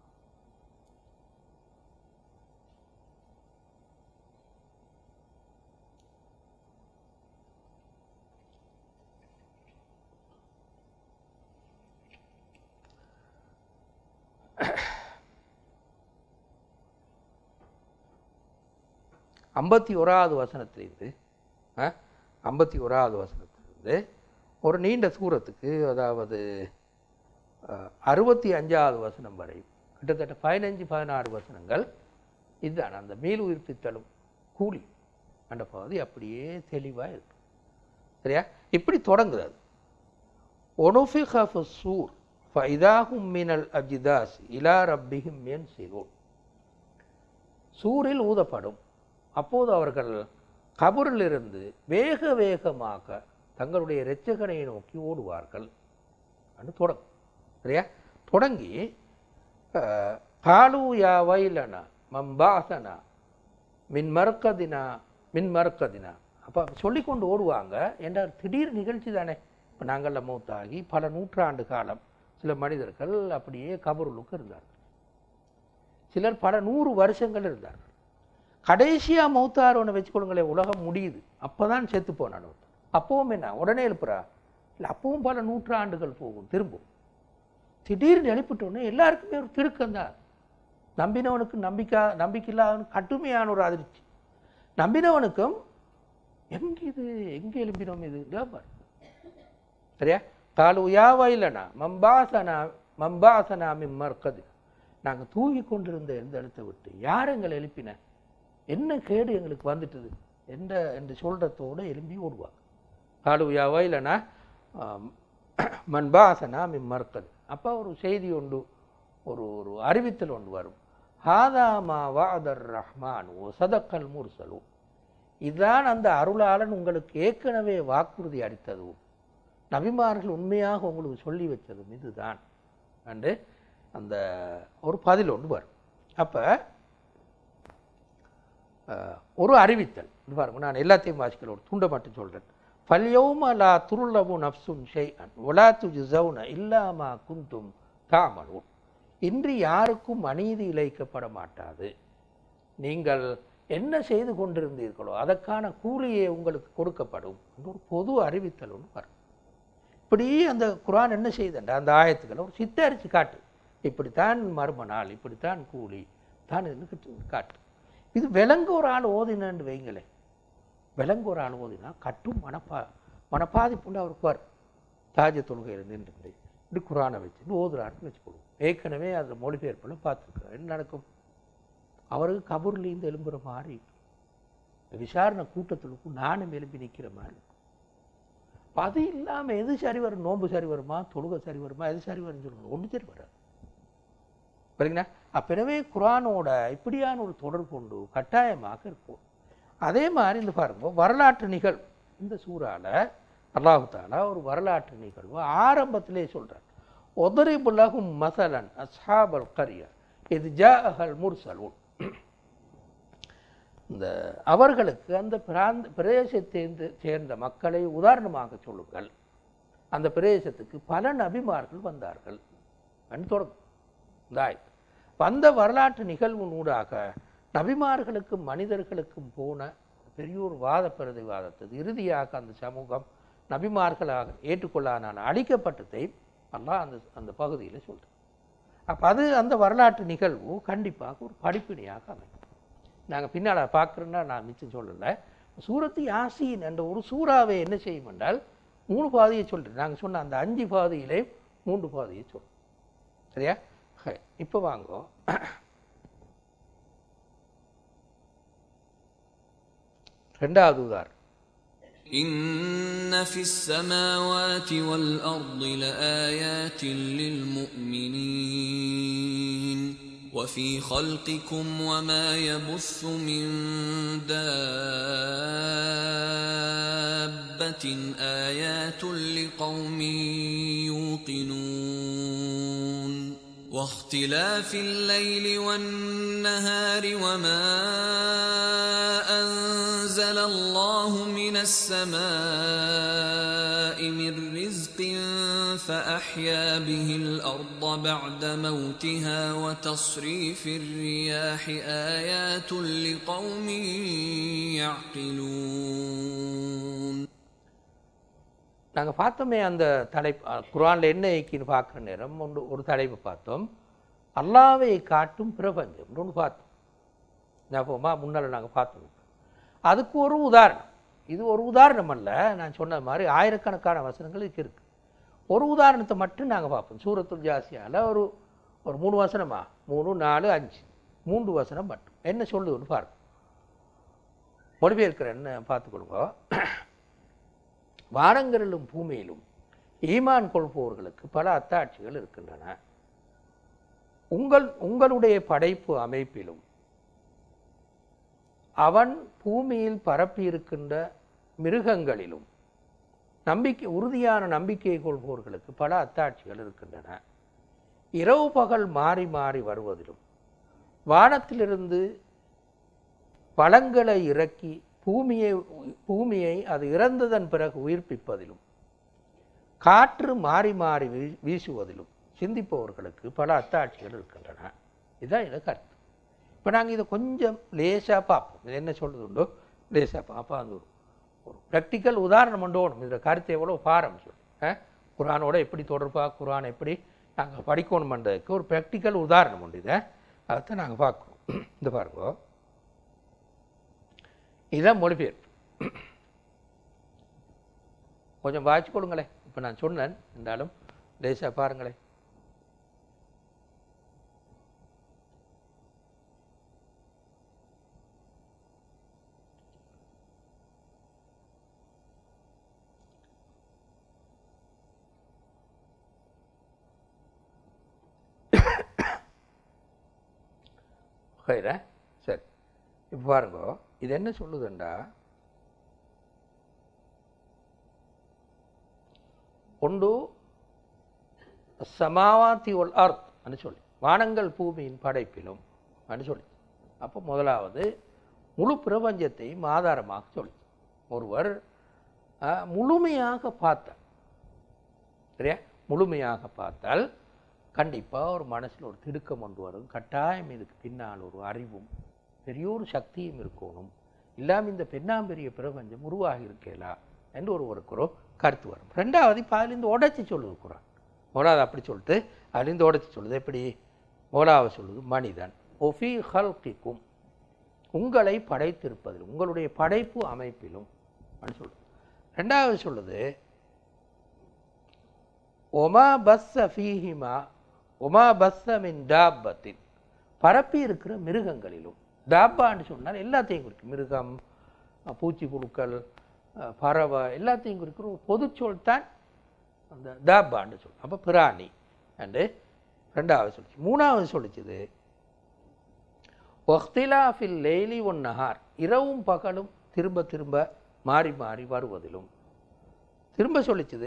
ஐம்பத்தி ஓராவது வசனத்திலிருந்து ஆ, ஐம்பத்தி ஓராவது வசனத்திலிருந்து ஒரு நீண்ட தூரத்துக்கு அதாவது அஹ், அறுபத்தி அஞ்சாவது வசனம் வரை கிட்டத்தட்ட பதினஞ்சு பதினாறு வசனங்கள் இதுதான் அந்த மீள் உயிர்ப்பித்தலும் கூலி அந்த பகுதி அப்படியே தெளிவாக இருக்கு சரியா இப்படி தொடங்குறது ஒனுஃபிக சூர் ஃபைதாகும் மினல் அஜிதாஸ் இலா ரப்பிஹிம் என் சிலூன் சூரில் ஊதப்படும் அப்போது அவர்கள் கபரிலிருந்து வேக வேகமாக தங்களுடைய இரட்சகனை நோக்கி ஓடுவார்கள் என்று தொடங்கும் சரியா தொடங்கி அஹ், காலு யா வைலனா மம்பாசனா மின் மறுக்கதினா மின் மறுக்கதினா அப்போ சொல்லிக்கொண்டு ஓடுவாங்க என்றால் திடீர் நிகழ்ச்சி தானே இப்போ நாங்களில் மூத்தாகி பல நூற்றாண்டு காலம் சில மனிதர்கள் அப்படியே கபருளுக்கு இருந்தார்கள் சிலர் பல நூறு வருஷங்கள் இருந்தார்கள் கடைசியாக மௌத்தாரோன்னு வச்சுக்கொள்ளுங்களேன் உலகம் முடியுது அப்போ தான் செத்து போனான் ஒருத்தன். அப்பவும் என்ன உடனே எழுப்புறா இல்லை அப்பவும் பல நூற்றாண்டுகள் போகும் திரும்பும் திடீர்னு எழுப்பிட்டோன்னே எல்லாருக்குமே ஒரு திருக்கம் தான் நம்பினவனுக்கு நம்பிக்கை நம்பிக்கை இல்லாதவனுக்கு கடுமையான ஒரு அதிர்ச்சி நம்பினவனுக்கும் எங்கே இது எங்கே எழும்பினோம் இது இதோ பாரு. சரியா காலு யாவா இல்லைனா மம்பாசனா மம்பாசனா மிம்மர்கது நாங்கள் தூங்கி கொண்டிருந்த இந்த இடத்தை விட்டு யார் எங்களை எழுப்பின என்ன கேடு எங்களுக்கு வந்துட்டுது என்ற என்று சொல்கிறதோடு எழும்பி ஓடுவாங்க காலு யாவா இல்லைனா மண்பாசனா மிம்மர்கது அப்போ ஒரு செய்தி உண்டு ஒரு ஒரு அறிவித்தல் ஒன்று வரும் ஹாதாமா வாதர் ரஹ்மான் ஓ சதக்கல் முர்சலு இதுதான் அந்த அருளாளன் உங்களுக்கு ஏற்கனவே வாக்குறுதி அளித்ததும் நபிமார்கள் உண்மையாக உங்களுக்கு சொல்லி வச்சதும் இதுதான் என்று அந்த ஒரு பதில் ஒன்று வரும் அப்போ ஒரு அறிவித்தல் இது பாருங்க நான் எல்லாத்தையும் வாசிக்கல ஒரு துண்டை மட்டும் சொல்கிறேன் ஃபல்யௌம லா துருளவு நப்சும் ஷைஅன் ஒலா துஜ்ஸவுன இல்லாமா குந்தும் தாமலூன் இன்று யாருக்கும் அநீதி இழைக்கப்பட மாட்டாது நீங்கள் என்ன செய்து கொண்டிருந்தீர்களோ அதற்கான கூலியே உங்களுக்கு கொடுக்கப்படும் என்று ஒரு பொது அறிவித்தல் ஒன்று வரும் இப்படி அந்த குரான் என்ன செய்தண்டா அந்த ஆயத்துக்களை ஒரு சித்தரித்து காட்டு இப்படித்தான் மர்ம நாள் இப்படித்தான் கூலி தான் இதுன்னு காட்டு இது விலங்கு ஒரு ஆள் ஓதினன்னு வைங்களேன் விலங்கு ஒரு ஆள் ஓதினா கட்டும் மனப்பா மனப்பாதிப்புண்டு அவருக்கு வரும் தாஜ தொழுகையில் நின்று இப்படி குரானை வச்சு ஓதுறாருன்னு வச்சுக்கொள்வோம் ஏற்கனவே அந்த மொழிபெயர்ப்பில் பார்த்துருக்கோம் என்ன நடக்கும் அவருக்கு கபூர்லேருந்து எழும்புற மாதிரி விசாரணை கூட்டத்திலுக்கும் நானும் எழுப்பி நிற்கிற மாதிரி அப்ப அது இல்லாமல் எது சரி வரும் நோன்பு சரி வருமா தொழுகை சரி வருமா எது சரி வரும்னு சொல்லுங்க ஒன்று சரி வராது சரிங்களா அப்ப எனவே குரானோட இப்படியான ஒரு தொடர்பு உண்டு கட்டாயமாக இருக்கும் அதே மாதிரி இந்த பாருங்க வரலாற்று நிகழ்வு இந்த சூறால அல்லாஹு தாலா ஒரு வரலாற்று நிகழ்வு ஆரம்பத்திலே சொல்றார் ஒதரிபுலகும் மசலன் அஸ்ஹாபல் கரியா இது ஜாஹல் முர்சலூன் இந்த அவர்களுக்கு அந்த பிராந்த பிரதேசத்தை சேர்ந்த மக்களை உதாரணமாக சொல்லுங்கள் அந்த பிரதேசத்துக்கு பல நபிமார்கள் வந்தார்கள் என்று தொடங்கும் இந்த ஆயத்து வந்த வரலாற்று நிகழ்வு ஊடாக நபிமார்களுக்கும் மனிதர்களுக்கும் போன பெரிய ஒரு வாத பிரதிவாதத்தை இறுதியாக அந்த சமூகம் நபிமார்களாக ஏற்றுக்கொள்ளான அழிக்கப்பட்டதை அல்லாஹ் அந்த அந்த பகுதியில் சொல்கிறார் அப்போ அது அந்த வரலாற்று நிகழ்வு கண்டிப்பாக ஒரு படிப்பினையாக அமையும் நாங்கள் பின்னால் பார்க்குறோன்னா நான் மிச்சம் சொல்லலை சூரத்து யாசீன் என்ற ஒரு சூறாவை என்ன செய்யும் என்றால் மூணு பாதையை சொல்கிறேன் நாங்கள் சொன்ன அந்த அஞ்சு பாதையிலே மூன்று பாதையை சொல்றோம் சரியா இப்போ வாங்கோ ரெண்டாவது உதாரணம் إن في السماوات والأرض لآيات للمؤمنين وفي خلقكم وما يبث من دابة آيات لقوم يوقنون واختلاف الليل والنهار وما أنزل الله من السماء من رزق فأحيا به الأرض بعد موتها وتصريف الرياح آيات لقوم يعقلون நாங்கள் பார்த்தோமே அந்த தலைப்பு அஹ், குர்ஆன்ல என்ன இக்கின்னு பார்க்குற நேரம் ஒன்று ஒரு தலைப்பு பார்த்தோம் அல்லாவை காட்டும் பிரபஞ்சம் ஒன்று பார்த்தோம் ஞாபகமா முன்னால் நாங்கள் பார்த்தோம் அதுக்கு ஒரு உதாரணம் இது ஒரு உதாரணம் அல்ல நான் சொன்ன மாதிரி ஆயிரக்கணக்கான வசனங்கள் இதுக்கு இருக்கு ஒரு உதாரணத்தை மட்டும் நாங்கள் பார்ப்போம் சூரத்துல் ஜாசியால ஒரு ஒரு மூணு வசனமா மூணு நாலு அஞ்சு மூன்று வசனம் மட்டும் என்ன சொல்லுதுன்னு பாருங்க மொழிபெயர்க்கிறேன்னு பார்த்துக்கொள்ளுங்க வானங்களிலும் பூமியிலும் ஈமான் கொள்பவர்களுக்கு பல அத்தாட்சிகள் இருக்கின்றன உங்கள் உங்களுடைய படைப்பு அமைப்பிலும் அவன் பூமியில் பரப்பியிருக்கின்ற மிருகங்களிலும் நம்பிக்கை உறுதியான நம்பிக்கை கொள்பவர்களுக்கு பல அத்தாட்சிகள் இருக்கின்றன இரவு பகல் மாறி மாறி வருவதிலும் வானத்திலிருந்து பழங்களை இறக்கி பூமியை பூமியை அது இறந்ததன் பிறகு உயிர்ப்பிப்பதிலும் காற்று மாறி மாறி வீ- வீசுவதிலும் சிந்திப்பவர்களுக்கு பல அத்தாட்சிகள் இருக்கின்றன இதுதான் எனக்கு கருத்து இப்போ நாங்கள் இதை கொஞ்சம் லேசாக பார்ப்போம் இது என்ன சொல்லுதுண்டோ லேசாக பார்ப்போம் அது ஒரு ஒரு ப்ராக்டிக்கல் உதாரணம் உண்டோணும் இதில் கருத்து எவ்வளோ பாரம் சொல்லி ஆ? குர்ஆனோட எப்படி தொடர்பா குர்ஆன் எப்படி நாங்கள் படிக்கணுமன்றதுக்கு ஒரு ப்ராக்டிக்கல் உதாரணம் உண்டு இதை அதைத்தான் நாங்கள் பார்க்குறோம் இந்த பாருங்க இதுதான் மொழிபெயர்ப்பு கொஞ்சம் வாய்ச்சி கொடுங்களேன் இப்போ நான் சொன்னேன் இருந்தாலும் லேசாக பாருங்களேன் ஹைரா சரி இப்போ பாருங்க இது என்ன சொல்லுதுண்டா ஒன்று சமாவாத்தி ஒல் அர்த் அனு சொல்லி வானங்கள் பூமியின் படைப்பிலும் அனு சொல்லி அப்போ முதலாவது முழு பிரபஞ்சத்தையும் ஆதாரமாக சொல்லி ஒருவர் அஹ், முழுமையாக பார்த்தார் சரியா முழுமையாக பார்த்தால் கண்டிப்பாக ஒரு மனசில் ஒரு திடுக்கம் கொண்டு வரும் கட்டாயம் இதுக்கு பின்னால் ஒரு அறிவும் பெரிய ஒரு சக்தியும் இருக்கணும் இல்லாமல் இந்த பெண்ணாம்பெரிய பிரபஞ்சம் உருவாகி இருக்கலா என்று ஒருவருக்கு ஒரு கருத்து வரும் ரெண்டாவது இப்போ அதுலேருந்து உடைச்சி சொல்லுது குரான் முதலாவது அப்படி சொல்லிட்டு அதுலேருந்து உடைச்சி சொல்லுது எப்படி முதலாவது சொல்லுது மனிதன் ஒஃபி ஹல்கிக்கும் உங்களை படைத்திருப்பதில் உங்களுடைய படைப்பு அமைப்பிலும் அப்படின்னு சொல்லுது ரெண்டாவது சொல்லுது ஒமா பஸ்ஸ ஃபீஹிமா ஒமா பஸ்ஸ மின் டாப்பத்தின் பரப்பி இருக்கிற மிருகங்களிலும் டாப்பான்னு சொன்னால் எல்லாத்தையும் குறிக்கும் மிருகம் அஹ், பூச்சி புழுக்கள் அஹ், பறவை எல்லாத்தையும் குறிக்கிற ஒரு பொதுச்சொல் தான் அந்த தாப்பான்னு சொல் அப்போ பிராணி அண்டு ரெண்டாவது சொல்லிச்சு மூணாவது சொல்லிச்சுது ஒஹ்திலாஃபில் லேலி ஒன் நஹார் இரவும் பகலும் திரும்ப திரும்ப மாறி மாறி வருவதிலும் திரும்ப சொல்லிச்சுது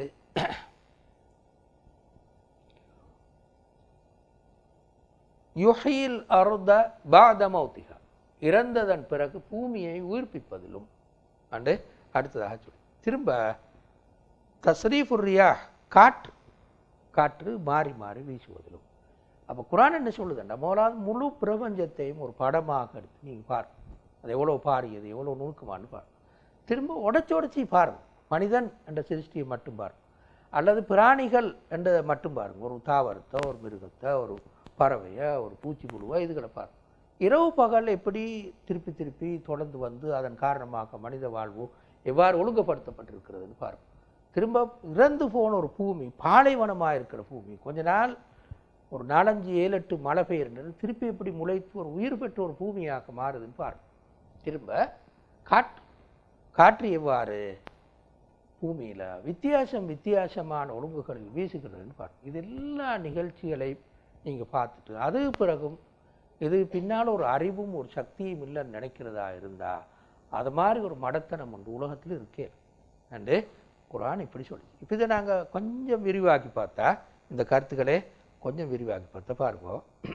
யுஹில் அர்த பாத மௌத்திகா இறந்ததன் பிறகு பூமியை உயிர்ப்பிப்பதிலும் அண்டு அடுத்ததாக சொல்லி திரும்ப தஸ்ரீஃபுர்ரியா காற்று காற்று மாறி மாறி வீசுவதிலும் அப்போ குரான் என்ன சொல்லுதுண்டா முதலாவது முழு பிரபஞ்சத்தையும் ஒரு படமாக எடுத்து நீங்கள் பாருங்க அது எவ்வளோ பாரியது எவ்வளோ நுணுக்கமானு பாருங்க திரும்ப உடச்சி உடச்சி பாருங்க மனிதன் என்ற சிருஷ்டியை மட்டும் பாருங்க அல்லது பிராணிகள் என்றதை மட்டும் பாருங்க ஒரு தாவரத்தை ஒரு மிருகத்தை ஒரு பறவையை ஒரு பூச்சி புழுவை இதுகளை பாருங்க இரவு பகல் எப்படி திருப்பி திருப்பி தொடர்ந்து வந்து அதன் காரணமாக மனித வாழ்வு எவ்வாறு ஒழுங்குபடுத்தப்பட்டிருக்கிறதுன்னு பாருங்க திரும்ப இறந்து போன ஒரு பூமி பாலைவனமாக இருக்கிற பூமி கொஞ்ச நாள் ஒரு நாலஞ்சு ஏழு எட்டு மழை பெய்யுறது திருப்பி எப்படி முளைத்து ஒரு உயிர் பெற்ற ஒரு பூமியாக மாறுதுன்னு பாருங்க திரும்ப காற்று காற்று எவ்வாறு பூமியில வித்தியாசம் வித்தியாசமான ஒழுங்குகளில் வீசுகிறதுன்னு பாருங்க இது எல்லா நிகழ்ச்சிகளையும் நீங்க பார்த்துட்டு அது பிறகும் இது பின்னால் ஒரு அறிவும் ஒரு சக்தியும் இல்லைன்னு நினைக்கிறதா இருந்தா அது மாதிரி ஒரு மடத்தனம் உண்டு உலகத்தில் இருக்கே அண்டு குரான் இப்படி சொல்லுது இப்போ இதை நாங்க கொஞ்சம் விரிவாக்கி பார்த்தா இந்த கருத்துக்களே கொஞ்சம் விரிவாக்கி பார்த்தா பாருங்க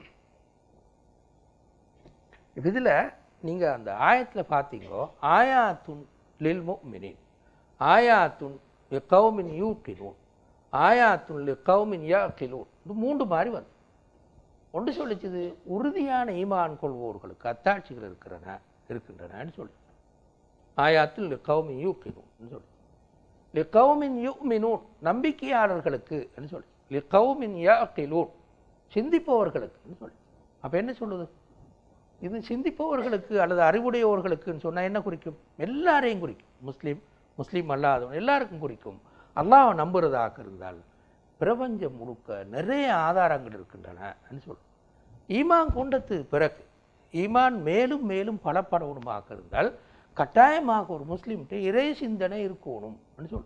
இப்ப இதுல நீங்க அந்த ஆயத்துல பார்த்தீங்கோ ஆயாத்துன் லில் முஃமினின் ஆயாத்துன் லி கௌமின் யூக்கினூன் ஆயாத்துன் லி கௌமின் யாக்கிலூன் இது மூன்று மாதிரி வந்து ஒன்று சொல்லிச்சுது உறுதியான ஈமான் கொள்வோர்களுக்கு அத்தாட்சிகள் இருக்கிறன இருக்கின்றனன்னு சொல்லி ஆயாத்தில் லி கௌமின் யூக்கினூன் சொல்லி லி கௌமின் யுமினூன் நம்பிக்கையாளர்களுக்கு சொல்லி லி கௌமின் யாக்கிலூன் சிந்திப்பவர்களுக்கு சொல்லி அப்ப என்ன சொல்லுது இது சிந்திப்பவர்களுக்கு அல்லது அறிவுடையவர்களுக்குன்னு சொன்னா என்ன குறிக்கும் எல்லாரையும் குறிக்கும் முஸ்லீம் முஸ்லீம் அல்லாதவன் எல்லாருக்கும் குறிக்கும் அல்லாஹ் நம்புறதாக இருந்தால் பிரபஞ்சம் முழுக்க நிறைய ஆதாரங்கள் இருக்கின்றன சொல்லும் ஈமான் கொண்டது பிறகு ஈமான் மேலும் மேலும் பலப்படணுமாக இருந்தால் கட்டாயமாக ஒரு முஸ்லீம்கிட்ட இறை சிந்தனை இருக்கணும் சொல்லும்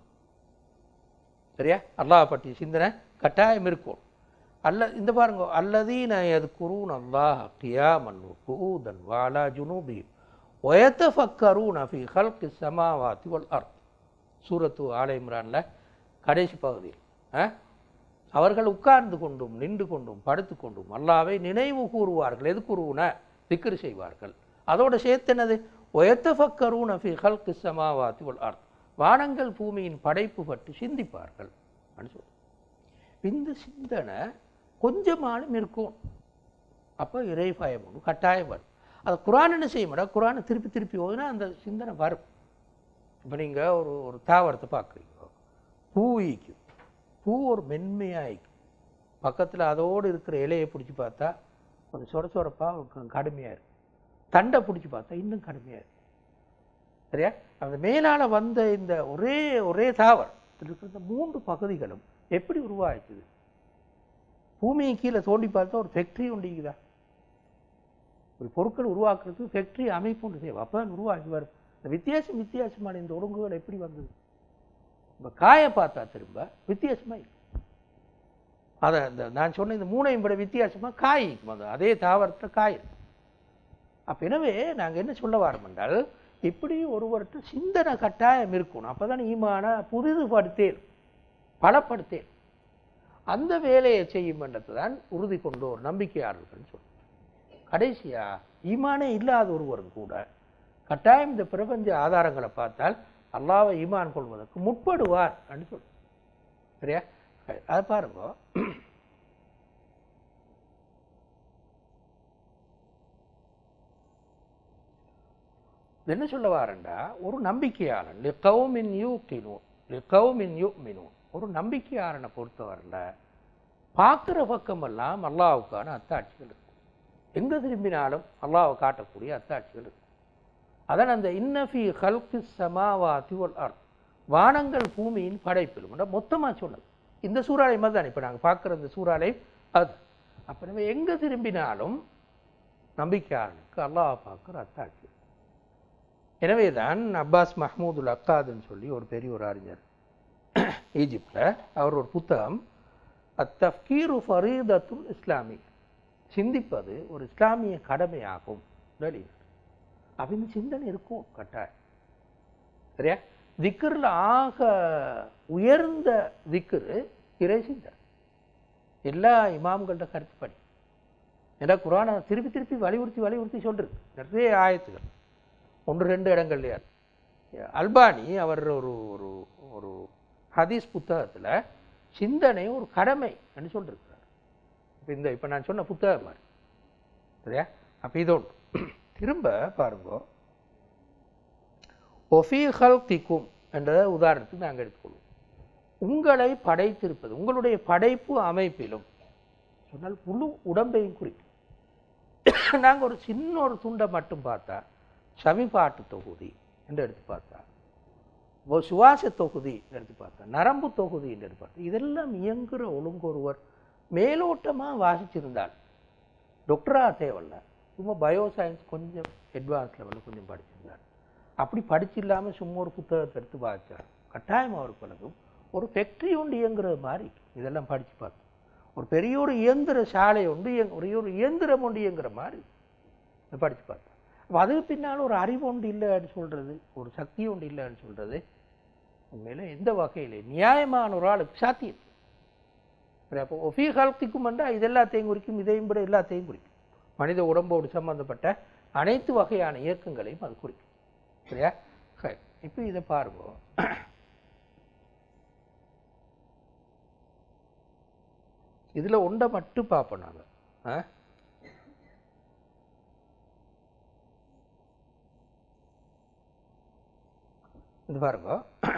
சரியா அல்லாஹ் பற்றிய சிந்தனை கட்டாயம் இருக்கணும் அல்ல இந்த பாருங்க அல்லதீன யذكرون الله قياما وقعودا وعلى جنوبهم ويتفكرون في خلق السماوات والارض சூரத்து ஆல இம்ரான்ல கடைசி பகுதியில் ஆ? அவர்கள் உட்கார்ந்து கொண்டும் நின்று கொண்டும் படுத்து கொண்டும் அல்லாவை நினைவு கூறுவார்கள் எது கூறுவன திக்ரு செய்வார்கள் அதோட சேர்த்து என்னது ஒயத்தஃபக்கரூன ஃபி ஹல்கி சமாவாத்தி வல் அர்த் வானங்கள் பூமியின் படைப்பு பற்றி சிந்திப்பார்கள் அப்படின்னு சொல்லு இந்த சிந்தனை கொஞ்சமாலும் இருக்கும் அப்போ இறை பயம் ஒன்று கட்டாயம் வரும் அதை குரான் என்ன செய்ய மாட்டா குரானை திருப்பி திருப்பி ஓதுனா அந்த சிந்தனை வரும் இப்போ நீங்கள் ஒரு ஒரு தாவரத்தை பார்க்குறீங்க பூ ஈக்கும் பூ ஒரு மென்மையாயிக்கும் பக்கத்தில் அதோடு இருக்கிற இலையை பிடிச்சி பார்த்தா கொஞ்சம் சொர சொரப்பாக கடுமையாக இருக்கும் தண்டை பிடிச்சி பார்த்தா இன்னும் கடுமையாக இருக்கும் சரியா அந்த மேலால் வந்த இந்த ஒரே ஒரே தாவரம் இதில் இருக்கிற இந்த மூன்று பகுதிகளும் எப்படி உருவாயிச்சுது பூமியை கீழே தோண்டி பார்த்தா ஒரு ஃபேக்ட்ரி உண்டிக்குதா ஒரு பொருட்கள் உருவாக்குறதுக்கு ஃபேக்ட்ரி அமைப்பு ஒன்று தேவை அப்போ தான் உருவாக்கி வரும் இந்த வித்தியாசம் வித்தியாசமான இந்த ஒழுங்குகள் எப்படி வந்தது இப்போ காயை பார்த்தா திரும்ப வித்தியாசமாக இருக்கும் அதை இந்த நான் சொன்ன இந்த மூணையும் விட வித்தியாசமாக காய் இருக்கும் அது அதே தாவரத்தில் காய் இருக்கும் அப்போ எனவே நாங்கள் என்ன சொல்ல வரோம் என்றால் இப்படி ஒருவர்கிட்ட சிந்தனை கட்டாயம் இருக்கணும் அப்போ தான் ஈமான புதிதுபடுத்தேன் பலப்படுத்தேன் அந்த வேலையை செய்யும் என்றது தான் உறுதி கொண்டு ஒரு நம்பிக்கையாளர்கள் சொல்லும் கடைசியா ஈமானே இல்லாத ஒருவரும் கூட கட்டாயம் இந்த பிரபஞ்ச ஆதாரங்களை பார்த்தால் அல்லாவை ஈமான் கொள்வதற்கு முற்படுவார் அப்படின்னு சொல்லும் சரியா அதை பாருங்க என்ன சொல்ல வாரண்டா ஒரு நம்பிக்கையாளன் லிகௌமின் யூக்கினூன் லிகௌமின் யூமினூன் ஒரு நம்பிக்கையாளனை பொறுத்தவரையில் பார்க்குற பக்கமெல்லாம் அல்லாவுக்கான அத்தாட்சிகள் இருக்கும் எங்கே திரும்பினாலும் அல்லாவை காட்டக்கூடிய அத்தாட்சிகள் இருக்கும் அதான் அந்த இன்னஃபி ஹல்கு சமாவாதி ஒல் அர் வானங்கள் பூமியின் படைப்பிலும் மொத்தமாக சொன்னது இந்த சூறாலை மாதிரி தான் இப்போ நாங்கள் பார்க்குற இந்த சூறாலை அது அப்போ நம்ம எங்கே திரும்பினாலும் நம்பிக்கையாளனுக்கு அல்லாவை பார்க்குற அத்தாட்சி எனவே தான் அப்பாஸ் மஹமூதுல் அக்காதுன்னு சொல்லி ஒரு பெரிய ஒரு அறிஞர் ஈஜிப்டில் அவர் ஒரு புத்தகம் அத்தஃப்கீரு ஃபரீதத்துல் இஸ்லாமி சிந்திப்பது ஒரு இஸ்லாமிய கடமையாகும் வெளியினர் அப்போ இந்த சிந்தனை இருக்கும் கட்டாயம் சரியா திக்கரில் ஆக உயர்ந்த திக்கரு இறை சிந்தனை எல்லா இமாம்கள்ட்ட கருத்துப்படி ஏன்னா குரானை திருப்பி திருப்பி வலியுறுத்தி வலியுறுத்தி சொல்றது நிறைய ஆயத்துகள் ஒன்று ரெண்டு இடங்கள்லையா அல்பானி அவர் ஒரு ஒரு ஒரு ஹதீஸ் புத்தகத்தில் சிந்தனை ஒரு கடமை என்று சொல்லியிருக்கிறார் இப்போ இந்த இப்போ நான் சொன்ன புத்தகம் மாதிரி சரியா அப்போ இதோடு திரும்ப பாருங்க ஒஃபி ஹல்கிக்கும் என்றதை உதாரணத்துக்கு நாங்கள் எடுத்துக்கொள்வோம் உங்களை படைத்திருப்பது உங்களுடைய படைப்பு அமைப்பிலும் சொன்னால் முழு உடம்பையும் குறிக்கும் நாங்கள் ஒரு சின்ன ஒரு துண்டை மட்டும் பார்த்தா சமிபாட்டு தொகுதி என்று எடுத்து பார்த்தா ஒரு சுவாச தொகுதி எடுத்து பார்த்தா நரம்பு தொகுதி என்று எடுத்து பார்த்தா இதெல்லாம் இயங்குகிற ஒழுங்கொருவர் மேலோட்டமாக வாசிச்சிருந்தால் டாக்டராக தேவையில்ல சும்மா பயோ சயின்ஸ் கொஞ்சம் அட்வான்ஸ் லெவலில் கொஞ்சம் படிச்சிருந்தார் அப்படி படிச்சு இல்லாமல் சும்மா ஒரு புத்தகத்தை எடுத்து வாசிச்சா கட்டாயம் அவருக்கு பழகும் ஒரு ஃபேக்ட்ரி ஒன்று இயங்குறது மாதிரி இதெல்லாம் படித்து பார்த்து ஒரு பெரிய ஒரு இயந்திர சாலை ஒன்று இயங்க ஒரு ஒரு இயந்திரம் ஒன்று இயங்குற மாதிரி படித்து பார்த்தேன் அப்போ அதுக்கு பின்னால் ஒரு அறிவு ஒன்று இல்லைன்னு சொல்கிறது ஒரு சக்தி ஒன்று இல்லைன்னு சொல்கிறது உண்மையில் எந்த வகையில் நியாயமான ஒரு ஆளுக்கு சாத்தியம் சரி அப்போ ஒஃபி காலத்துக்கும் இது எல்லாத்தையும் குறிக்கும் இதையும் விட எல்லாத்தையும் குறிக்கும் மனித உடம்போடு சம்பந்தப்பட்ட அனைத்து வகையான இயக்கங்களையும் அது குறிக்கும் சரியா சரி இப்போ இதை பாருங்க இதில் ஒன்றை மட்டும் பார்ப்போம் நாங்கள் ஆ இது பாருங்க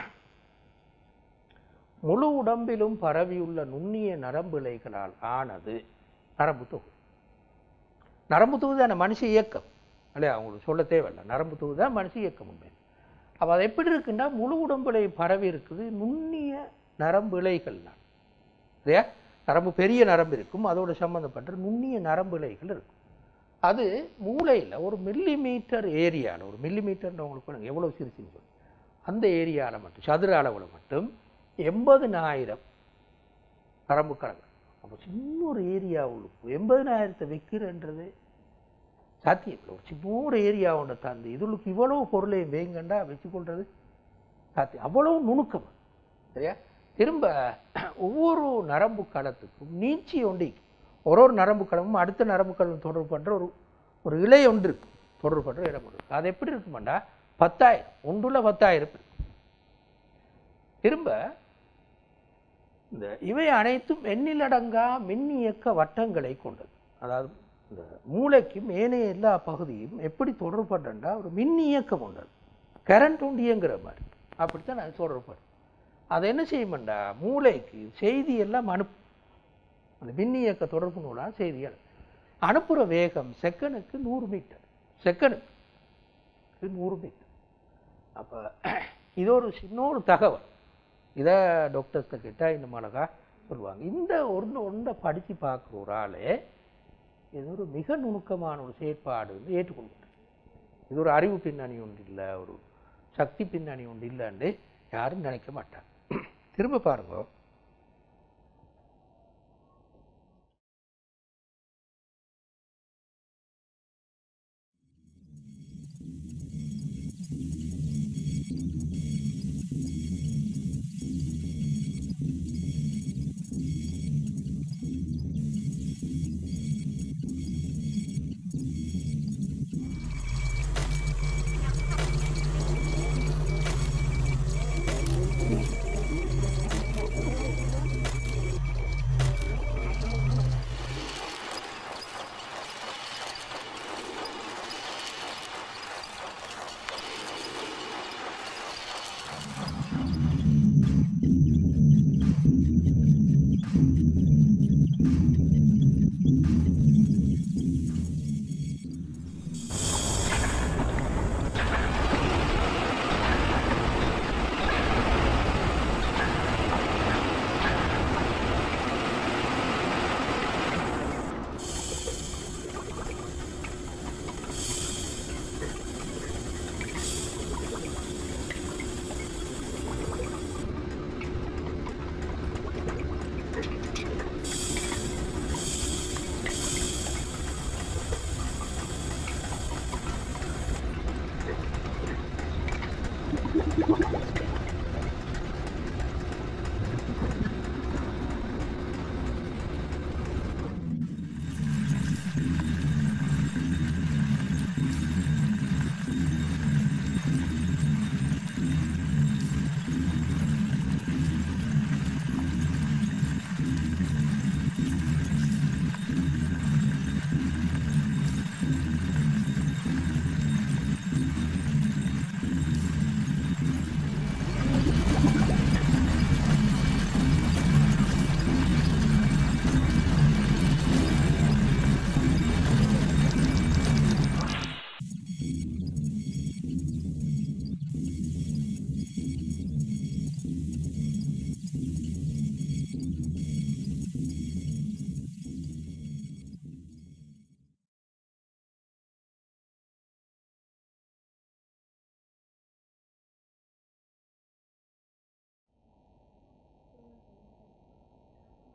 முழு உடம்பிலும் பரவியுள்ள நுண்ணிய நரம்புலைகளால் ஆனது நரம்பு தொகு நரம்பு தொகு தான் மனுஷ இயக்கம் இல்லையா அவங்களுக்கு சொல்ல தேவையில்லை நரம்பு தொகு தான் மனுஷ இயக்கம் உண்மை அப்போ அது எப்படி இருக்குன்னா முழு உடம்புல பரவி இருக்குது நுண்ணிய நரம்பு இலைகள்னால் இல்லையா நரம்பு பெரிய நரம்பு இருக்கும் அதோட சம்மந்தப்பட்ட நுண்ணிய நரம்பு இலைகள் இருக்கும் அது மூளையில் ஒரு மில்லி மீட்டர் ஏரியாவில் ஒரு மில்லி மீட்டர்ன்ற உங்களுக்கு எவ்வளோ சிரிச்சுன்னு சொல்லி அந்த ஏரியாவில் மட்டும் சதுர அளவில் மட்டும் எண்பதுனாயிரம் நரம்பு கலங்கள் அப்போ சின்ன ஒரு ஏரியா உள்ளுக்கு எண்பதுனாயிரத்தை வைக்கிறன்றது சாத்தியம் இல்லை ஒரு சின்ன ஒரு ஏரியா ஒன்று தந்து இதுளுக்கு இவ்வளோ பொருளையும் வேங்கண்டா வச்சுக்கொள்றது சாத்தியம் அவ்வளோ நுணுக்கம் சரியா திரும்ப ஒவ்வொரு நரம்பு களத்துக்கும் நீச்சி ஒண்டி ஒரு ஒரு நரம்பு களமும் அடுத்த நரம்பு களம் தொடர்பு பண்ணுற ஒரு ஒரு இலை ஒன்று இருக்கு தொடர்பு பண்ணுற இடம் ஒன்று இருக்கு அது எப்படி இருக்குமாண்டா பத்தாயிரம் ஒன்றுல பத்தாயிரம் இருக்கு திரும்ப இந்த இவை அனைத்தும் எண்ணிலடங்கா மின்னியக்க வட்டங்களை கொண்டது அதாவது இந்த மூளைக்கும் ஏனைய எல்லா பகுதியும் எப்படி தொடர்படுறா ஒரு மின்னியக்கம் கொண்டது கரண்ட் உண்டு இயங்குற மாதிரி அப்படித்தான் அது தொடர்படும் அதை என்ன செய்யும்டா மூளைக்கு செய்தி எல்லாம் அனுப்பு அந்த மின்னியக்க தொடர்பு நூலாக செய்தி அனுப்பு அனுப்புகிற வேகம் செகண்டுக்கு நூறு மீட்டர் செகண்டுக்கு நூறு மீட்டர் அப்போ இது ஒரு சின்ன ஒரு தகவல் இதை டாக்டர்ஸ்கிட்ட கேட்டால் இந்த மிளகா சொல்லுவாங்க இந்த ஒன்று ஒன்றை படித்து பார்க்குற ஒரு ஆளே இது ஒரு மிக நுணுக்கமான ஒரு செயற்பாடுன்னு ஏற்றுக்கொள்கிறார் இது ஒரு அறிவு பின்னணி ஒன்று இல்லை ஒரு சக்தி பின்னணி ஒன்று இல்லைன்னு யாரும் நினைக்க மாட்டாங்க திரும்ப பாருங்க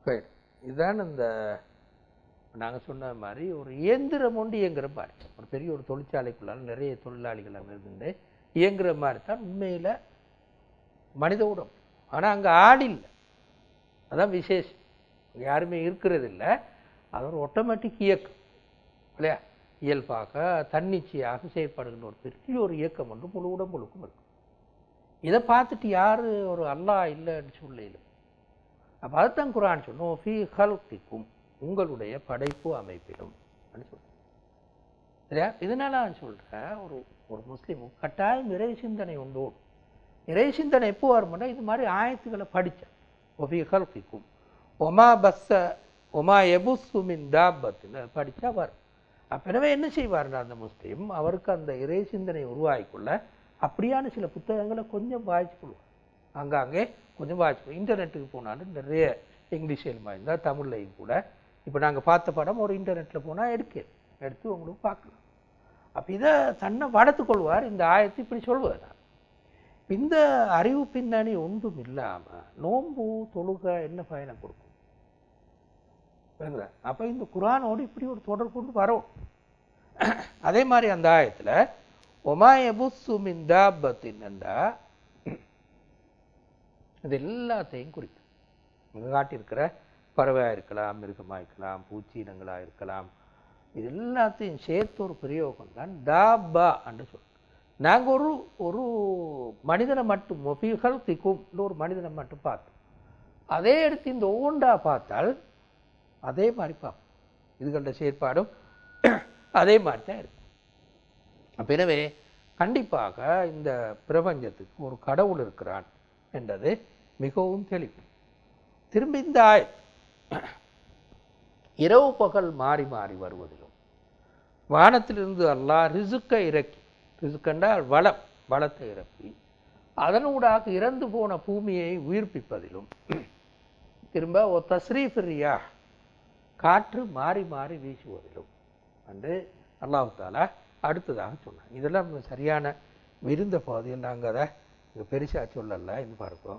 ரைட் இதுதான் இந்த நாங்கள் சொன்ன மாதிரி ஒரு இயந்திரம் ஒன்று இயங்குற மாதிரி ஒரு பெரிய ஒரு தொழிற்சாலைக்குள்ளால நிறைய தொழிலாளிகள் அங்கே இருந்து இயங்குற மாதிரி தான் உண்மையில் மனித உடம்பு ஆனால் அங்கே ஆள் இல்லை அதான் விசேஷம் அங்கே யாருமே இருக்கிறது இல்லை அது ஒரு ஆட்டோமேட்டிக் இயக்கம் இல்லையா இயல்பாக தன்னிச்சையாக செயல்படுகின்ற ஒரு பெரிய ஒரு இயக்கம் ஒன்று முழு உடம்புகளுக்கும் இருக்கு இதை பார்த்துட்டு யார் ஒரு அல்லாஹ் இல்லைன்னு சொல்லல அப்போ அதுதான் குரான் சொன்னோம் ஃபி ஹல்கிக்கும் உங்களுடைய படைப்பு அமைப்பிலும் சொல்லு சரியா இதனால நான் சொல்கிறேன் ஒரு ஒரு முஸ்லீம் கட்டாயம் இறை சிந்தனை உண்டு இறை சிந்தனை எப்போ வரும்னா இது மாதிரி ஆயத்துக்களை படித்தேன் ஒஃபி ஹல்கிக்கும் ஒமா பஸ்ஸ ஒமா எபுசுமின் தாபத்துன்னு படித்தா வரும் அப்ப எனவே என்ன செய்வார்னா அந்த முஸ்லீம் அவருக்கு அந்த இறை சிந்தனை உருவாகிக்கொள்ள அப்படியான சில புத்தகங்களை கொஞ்சம் வாய்ச்சி கொள்வார் அங்காங்கே கொஞ்சம் வாய்ச்சி இன்டர்நெட்டுக்கு போனாலும் நிறைய இங்கிலீஷ் எழுமா இருந்தால் தமிழ்லையும் கூட இப்போ நாங்கள் பார்த்த படம் ஒரு இன்டர்நெட்டில் போனால் எடுக்க எடுத்து உங்களுக்கு பார்க்கலாம் அப்போ இதை தன்னை வளர்த்து கொள்வார் இந்த ஆயத்தை இப்படி சொல்வார் இந்த அறிவு பின்னணி ஒன்றும் இல்லாமல் நோன்பு தொழுக என்ன பயனை கொடுக்கும் விளங்குதா அப்போ இந்த குரானோடு இப்படி ஒரு தொடர்பு கொண்டு வரும் அதே மாதிரி அந்த ஆயத்தில் ஒமாயபுசுமின் தாபத்தின் என்றா இது எல்லாத்தையும் குறிக்கும் இங்கே காட்டியிருக்கிற பறவையாக இருக்கலாம் மிருகமாக இருக்கலாம் பூச்சி இனங்களாக இருக்கலாம் இது எல்லாத்தையும் சேர்த்து ஒரு பிரயோகம் தான் தாபா என்று சொல்றோம் நாங்கள் ஒரு ஒரு மனிதனை மட்டும் மொஃபிகள் திக்கும் ஒரு மனிதனை மட்டும் பார்த்தோம் அதே எடுத்து இந்த ஒவ்வொன்றா பார்த்தால் அதே மாதிரி பார்ப்போம் இதுகளோட செயற்பாடும் அதே மாதிரி தான் இருக்கும் அப்ப எனவே கண்டிப்பாக இந்த பிரபஞ்சத்துக்கு ஒரு கடவுள் இருக்கிறான் என்றது மிகவும் தெளிவு திரும்பி இந்த ஆயத் இரவு பகல் மாறி மாறி வருவதிலும் வானத்திலிருந்து அல்லாஹ் ரிசுக்கை இறக்கி ரிசுக்கென்றால் வளம் வளத்தை இறக்கி அதனூடாக இறந்து போன பூமியை உயிர்ப்பிப்பதிலும் திரும்ப ஓ தஸ்ரீஃபிரியா காற்று மாறி மாறி வீசுவதிலும் என்று அல்லாஹ் தாலா அடுத்ததாக சொன்னான் இதெல்லாம் சரியான விருந்த பகுதியில் நாங்கள் அதை இங்கே பெருசாக சொல்லல இது பார்ப்போம்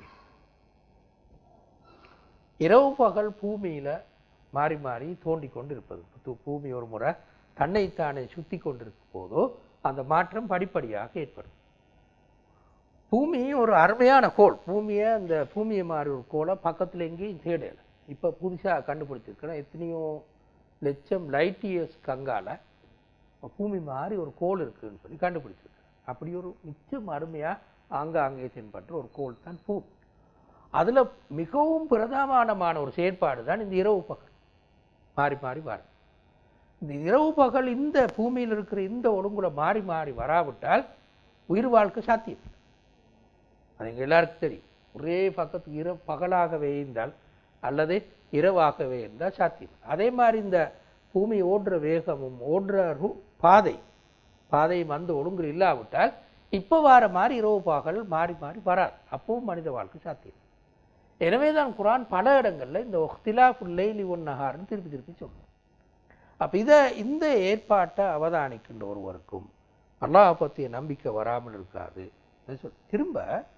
இரவு பகல் பூமியில் மாறி மாறி தோண்டி கொண்டு இருப்பது து- பூமி ஒரு முறை தன்னைத்தானே சுத்தி கொண்டிருக்கும் போதோ அந்த மாற்றம் படிப்படியாக ஏற்படும் பூமி ஒரு அருமையான கோள் பூமியை அந்த பூமியை மாதிரி ஒரு கோளை பக்கத்தில் எங்கேயும் தேடலை இப்போ புதுசாக கண்டுபிடிச்சிருக்கிறேன் எத்தனையோ லட்சம் லைட் இயர்ஸ் கங்கால பூமி மாதிரி ஒரு கோள் இருக்குன்னு சொல்லி கண்டுபிடிச்சிருக்கேன் அப்படி ஒரு மிச்சம் அருமையாக ஆங்காங்கே தென்பட்ட ஒரு கோள் தான் பூமி அதில் மிகவும் பிரதானமான ஒரு செயற்பாடு தான் இந்த இரவு பகல் மாறி மாறி வரும் இந்த இரவு பகல் இந்த பூமியில் இருக்கிற இந்த ஒழுங்குல மாறி மாறி வராவிட்டால் உயிர் வாழ்க்கை சாத்தியம் அது எங்க எல்லாருக்கும் தெரியும் ஒரே பக்கத்துக்கு இரவு பகலாகவே இருந்தால் அல்லது இரவாகவே இருந்தால் சாத்தியம் அதே மாதிரி இந்த பூமி ஓடுற வேகமும் ஓடுற ரு- பாதை பாதையும் அந்த ஒழுங்கு இல்லாவிட்டால் இப்போ வார மாதிரி இரவு பகல் மாறி மாறி வராது அப்பவும் மனித வாழ்க்கை சாத்தியம் எனவே தான் குரான் பல இடங்கள்ல இந்த ஒஹ்திலாஃபுல் லைலி ஒன் நஹார்னு திருப்பி திருப்பி சொல்லும் அப்ப இதை இந்த ஏற்பாட்டை அவதானிக்கின்ற ஒருவருக்கும் அல்லாஹ் பற்றிய நம்பிக்கை வராமல் இருக்காது என்று சொல் திரும்ப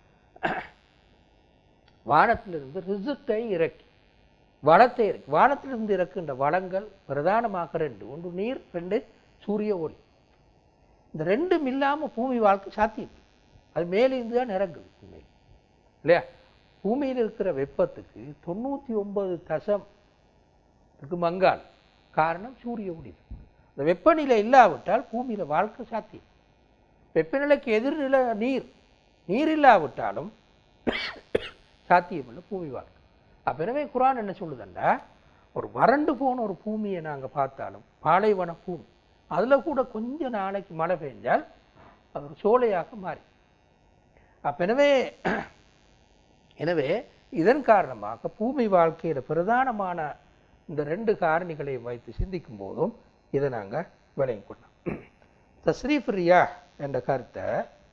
வானத்திலிருந்து ரிசுக்கை இறக்கி வளத்தை இறக்கி வானத்திலிருந்து இறக்குகின்ற வளங்கள் பிரதானமாக ரெண்டு ஒன்று நீர் ரெண்டு சூரிய ஒளி இந்த ரெண்டும் இல்லாம பூமி வாழ்க்கை சாத்தியம் அது மேலிருந்து தான் இறங்குது உண்மையில் இல்லையா பூமியில் இருக்கிற வெப்பத்துக்கு தொண்ணூற்றி ஒன்பது தசம் இருக்கு மங்கால் காரணம் சூரிய ஒளி இந்த வெப்பநிலை இல்லாவிட்டால் பூமியில வாழ்க்கை சாத்தியம் வெப்பநிலைக்கு எதிர்நிலை நீர் நீர் இல்லாவிட்டாலும் சாத்தியமில்லை பூமி வாழ்க்கை அப்ப எனவே குரான் என்ன சொல்லுதுண்டா ஒரு வறண்டு போன ஒரு பூமியை நாங்க பார்த்தாலும் பாலைவன பூமி அதுல கூட கொஞ்ச நாளைக்கு மழை பெஞ்சால் அது ஒரு சோலையாக மாறி அப்ப எனவே எனவே இதன் காரணமாக பூமி வாழ்க்கையில பிரதானமான இந்த ரெண்டு காரணிகளையும் வைத்து சிந்திக்கும் போதும் இதை நாங்க விளங்கிக் கொள்ளலாம் தஸ்ரீஃப் ரியா என்ற கருத்தை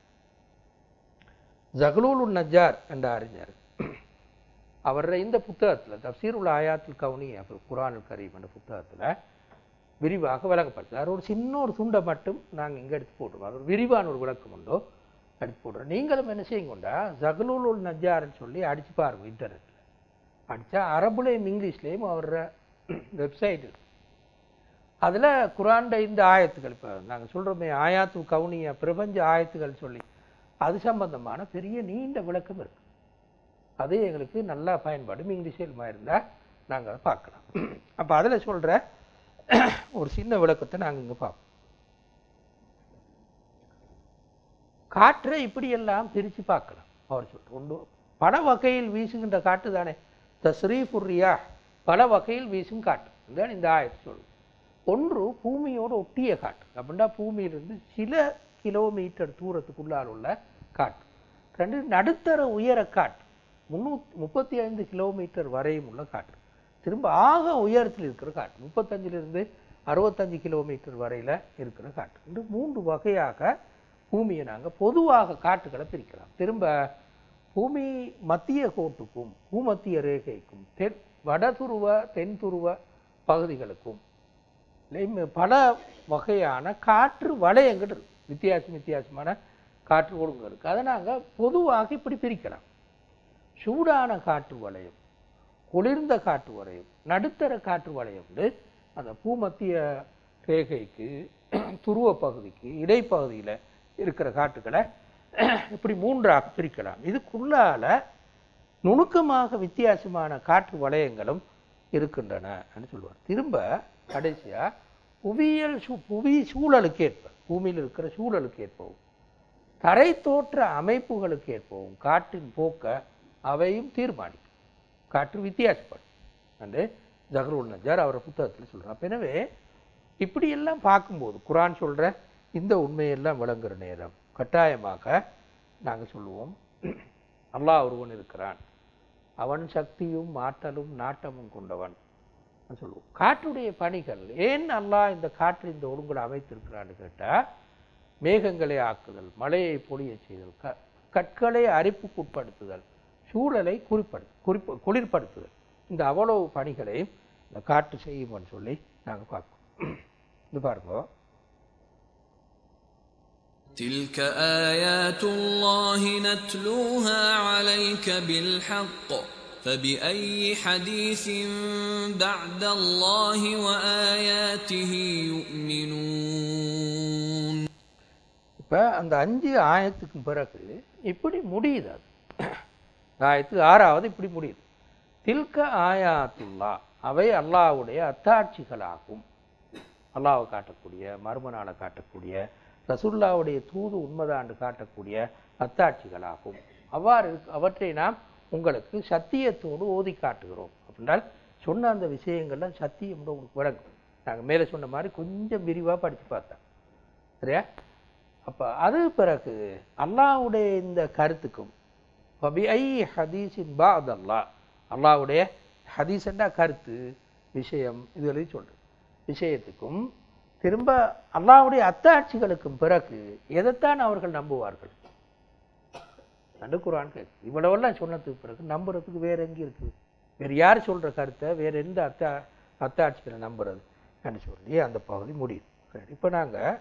ஜகலூல் நஜார் என்ற அறிஞர் அவர இந்த புத்தகத்துல தப்சீருல் ஆயாத்துல் கவுனி அப்ப குரானுல் கரீம் என்ற புத்தகத்துல விரிவாக விளங்கப்படுத்துறார் ஒரு சின்ன ஒரு துண்டை மட்டும் நாங்க இங்க எடுத்து போட்டுருவோம் அது ஒரு விரிவான ஒரு விளக்கம் உண்டோ எடுத்து போடுறோம் நீங்களும் என்ன செய்யுங்கண்டா ஜகலூல் நஜார்னு சொல்லி அடிச்சு பாருங்க இன்டர்நெட்ல அடித்தா அரபுலையும் இங்கிலீஷ்லேயும் அவர வெப்சைட் இருக்கு அதில் குரான்ட இந்த ஆயத்துக்கள் இப்போ நாங்கள் சொல்கிறோமே ஆயாத்து கவுனிய பிரபஞ்ச ஆயத்துகள் சொல்லி அது சம்பந்தமான பெரிய நீண்ட விளக்கம் இருக்கு அது எங்களுக்கு நல்லா பயன்பாடும் இங்கிலீஷில் இருந்தால் நாங்கள் அதை பார்க்கலாம் அப்போ அதில் சொல்கிற ஒரு சின்ன விளக்கத்தை நாங்கள் இங்கே பார்ப்போம் காற்றை இப்படியெல்லாம் பிரித்து பார்க்கலாம் அவர் சொல்ற ஒன்று பல வகையில் வீசுகின்ற காற்று தானே தஸ்ரீஃபுர்ரியா பல வகையில் வீசும் காற்று இதுதான் இந்த ஆயத்து சொல்லுது ஒன்று பூமியோடு ஒட்டிய காற்று அப்படின்னா பூமியிலிருந்து சில கிலோமீட்டர் தூரத்துக்குள்ளால் உள்ள காற்று ரெண்டு நடுத்தர உயர காற்று முந்நூற்றி முப்பத்தி ஐந்து கிலோமீட்டர் வரையும் உள்ள காற்று திரும்ப ஆக உயரத்தில் இருக்கிற காற்று முப்பத்தஞ்சிலிருந்து அறுபத்தஞ்சு கிலோமீட்டர் வரையில் இருக்கிற காற்று இந்த மூன்று வகையாக பூமியை நாங்கள் பொதுவாக காற்றுகளை பிரிக்கலாம் திரும்ப பூமி மத்திய கோட்டுக்கும் பூமத்திய ரேகைக்கும் தென் வடதுருவ தென் துருவ பகுதிகளுக்கும் இல்லையும் பல வகையான காற்று வளையங்கள் இருக்கு வித்தியாசம் வித்தியாசமான காற்று ஒழுங்கு இருக்கு அதை நாங்கள் பொதுவாக இப்படி பிரிக்கலாம் சூடான காற்று வளையம் குளிர்ந்த காற்று வளையம் நடுத்தர காற்று வளையம் வந்து அந்த பூமத்திய ரேகைக்கு துருவ பகுதிக்கு இடைப்பகுதியில் இருக்கிற காற்றுகளை இப்படி மூன்றாக பிரிக்கலாம் இதுக்குள்ளால நுணுக்கமாக வித்தியாசமான காற்று வளையங்களும் இருக்கின்றன என்று சொல்லுவார் திரும்ப கடைசியா புவியியல் சூ புவி சூழலுக்கு ஏற்ப பூமியில் இருக்கிற சூழலுக்கு ஏற்பவும் தரை தோற்ற அமைப்புகளுக்கு ஏற்பவும் காற்றின் போக்க அவையும் தீர்மானிக்கும் காற்று வித்தியாசப்படும் என்று ஜஹருல் நஜார் அவர் புத்தகத்தில் சொல்றார் அப்ப எனவே இப்படியெல்லாம் பார்க்கும்போது குரான் சொல்ற இந்த உண்மையெல்லாம் விளங்குற நேரம் கட்டாயமாக நாங்கள் சொல்லுவோம் அல்லாஹ் ஒருவன் இருக்கிறான் அவன் சக்தியும் ஆற்றலும் நாட்டமும் கொண்டவன் சொல்லுவோம் காற்றுடைய பணிகள் ஏன் அல்லாஹ் இந்த காற்று இந்த ஒழுங்குல அமைத்திருக்கிறான்னு கேட்டால் மேகங்களை ஆக்குதல் மழையை பொழிய செய்தல் க கற்களை அரிப்புக்குட்படுத்துதல் சூழலை குறிப்படு குறிப்பு குளிர்படுத்துதல் இந்த அவ்வளவு பணிகளை இந்த காற்று செய்யும்னு சொல்லி நாங்கள் பார்ப்போம் இது பாருங்க تلك آيات الله نتلوها عليك بالحق فبأي حديث بعد الله وآياته يؤمنون இப்போ அந்த அஞ்சு ஆயத்துக்கு பிறகு இப்படி முடியுது அது ஆயத்து ஆறாவது இப்படி முடியுது தில்க ஆயாத்துல்லா அவை அல்லாஹ்வுடைய அத்தாட்சிகளாகும் அல்லாஹ்வை காட்டக்கூடிய மர்மனால காட்டக்கூடிய ரசுல்லாவுடைய தூது உண்மதாண்டு காட்டக்கூடிய அத்தாட்சிகளாகும் அவ்வாறு இருக்க- அவற்றை நாம் உங்களுக்கு சத்தியத்தோடு ஓதி காட்டுகிறோம் அப்படின்றால் சொன்ன அந்த விஷயங்கள்லாம் சத்தியம் உங்களுக்கு விளங்கும் நாங்கள் மேலே சொன்ன மாதிரி கொஞ்சம் விரிவாக படித்து பார்த்தோம் சரியா அப்போ அது பிறகு அல்லாஹ்வுடைய இந்த கருத்துக்கும் ஃபபிஐ ஹதீஸின் பாத் அல்லாஹ் அல்லாஹ்வுடைய ஹதீஸ்ண்டா கருத்து விஷயம் இதுகளை சொல்றது விஷயத்துக்கும் திரும்ப அல்லாஹ்வுடைய அத்தாட்சிகளுக்கும் பிறகு எதைத்தான் அவர்கள் நம்புவார்கள் நண்டு குரான் கேட்கு இவ்வளவெல்லாம் சொன்னதுக்கு பிறகு நம்புறதுக்கு வேற எங்க இருக்குது வேறு யார் சொல்ற கருத்தை வேற எந்த அத்தா அத்தாட்சிகளை நம்புறது என்று சொல்லி அந்த பகுதி முடியுது சரி இப்போ நாங்கள்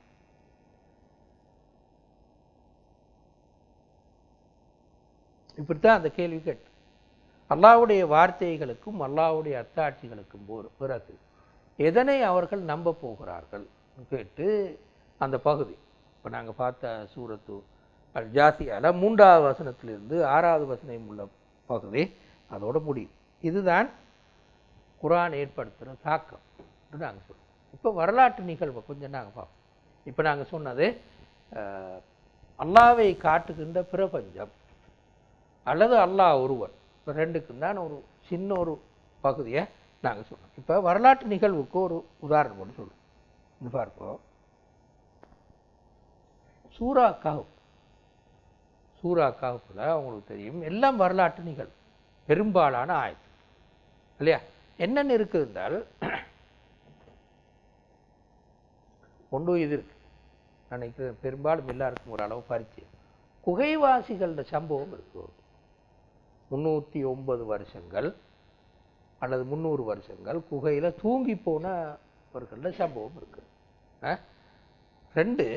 இப்படித்தான் அந்த கேள்வி கேட்டு அல்லாஹ்வுடைய வார்த்தைகளுக்கும் அல்லாஹ்வுடைய அத்தாட்சிகளுக்கும் போர் பிறகு எதனை அவர்கள் நம்ப போகிறார்கள் கேட்டு அந்த பகுதி இப்போ நாங்கள் பார்த்த சூரத்து அல் ஜாசியால மூன்றாவது வசனத்திலிருந்து ஆறாவது வசனம் உள்ள பகுதி அதோட முடியும் இதுதான் குரான் ஏற்படுத்துகிற தாக்கம் என்று நாங்கள் சொல்லுவோம் இப்போ வரலாற்று நிகழ்வை கொஞ்சம் நாங்கள் பார்ப்போம் இப்போ நாங்கள் சொன்னது அஹ், அல்லாவை காட்டுகின்ற பிரபஞ்சம் அல்லது அல்லாஹ் ஒருவர் இப்போ ரெண்டுக்கும் தான் ஒரு சின்ன ஒரு பகுதியை நாங்கள் சொல்றோம் இப்போ வரலாற்று நிகழ்வுக்கு ஒரு உதாரணம் ஒன்று சொல்லுவோம் இது பார்ப்போம் சூரா கஹப் சூரா கஹப்பில் உங்களுக்கு தெரியும் எல்லாம் வரலாற்று நிகழ்வு பெரும்பாலான ஆயத்து இல்லையா என்னென்ன இருக்குது என்றால் ஒன்று இது இருக்கு நான் நினைக்கிறேன் பெரும்பாலும் எல்லாருக்கும் ஒரு அளவு பரிச்சயம் குகைவாசிகளோட சம்பவம் இருக்கு முந்நூற்றி ஒன்பது வருஷங்கள் அல்லது முந்நூறு வருஷங்கள் குகையில் தூங்கி போனவர்களோட சம்பவம் இருக்கு ஆ? ரெண்டு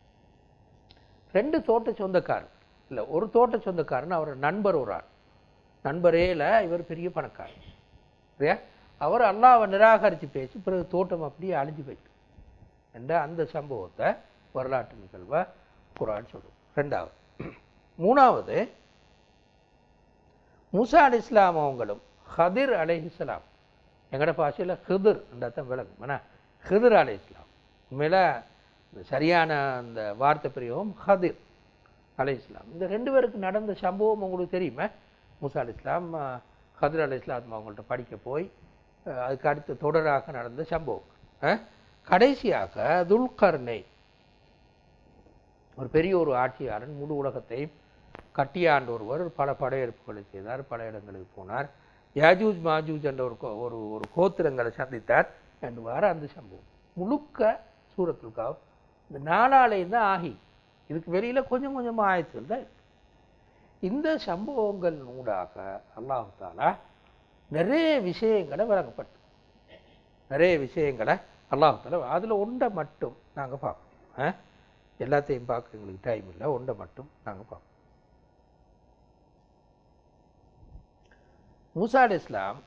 ரெண்டு தோட்ட சொந்தக்காரர் இல்லை ஒரு தோட்ட சொந்தக்காரன் அவர் நண்பர் ஒரு ஆள் நண்பரேல இவர் பெரிய பணக்காரர் சரியா அவர் அல்லாவை நிராகரித்து பேசி பிறகு தோட்டம் அப்படியே அழிஞ்சு போயிட்டு என்ற அந்த சம்பவத்தை வரலாற்று நிகழ்வை குரான் சொல்லும் ரெண்டாவது மூணாவது மூசா அலி இஸ்லாம் அவங்களும் ஹதிர் அலைஹிஸ்லாம் எங்கட பாஷையில் ஹிதிர் தான் விளங்கும் ஏன்னா ஹிதிர் அலை இஸ்லாம் உண்மையில் இந்த சரியான அந்த வார்த்தை பிரயோகம் ஹதிர் அலை இஸ்லாம் இந்த ரெண்டு பேருக்கு நடந்த சம்பவம் உங்களுக்கு தெரியுமா மூசா அலி இஸ்லாம் அஹ், ஹதிர் அலை இஸ்லாம் அவங்கள்ட்ட படிக்க போய் அஹ், அதுக்கு அடுத்து தொடராக நடந்த சம்பவம் அஹ், கடைசியாக துல்கர்னை ஒரு பெரிய ஒரு ஆட்சியாளன் முழு உலகத்தையும் கட்டியாண்ட ஒருவர் பல படையெடுப்புகளை செய்தார் பல இடங்களுக்கு போனார் யாஜூஜ் மாஜூஜ் என்ற ஒரு கோ- ஒரு ஒரு கோத்திரங்களை சந்தித்தார் என்பவாறு அந்த சம்பவம் முழுக்க சூரத்துக்காக இந்த நாளாலையும் தான் ஆகி இதுக்கு வெளியில கொஞ்சம் கொஞ்சமாக ஆயத்துகள் தான் இருக்கு. இந்த சம்பவங்கள் ஊடாக அல்லாஹ் தாலா நிறைய விஷயங்களை வழங்கப்பட்டு நிறைய விஷயங்களை அல்லாஹ் தாலா அதில் ஒன்றை மட்டும் நாங்கள் பார்ப்போம் ஆ? எல்லாத்தையும் பார்க்க எங்களுக்கு டைம் இல்லை ஒன்றை மட்டும் நாங்கள் பார்ப்போம் மூசா அலைஹிஸ் இஸ்லாம்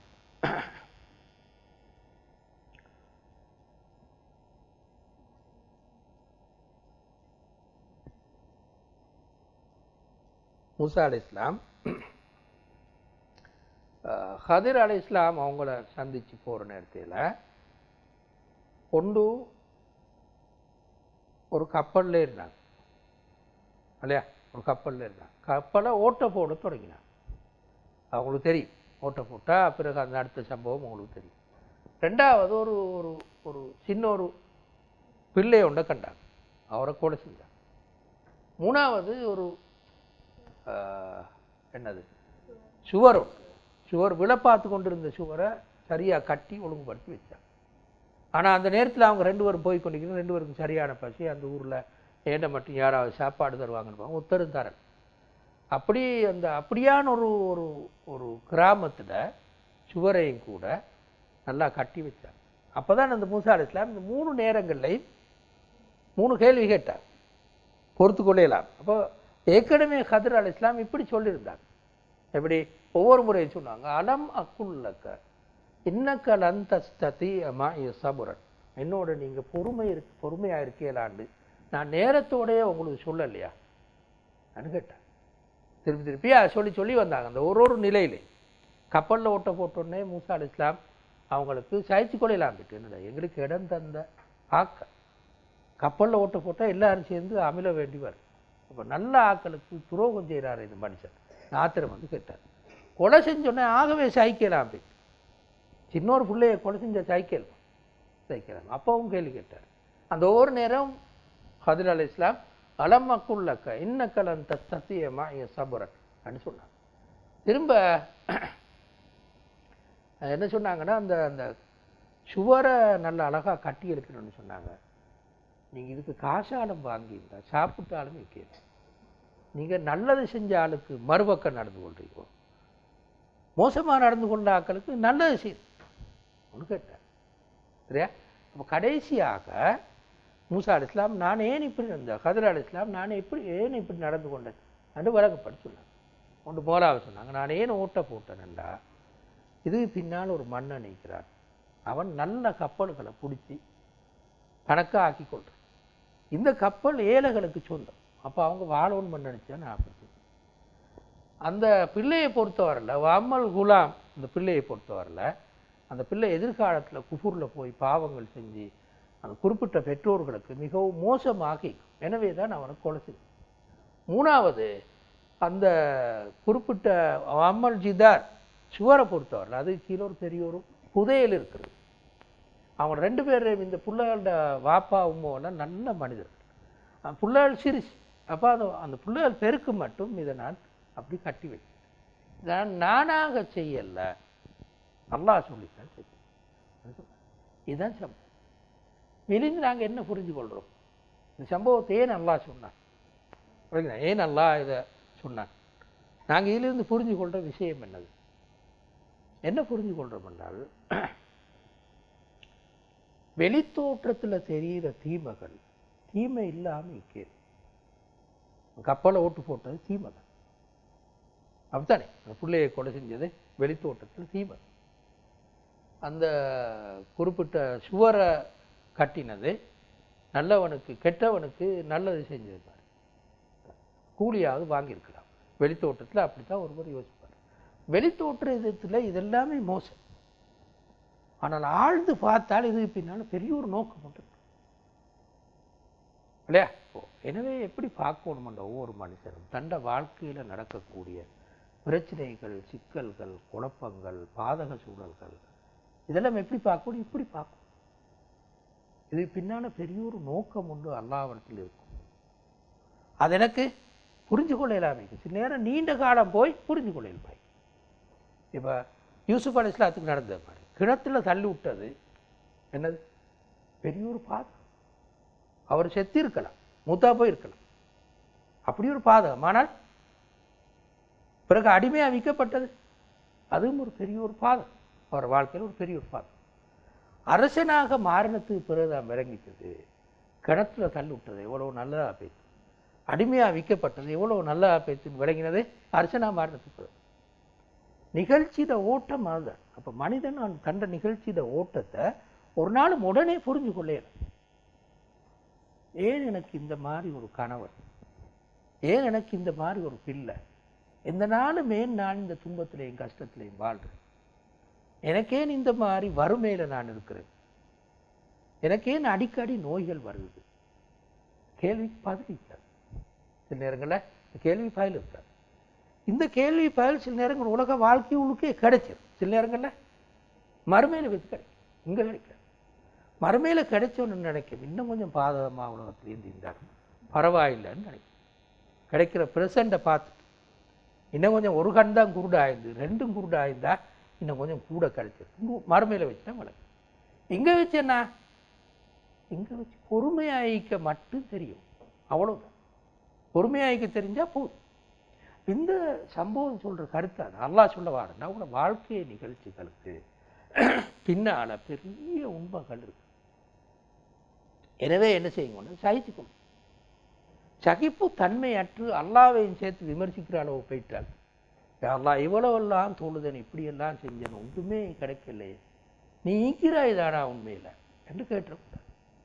மூசா அலை இஸ்லாம் ஹதிர் அலை இஸ்லாம் அவங்கள சந்திச்சு போகிற நேரத்தில் கொண்டு ஒரு கப்பலில் இருந்தாங்க இல்லையா ஒரு கப்பலில் இருந்தாங்க கப்பலை ஓட்ட போட தொடங்கினாங்க அவங்களுக்கு தெரியும் ஓட்ட போட்டால் பிறகு அந்த அடுத்த சம்பவம் உங்களுக்கு தெரியும் ரெண்டாவது ஒரு ஒரு ஒரு சின்ன ஒரு பிள்ளை ஒன்றை கண்டாங்க அவரை கொலை செஞ்சாங்க மூணாவது ஒரு ஆஹ், என்னது சுவர் ஒன்று சுவர் விழப்பாத்து கொண்டிருந்த சுவரை சரியாக கட்டி ஒழுங்குபடுத்தி வச்சாங்க ஆனால் அந்த நேரத்தில் அவங்க ரெண்டு பேரும் போய் கொண்டிருக்கணும் ரெண்டு பேருக்கும் சரியான பசி அந்த ஊரில் ஏண்ட மட்டும் யாராவது சாப்பாடு தருவாங்கன்னு பாருங்க, ஒருத்தரும் தரல அப்படி அந்த அப்படியான ஒரு ஒரு ஒரு கிராமத்தில் சுவரையும் கூட நல்லா கட்டி வச்சாங்க அப்போ தான் அந்த மூசா அலி இஸ்லாம் இந்த மூணு நேரங்கள்லையும் மூணு கேள்வி கேட்டார் பொறுத்து கொள்ளலாம் அப்போ ஏற்கனவே ஹதர் அலி இஸ்லாம் இப்படி சொல்லியிருந்தாங்க எப்படி ஒவ்வொரு முறையும் சொன்னாங்க அலம் அக்குள்ளக்க இன்னக்க லந்தஸ்ததி அமா சபுரன் என்னோட நீங்கள் பொறுமை இருக்கு பொறுமையாக இருக்கலாண்டு நான் நேரத்தோடயே உங்களுக்கு சொல்லலையா நான் கேட்டேன் திருப்பி திருப்பி அதை சொல்லி சொல்லி வந்தாங்க அந்த ஒரு ஒரு நிலையிலே கப்பலில் ஓட்ட போட்டோடனே மூசா அலி இஸ்லாம் அவங்களுக்கு சகிச்சு கொள்ளலாம் என்னடா எங்களுக்கு இடம் தந்த ஆக்க கப்பலில் ஓட்ட போட்டால் எல்லாரும் சேர்ந்து அமில வேண்டி வரும் அப்போ நல்ல ஆக்களுக்கு துரோகம் செய்கிறாரு இந்த மனுஷன் ஆத்திரம் வந்து கேட்டார் கொலை செஞ்சோன்னே ஆகவே சகிக்கலாம் அப்படி சின்னொரு பிள்ளைய கொலை செஞ்ச சைக்கிள் சைக்கலாம் அப்பவும் கேள்வி கேட்டார் அந்த ஒரு நேரம் ஹதிர் அலி இஸ்லாம் அலமக்குள்ளக்க இன்னக்கலன் தத்தியமா சபுரன் அப்படின்னு சொன்னாங்க திரும்ப அது என்ன சொன்னாங்கன்னா அந்த அந்த சுவரை நல்ல அழகா கட்டி எடுக்கணும்னு சொன்னாங்க நீங்க இதுக்கு காசாலும் வாங்கியிருந்தா சாப்பிட்டாலும் வைக்கல நீங்க நல்லது செஞ்ச ஆளுக்கு மறுபக்கம் நடந்து கொள்றீங்க மோசமா நடந்து கொண்ட ஆட்களுக்கு நல்லது செய்யும் ஒன்று கேட்டார் சரியா அப்போ கடைசியாக மூசா அலி இஸ்லாம் நான் ஏன் இப்படி இருந்த ஹதர் அலி இஸ்லாம் நான் எப்படி ஏன் இப்படி நடந்து கொண்டேன் என்று வழங்கப்பட்டு சொன்னாங்க ஒன்று மோலாவை சொன்னாங்க நான் ஏன் ஓட்ட போட்டேன்டா இது பின்னால் ஒரு மன்னன் நிற்கிறான் அவன் நல்ல கப்பல்களை பிடிச்சி கணக்காக ஆக்கி கொள்றான் இந்த கப்பல் ஏழைகளுக்கு சொந்தம் அப்போ அவங்க வாழணும்னு பண்ண நினச்சா நான் அப்படி செஞ்சேன். அந்த பிள்ளையை பொறுத்தவரையில் அம்மல் குலாம் அந்த பிள்ளையை பொறுத்தவரையில் அந்த பிள்ளை எதிர்காலத்தில் குஃபூரில் போய் பாவங்கள் செஞ்சு அந்த குறிப்பிட்ட பெற்றோர்களுக்கு மிகவும் மோசமாகி எனவே தான் அவனை கொலை செஞ்சேன் மூணாவது அந்த குறிப்பிட்ட அம்மல் ஜிதார் சுவரை பொறுத்தவரையில் அது கீழே ஒரு பெரிய ஒரு புதையல் இருக்கிறது அவங்க ரெண்டு பேரும் இந்த பிள்ளைகளோட வாப்பா உம்மாவெல்லாம் நல்ல மனிதர்கள் அந்த பிள்ளைகள் சிரிச்சு அப்போ அந்த அந்த பிள்ளைகள் பெருக்கு மட்டும் இதை நான் அப்படி கட்டி வச்சேன் நான் நானாக செய்யல அல்லாஹ் சொல்லித்தான் செய்யும் இதுதான் சம்பவம் இதிலிருந்து நாங்கள் என்ன புரிஞ்சு கொள்கிறோம் இந்த சம்பவத்தை ஏன் அல்லாஹ் சொன்னான் புரியுதா? ஏன் அல்லாஹ் இதை சொன்னான் நாங்கள் இதிலிருந்து புரிஞ்சு கொள்கிற விஷயம் என்னது என்ன புரிஞ்சு கொள்கிறோம் என்றால் வெளித்தோற்றத்தில் தெரிகிற தீமைகள் தீமை இல்லாமல் இருக்கிறது கப்பலை ஓட்டு போட்டது தீமை தான் அப்படித்தானே அந்த பிள்ளையை கொலை செஞ்சது வெளித்தோட்டத்தில் தீபம் அந்த குறிப்பிட்ட சுவரை கட்டினது நல்லவனுக்கு கெட்டவனுக்கு நல்லது செஞ்சிருப்பார் கூலியாவது வாங்கியிருக்கலாம் வெளித்தோட்டத்தில் அப்படித்தான் ஒருவர் யோசிப்பார் வெளித்தோற்றத்தில் இதெல்லாமே மோசம் ஆனால் ஆழ்ந்து பார்த்தால் இது பின்னால் பெரிய ஒரு நோக்கம் உண்டு இல்லையா ஓ, எனவே எப்படி பார்க்கணுமென்ற ஒவ்வொரு மனுஷனும் தண்ட வாழ்க்கையில் நடக்கக்கூடிய பிரச்சனைகள் சிக்கல்கள் குழப்பங்கள் பாதக சூழல்கள் இதெல்லாம் எப்படி பார்க்கணும் இப்படி பார்க்கணும் இது பின்னால பெரிய ஒரு நோக்கம் உண்டு அல்லாவிடத்தில் இருக்கும் அது எனக்கு புரிஞ்சு கொள்ள இல்லாமல் சில நேரம் நீண்ட காலம் போய் புரிஞ்சு கொள்ள இல்லாமல் இப்போ யூசுப் அலி இஸ்லாத்துக்கு நடந்தது மாதிரி கிணத்துல தள்ளி விட்டது என்னது பெரிய ஒரு பாதகம் அவர் செத்து இருக்கலாம் மூத்தா போய் இருக்கலாம் அப்படி ஒரு பாதகம் ஆனால் பிறகு அடிமையாக விற்கப்பட்டது அதுவும் ஒரு பெரிய ஒரு பாதகம் அவர் வாழ்க்கையில் ஒரு பெரிய ஒரு பாதகம் அரசனாக மாறினத்துக்கு பிறகு தான் விளங்கிட்டது கிணத்துல தள்ளி விட்டது எவ்வளவு நல்லதாக போயிடுச்சு அடிமையாக விற்கப்பட்டது எவ்வளவு நல்லதாக போயிடுச்சுன்னு விளங்கினது அரசனாக மாறினத்துக்கு பிறகு நிகழ்ச்சியிட ஓட்டம் அதுதான் அப்போ மனிதன் அவன் கண்ட நிகழ்ச்சியிட ஓட்டத்தை ஒரு நாளும் உடனே புரிஞ்சு கொள்ளையில ஏன் எனக்கு இந்த மாதிரி ஒரு கணவன் ஏன் எனக்கு இந்த மாதிரி ஒரு பிள்ளை எந்த நாளும் ஏன் நான் இந்த துன்பத்திலையும் கஷ்டத்திலையும் வாழ்றேன் எனக்கேன் இந்த மாதிரி வறுமையில நான் இருக்கிறேன் எனக்கேன் அடிக்கடி நோய்கள் வருது கேள்விக்கு பதில் இருக்காது சில நேரங்களில் இந்த கேள்வி பதில் இருக்காது இந்த கேள்வி பதில் சில நேரங்கள் உலக வாழ்க்கை உள்ளுக்கே கிடைச்சிடும் சில நேரங்களில் மறுமையில் வச்சு கிடைக்கும் இங்கே கிடைக்காது மறுமையில் கிடைச்சோன்னு நினைக்கும் இன்னும் கொஞ்சம் பாதகமாக உலகத்துலேருந்து இருந்தார் பரவாயில்லைன்னு நினைக்கும் கிடைக்கிற ப்ரெசண்ட்டை பார்த்துட்டு இன்னும் கொஞ்சம் ஒரு கண் தான் குருடாயிருந்து ரெண்டும் குருடாயிருந்தா இன்னும் கொஞ்சம் கூட கிடைச்சிருக்கு மறுமையில் வச்சுட்டா வளர்க்கும் இங்கே வச்சு என்ன இங்கே வச்சு பொறுமையாயிக்க மட்டும் தெரியும் அவ்வளவுதான் பொறுமையாயிக்க தெரிஞ்சா போதும் இந்த சம்பவம் சொல்ற கருத்து அது அல்லாஹ் சொல்ல வாருன்னா உங்களோட வாழ்க்கை நிகழ்ச்சிகளுக்கு பின்னால பெரிய உண்மைகள் இருக்கு எனவே என்ன செய்யுங்க சகிச்சுக்கணும் சகிப்பு தன்மையற்று அல்லாவையும் சேர்த்து விமர்சிக்கிற அளவு போயிட்டால் அல்லாஹ் இவ்வளவெல்லாம் தொழுதன் இப்படியெல்லாம் செஞ்சேன் ஒன்றுமே கிடைக்கலையே நீ ஈக்கிறாய் தானா உண்மையில என்று கேட்டிருக்கூடாது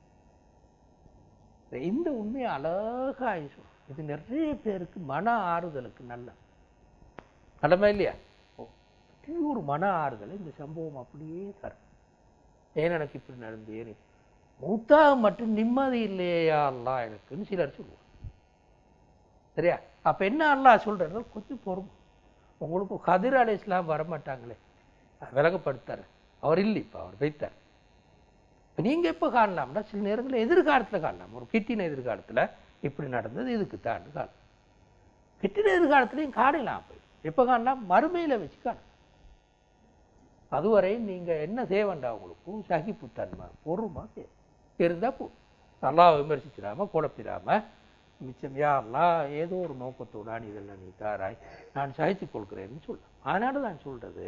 இந்த உண்மையை அழகாக சொல்லும் இது நிறைய பேருக்கு மன ஆறுதலுக்கு நல்ல நல்லமா இல்லையா ஓ பெரிய ஒரு மன ஆறுதல் இந்த சம்பவம் அப்படியே தரும் ஏன் எனக்கு இப்படி நடந்து ஏன் இப்படி? மூத்தாக மட்டும் நிம்மதி இல்லையா அல்லாஹ் எனக்குன்னு சிலர் சொல்லுவாங்க சரியா அப்ப என்ன அல்லாஹ் சொல்றது கொஞ்சம் பொறுமை உங்களுக்கு கதிர் அலை இஸ்லாம் வரமாட்டாங்களே விலகப்படுத்தார் அவர் இல்லை இப்போ அவர் வைத்தார் இப்போ நீங்கள் எப்போ காணலாம்னா சில நேரங்களில் எதிர்காலத்தில் காணலாம் ஒரு கிட்டின எதிர்காலத்தில் இப்படி நடந்தது இதுக்கு தான் காணலாம் கிட்டின எதிர்காலத்துலையும் காணலாம் போய் எப்போ காணலாம் மறுமையில் வச்சு காணலாம் அதுவரை நீங்கள் என்ன தேவைண்டா உங்களுக்கு சகிப்புத்தன்மை பொறுமை தேவை இருந்தால் போ நல்லா விமர்சிச்சிடாம குழப்பிடாம மிச்சம் யாரெல்லாம் ஏதோ ஒரு நோக்கத்தோட நீ இதெல்லாம் நீ தாராய் நான் சகித்துக் கொள்கிறேன்னு சொல்ல அதனால நான் சொல்றது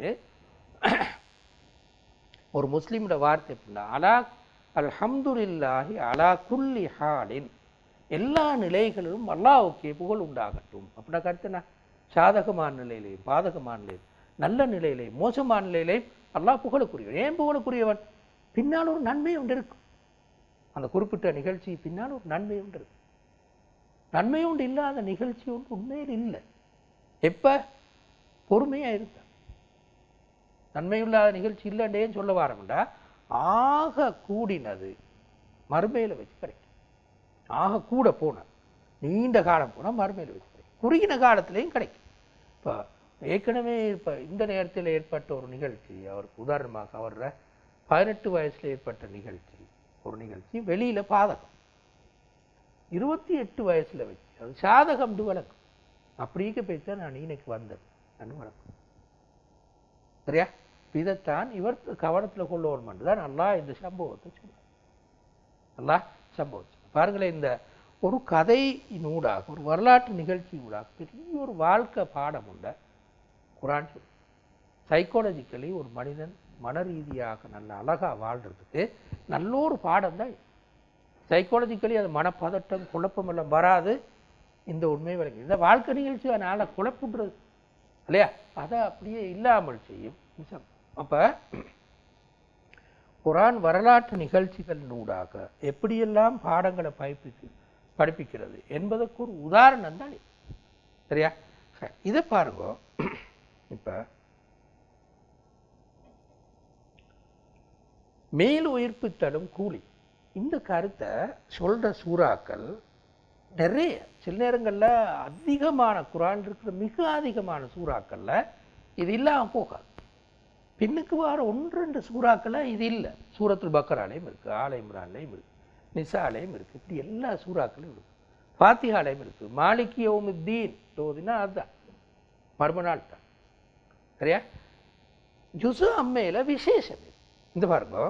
ஒரு முஸ்லீமோட வார்த்தை எப்படின்னா அலா அல்ஹம்துலில்லாஹி அலா குல்லி ஹாலின் எல்லா நிலைகளிலும் அல்லாஹ்வுக்கே புகழ் உண்டாகட்டும் அப்படின்னா கருத்துனா சாதகமான நிலையிலையும் பாதகமான நிலையிலும் நல்ல நிலையிலையும் மோசமான நிலையிலையும் அல்லாஹ் புகழுக்குரியவன் ஏன் புகழுக்குரியவன் பின்னால் ஒரு நன்மை ஒன்று இருக்கும் அந்த குறிப்பிட்ட நிகழ்ச்சி பின்னால் ஒரு நன்மை ஒன்று இருக்கும் நன்மை ஒன்று இல்லாத நிகழ்ச்சி ஒன்று உண்மையில் இல்லை எப்ப பொறுமையா இருந்தா நன்மையில்லாத நிகழ்ச்சி இல்லைன்றேன்னு சொல்ல வாரம்டா ஆக கூடினது மறுமையில வச்சு கிடைக்கும் ஆக கூட போன நீண்ட காலம் போனா மறுமையில வச்சு கிடைக்கும் குறுகின காலத்திலையும் கிடைக்கும் இப்போ ஏற்கனவே இப்போ இந்த நேரத்தில் ஏற்பட்ட ஒரு நிகழ்ச்சி அவருக்கு உதாரணமாக அவர பதினெட்டு வயசுல ஏற்பட்ட நிகழ்ச்சி ஒரு நிகழ்ச்சி வெளியில பாதகம் இருபத்தி எட்டு வயசுல வச்சு அது சாதகம்னு வழக்கம் அப்படியே பேச நான் இன்னைக்கு வந்தேன் நான் வழக்கம் சரியா இதைத்தான் இவர் கவனத்துல கொள்ள வேண்டும் தான் அல்லாஹ் இந்த சம்பவத்தை சொன்னார் அல்லாஹ் சம்பவம் சொன்னார். பாருங்களேன் இந்த ஒரு கதை நூடாக ஒரு வரலாற்று நிகழ்ச்சி ஊடாக பெரிய ஒரு வாழ்க்கை பாடம் உண்ட குரான் சொல்லு சைக்காலஜிக்கலி ஒரு மனிதன் மன ரீதியாக நல்ல அழகா வாழ்றதுக்கு நல்ல ஒரு பாடம் தான் சைக்காலஜிக்கலி அது மனப்பதட்டம் குழப்பம் எல்லாம் வராது இந்த உண்மை விளங்கி இந்த வாழ்க்கை நிகழ்ச்சி அதனால குழப்புன்றது இல்லையா அதை அப்படியே இல்லாமல் செய்யும் நிஜம் அப்போ குரான் வரலாற்று நிகழ்ச்சிகள் நூடாக எப்படியெல்லாம் பாடங்களை படிப்பிக்கு படிப்பிக்கிறது என்பதற்கு ஒரு உதாரணம் தான் இது. சரியா சரி, இதை பாருங்க இப்போ மேல் உயிர்ப்பு தரும் கூலி இந்த கருத்தை சொல்ற சூறாக்கள் நிறைய சில நேரங்களில் அதிகமான குரான் இருக்கிற மிக அதிகமான சூறாக்கள்ல இது இல்லாமல் போகாது பின்னுக்கு வார ஒன்று ரெண்டு சூறாக்களை இது இல்லை சூரத்துல் பக்கராலையும் இருக்கு ஆலை இம்ரான்லையும் இருக்கு நிசாலையும் இருக்கு இப்படி எல்லா சூறாக்களும் இருக்கு ஃபாத்திஹாலையும் இருக்கு மாலிகி யோமுத்தீன் ஓதினா அதுதான் மர்ம நாள் தான் சரியா ஜுசு அம்மையில விசேஷம் இது. இந்த பாருங்க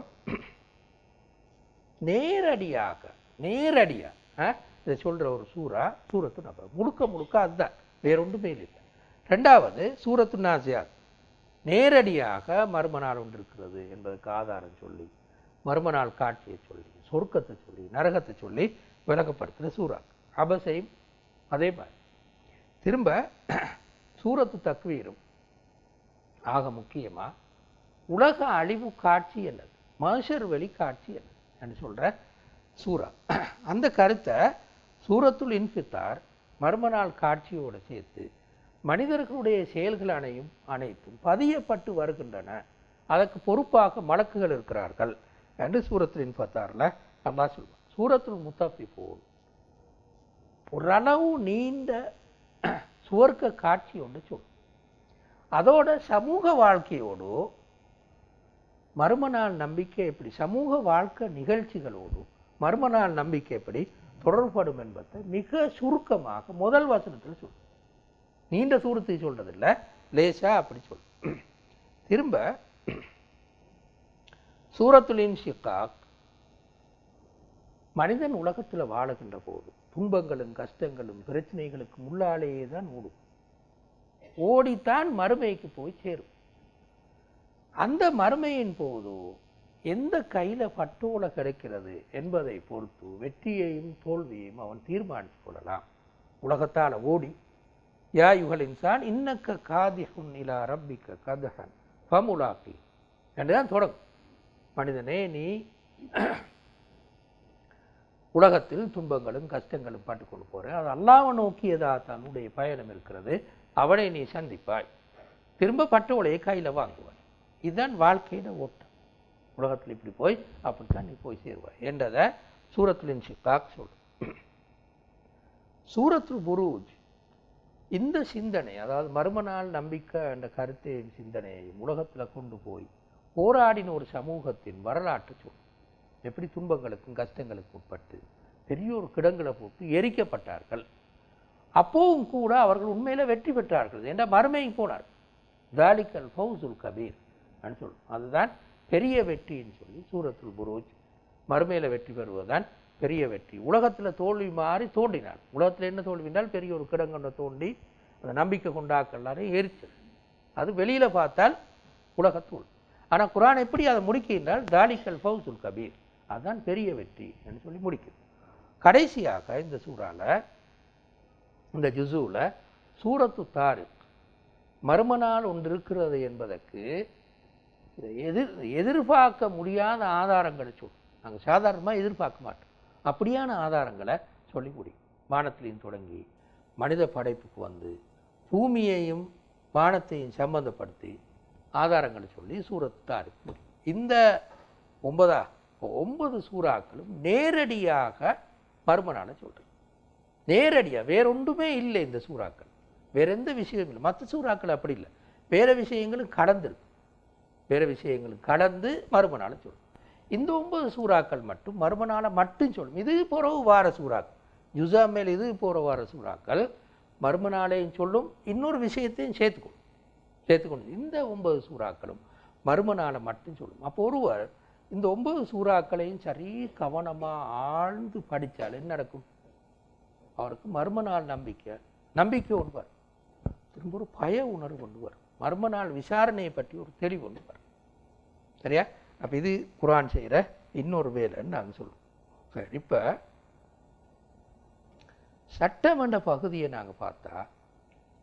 நேரடியாக நேரடியா ஆ, இதை சொல்ற ஒரு சூறா சூரத்து நபர் முழுக்க முழுக்க அதுதான் வேற ஒன்றுமே இல்லை ரெண்டாவது சூரத்து நாசியாத் நேரடியாக மர்ம நாள் ஒன்று இருக்கிறது என்பதற்கு ஆதாரம் சொல்லி மர்ம நாள் காட்சியை சொல்லி சொர்க்கத்தை சொல்லி நரகத்தை சொல்லி விளக்கப்படுத்துகிற சூறா அபசையும் அதே மாதிரி திரும்ப சூரத்து தக்வீரும் ஆக முக்கியமா உலக அழிவு காட்சி அல்லது மனுஷர் வெளி காட்சி அல்லது என்று சொல்ற சூரா அந்த கருத்தை சூரத்துல் இன்ஃபித்தார் மர்மநாள் காட்சியோடு சேர்த்து மனிதர்களுடைய செயல்கள் அனையும் அனைத்தும் பதியப்பட்டு வருகின்றன அதற்கு பொறுப்பாக மலக்குகள் இருக்கிறார்கள் என்று சூரத்துல் இன்ஃபத்தாரில் அல்லாஹ் சொல்வார் சூரத்துல் முத்தப்பி போல் ஓரளவு நீண்ட சுவர்க்க காட்சி ஒன்று சொல்லும் அதோட சமூக வாழ்க்கையோடு மர்மநாள் நம்பிக்கை எப்படி சமூக வாழ்க்கை நிகழ்ச்சிகளோடு மர்மநாள் நம்பிக்கை எப்படி தொடர்படும் என்பதை மிக சுருக்கமாக முதல் வசனத்தில் சொல்லும் நீண்ட சூரத்தை சொல்றதில்ல லேசா அப்படி சொல்லும் திரும்ப சூரத்துலின் ஷிகாக் மனிதன் உலகத்துல வாழுகின்ற போது துன்பங்களும் கஷ்டங்களும் பிரச்சனைகளுக்கு முள்ளாலேயே தான் ஓடும் ஓடித்தான் மறுமைக்கு போய் சேரும் அந்த மறுமையின் போது எந்த கையில பட்டோல கிடைக்கிறது என்பதை பொறுத்து வெற்றியையும் தோல்வியையும் அவன் தீர்மானித்துக் கொள்ளலாம் உலகத்தால ஓடி யா யுகல் இன்சான் இன்னக்க காதிஹுன் இலா ரப்பிக்க கதஹன் ஃபமுலாக்கி என்றுதான் தொடங்கும் மனிதனே நீ உலகத்தில் துன்பங்களும் கஷ்டங்களும் பட்டுக்கொண்டு போற அது அல்லாஹ்வை நோக்கியதா தன்னுடைய பயணம் இருக்கிறது அவனை நீ சந்திப்பாய் திரும்ப பட்டோலையை கையில வாங்குவாய் இதுதான் வாழ்க்கையில ஓட்டம் உலகத்தில் இப்படி போய் அப்படித்தான் நீ போய் சேருவாய் என்றதை சூரத்துலின் ஷிகாக் சொல் சூரத்துல் புரூஜ் இந்த சிந்தனை அதாவது மறுமநாள் நம்பிக்கை என்ற கருத்தையும் சிந்தனையையும் உலகத்துல கொண்டு போய் போராடின ஒரு சமூகத்தின் வரலாற்று சொல் எப்படி துன்பங்களுக்கும் கஷ்டங்களுக்கும் உட்பட்டு பெரிய ஒரு கிடங்களை போட்டு எரிக்கப்பட்டார்கள் அப்போவும் கூட அவர்கள் உண்மையில வெற்றி பெற்றார்கள் என்ற மறுமைக்கு போனார் தாலிக்கல் ஃபௌசுல் கபீர் அப்படின்னு சொல்லும் அதுதான் பெரிய வெற்றின்னு சொல்லி சூரத்துல் புரூஜ் மறுமையில வெற்றி பெறுவதுதான் பெரிய வெற்றி உலகத்துல தோல்வி மாறி தோண்டினார் உலகத்துல என்ன தோல்வி என்றால் பெரிய ஒரு கிடங்கொண்ட தோண்டி அந்த நம்பிக்கை கொண்டாக்கள் எல்லாரையும் எரிச்சது அது வெளியில பார்த்தால் உலகத்தூள் ஆனா குர்ஆன் எப்படி அதை முடிக்கின்றால் தாலிக்கல் ஃபௌசுல் கபீர் அதுதான் பெரிய வெற்றி என்று சொல்லி முடிக்குது கடைசியாக இந்த சூறால இந்த ஜுசூல சூரத்து தாரிக் மர்மநாள் ஒன்று இருக்கிறது என்பதற்கு இதை எதிர் எதிர்பார்க்க முடியாத ஆதாரங்களை சொல்லும் நாங்கள் சாதாரணமாக எதிர்பார்க்க மாட்டோம் அப்படியான ஆதாரங்களை சொல்லி முடியும் வானத்திலையும் தொடங்கி மனித படைப்புக்கு வந்து பூமியையும் வானத்தையும் சம்பந்தப்படுத்தி ஆதாரங்களை சொல்லி சூரத்து தாரிக் முடியும் இந்த ஒன்பதா ஒன்பது சூறாக்களும் நேரடியாக மர்மனால சொல்றது நேரடியாக வேற ஒன்றுமே இல்லை இந்த சூறாக்கள் வேற எந்த விஷயமும் இல்லை மற்ற சூறாக்கள் அப்படி இல்லை வேற விஷயங்களும் கடந்திருக்கு வேற விஷயங்களும் கடந்து மறுமனால சொல்லும் இந்த ஒன்பது சூறாக்கள் மட்டும் மறுமனால மட்டும் சொல்லும் இது போறவு வார சூறாக்கள் யுசா மேல் இது போற வார சூறாக்கள் மறுமனாலையும் சொல்லும் இன்னொரு விஷயத்தையும் சேர்த்துக்கொள்ளும் சேர்த்துக்கொண்டு இந்த ஒன்பது சூறாக்களும் மறுமனால மட்டும் சொல்லும் அப்போ ஒருவர் இந்த ஒன்பது சூறாக்களையும் சரி கவனமா ஆழ்ந்து படிச்சால் என்ன நடக்கும் அவருக்கு மர்மநாள் நம்பிக்கை நம்பிக்கை ஒன்று வரும் திரும்ப ஒரு பய உணர்வு கொண்டு வரும் மர்மநாள் விசாரணையை பற்றி ஒரு தெளிவு கொண்டு வரும் சரியா அப்ப இது குரான் செய்கிற இன்னொரு வேலைன்னு நாங்கள் சொல்லுவோம் சரி இப்போ சட்டமன்ற பகுதியை நாங்கள் பார்த்தா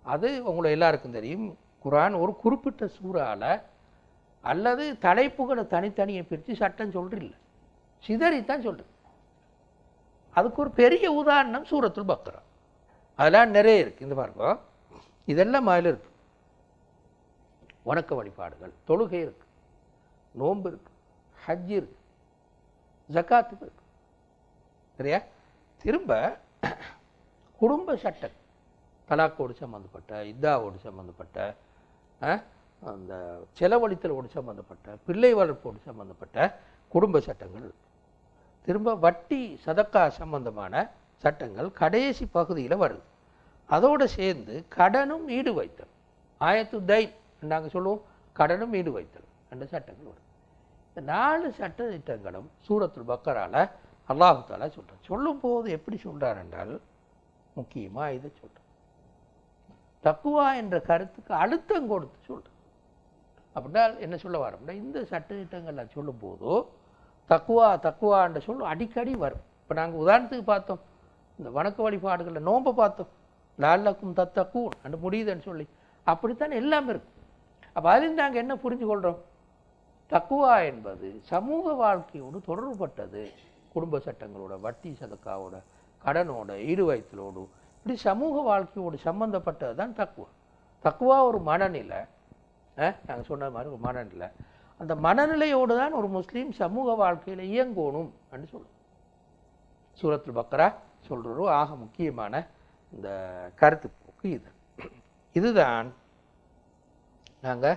அது உங்களை எல்லாருக்கும் தெரியும் குரான் ஒரு குறிப்பிட்ட சூறால அல்லது தலைப்புகளை தனித்தனியை பிரித்து சட்டம் சொல்றில்ல சிதறித்தான் சொல்றது அதுக்கு ஒரு பெரிய உதாரணம் சூரத்துல் பக்ரா அதெல்லாம் நிறைய இருக்கு இந்த பாருங்க இதெல்லாம் அதில் இருக்கு வணக்க வழிபாடுகள் தொழுகை இருக்கு நோன்பு இருக்கு ஹஜ் இருக்கு ஜக்காத்து இருக்கு சரியா திரும்ப குடும்ப சட்டம் தலாக்கோடு சம்மந்தப்பட்ட இத்தாவோடு சம்மந்தப்பட்ட அஹ், அந்த செலவழித்தலோடு சம்மந்தப்பட்ட பிள்ளை வளர்ப்போடு சம்மந்தப்பட்ட குடும்ப சட்டங்கள் இருக்கு திரும்ப வட்டி சதக்கா சம்பந்தமான சட்டங்கள் கடைசி பகுதியில் வருது அதோடு சேர்ந்து கடனும் ஈடு வைத்தல் ஆயத்து தைன் நாங்கள் சொல்லுவோம் கடனும் ஈடு வைத்தல் என்ற சட்டங்கள் வருது இந்த நாலு சட்ட திட்டங்களும் சூரத்துல் பக்கரால அல்லாஹு தாலா சொல்கிறார் சொல்லும் போது எப்படி சொல்றார் என்றால் முக்கியமாக இதை சொல்கிறார் தக்குவா என்ற கருத்துக்கு அழுத்தம் கொடுத்து சொல்கிறார் அப்படின்னா என்ன சொல்ல வரோம்னா இந்த சட்ட திட்டங்கள்லாம் சொல்லும்போது தக்குவா தக்குவான்ற சொல் அடிக்கடி வரும் இப்போ நாங்கள் உதாரணத்துக்கு பார்த்தோம் இந்த வணக்க வழிபாடுகளில் நோன்பை பார்த்தோம் லால்லக்கும் தத்தக்கூன் அந்த முடியுதுன்னு சொல்லி அப்படித்தான் எல்லாமே இருக்கும் அப்போ அதில் நாங்கள் என்ன புரிஞ்சு கொள்கிறோம் தக்குவா என்பது சமூக வாழ்க்கையோடு தொடர்புபட்டது குடும்ப சட்டங்களோட வட்டி சதக்காவோட கடனோட ஈடு வைத்தலோடு இப்படி சமூக வாழ்க்கையோடு சம்பந்தப்பட்டது தான் தக்குவா தக்குவா ஒரு மனநிலை நாங்கள் சொன்ன மாதிரி ஒரு மனநிலை அந்த மனநிலையோடு தான் ஒரு முஸ்லீம் சமூக வாழ்க்கையில் இயங்கணும் என்று சொல்லுவோம் சூரத்துல் பக்ரா சொல்கிறோம் ஆக முக்கியமான இந்த கருத்து போக்கு இது இதுதான் நாங்கள்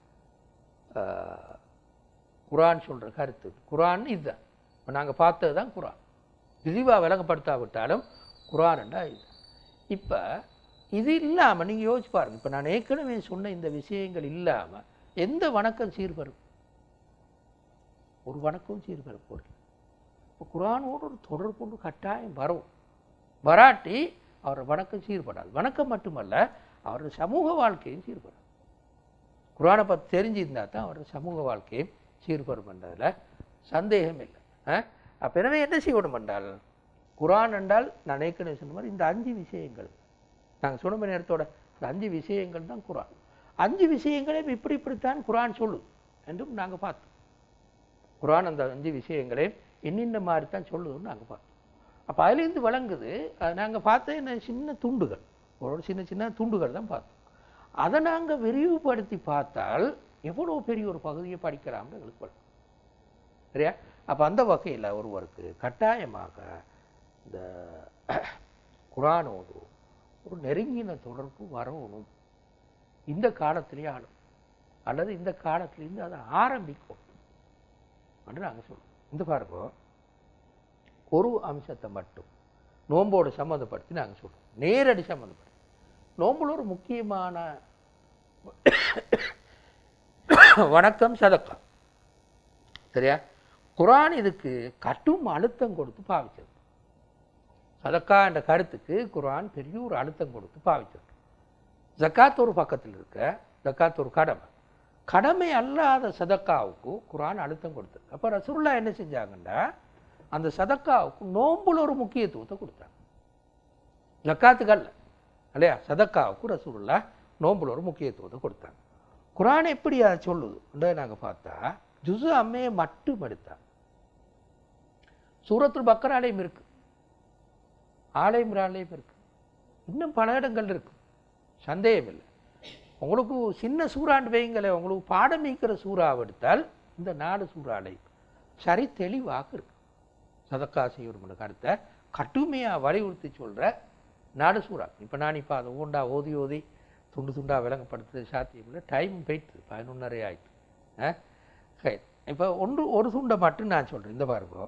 குரான் சொல்கிற கருத்து குரான் இதுதான் இப்போ நாங்கள் பார்த்தது தான் குரான் விரிவாக விளங்கப்படுத்தாவிட்டாலும் குரான்டா இது இப்போ இது இல்லாமல் நீங்கள் யோசிச்சு பாருங்க இப்போ நான் ஏற்கனவே சொன்ன இந்த விஷயங்கள் இல்லாமல் எந்த வணக்கம் சீர்வரும் ஒரு வணக்கம் சீர்வரும் போல் இப்போ குரானோடு ஒரு தொடர்பு கொண்டு கட்டாயம் வரும் வராட்டி அவர் வணக்கம் சீர்படாது வணக்கம் மட்டுமல்ல அவரது சமூக வாழ்க்கையும் சீர்படும் குரானை பற்றி தெரிஞ்சிருந்தா தான் அவரது சமூக வாழ்க்கையும் சீர்படும் என்றதில் சந்தேகம் இல்லை அப்போ எனவே என்ன செய்யணும் என்றால் குரான் என்றால் நான் ஏற்கனவே சொன்ன மாதிரி இந்த அஞ்சு விஷயங்கள் நாங்கள் சொன்ன நேரத்தோட இந்த அஞ்சு விஷயங்கள் தான் குரான் அஞ்சு விஷயங்களையும் இப்படி இப்படித்தான் குரான் சொல்லு என்றும் நாங்கள் பார்த்தோம் குரான் அந்த அஞ்சு விஷயங்களையும் இன்னின்ன மாதிரி தான் சொல்லுதுன்னு நாங்கள் பார்த்தோம் அப்போ அதுலேருந்து வழங்குது நாங்கள் பார்த்த என்ன சின்ன துண்டுகள் ஒரு சின்ன சின்ன துண்டுகள் தான் பார்த்தோம் அதை நாங்கள் விரிவுபடுத்தி பார்த்தால் எவ்வளோ பெரிய ஒரு பகுதியை படிக்கலாம்னு எங்களுக்கு வரும் சரியா அப்போ அந்த வகையில் ஒருவருக்கு கட்டாயமாக இந்த குரானோடு ஒரு நெருங்கின தொடர்பு வரணும் இந்த காலத்திலேயே ஆளும் அல்லது இந்த காலத்திலேருந்து அதை ஆரம்பிக்கும் என்று நாங்கள் சொல்லுவோம் இந்த பாருங்க ஒரு அம்சத்தை மட்டும் நோம்போடு சம்மந்தப்படுத்தி நாங்கள் சொல்கிறோம் நேரடி சம்மந்தப்படுத்தி நோம்புல ஒரு முக்கியமான வணக்கம் சதக்கா சரியா குரான் இதுக்கு கட்டும் அழுத்தம் கொடுத்து பாவிச்சது சதக்கா என்ற கருத்துக்கு குரான் பெரிய ஒரு அழுத்தம் கொடுத்து பாவிச்சது ஜக்காத் ஒரு பக்கத்தில் இருக்க ஜக்காத் ஒரு கடமை கடமை அல்லாத சதக்காவுக்கு குரான் அழுத்தம் கொடுத்தது அப்போ ரசூல்லா என்ன செஞ்சாங்கன்னா அந்த சதக்காவுக்கு நோம்புல ஒரு முக்கியத்துவத்தை கொடுத்தாங்க ஜக்காத்துக்கல்ல இல்லையா சதக்காவுக்கு ரசூல்லா நோம்புல ஒரு முக்கியத்துவத்தை கொடுத்தாங்க குரான் எப்படி அதை சொல்லுது நாங்கள் பார்த்தா ஜுசு அம்மையை மட்டும் எடுத்தா சூரத்துல் பக்கராலையும் இருக்கு ஆலயம்ராலையும் இருக்கு இன்னும் பல இடங்கள் இருக்கு சந்தேகம் இல்லை உங்களுக்கு சின்ன சூறாண்டு வைங்களே உங்களுக்கு பாடம் நீக்கிற சூறாவை எடுத்தால் இந்த நாலு சூறாலை சரி தெளிவாக இருக்கு சதக்கா செய்யணும்னு கருத்தை கட்டுமையாக வலியுறுத்தி சொல்கிற நாடு சூறா இப்போ நான் இப்போ அதை ஊண்டா ஓதி ஓதி துண்டு துண்டா விளங்கப்படுத்துறது சாத்தியம் இல்லை டைம் போயிட்டு பதினொன்றரை ஆயிட்டு ஆ சரி இப்போ ஒன்று ஒரு துண்டை மட்டும் நான் சொல்கிறேன் இந்த பாருங்க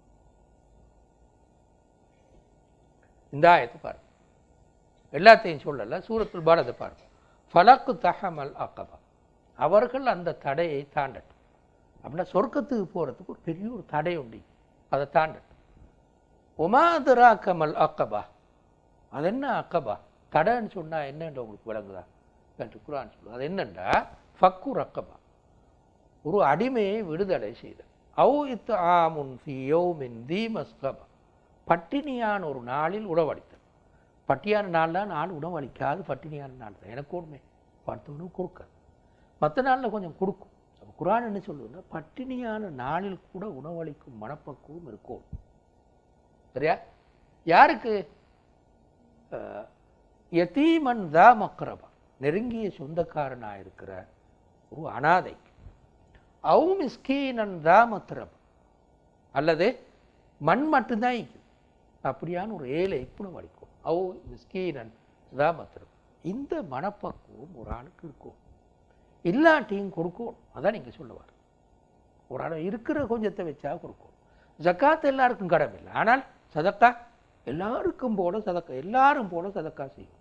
இந்த ஆயத்தை பாருங்க எல்லாத்தையும் சொல்லலை சூரத்துல் பாரத பாருங்க ஃபலக்கு தஹமல் அக்கபா அவர்கள் அந்த தடையை தாண்டட்டும் அப்படின்னா சொர்க்கத்துக்கு போகிறதுக்கு ஒரு பெரிய ஒரு தடை உண்டு அதை தாண்டட்டும் உமாதரா கமல் அக்கபா அது என்ன அக்கபா தடைன்னு சொன்னால் என்னன்ற உங்களுக்கு விளங்குதா என்று குரான் சொல்லுது அது என்னண்டா ஃபக்கு ரக்கபா ஒரு அடிமையை விடுதலை செய்த அவு இத்து ஆமுன் ஃபி யௌமின் தீமஸ்கபா பட்டினியான ஒரு நாளில் உணவளித்தல் பட்டியான நாள் தான் நாள் உணவளிக்காது பட்டினியான நாள் தான் எனக்கு உண்மை படுத்த உணவு கொடுக்காது மற்ற நாளில் கொஞ்சம் கொடுக்கும் அப்போ குரான் என்ன சொல்லுதுன்னா பட்டினியான நாளில் கூட உணவளிக்கும் மனப்பக்குவம் இருக்கும் சரியா யாருக்கு அஹ், யதீமன் தா மக்ரபா நெருங்கிய சொந்தக்காரனாக இருக்கிற ஒரு அனாதை அவு மிஸ்கீனன் தா மத்ரபா அல்லது மண் மட்டும்தான் இருக்குது அப்படியான ஒரு ஏழை உணவளிக்கும் அவு மிஸ்கீனன் தா மத்ரபா இந்த மனப்பக்குவம் ஒரு ஆளுக்கு இருக்கும் இல்லாட்டியும் கொடுக்கும் அதான் நீங்கள் சொல்லுவார் ஒரு ஆள் இருக்கிற கொஞ்சத்தை வச்சா கொடுக்கும் ஜக்காத் எல்லாருக்கும் கடமை இல்லை ஆனால் சதக்கா எல்லாருக்கும் போல சதக்கா எல்லாரும் போல சதக்கா செய்யும்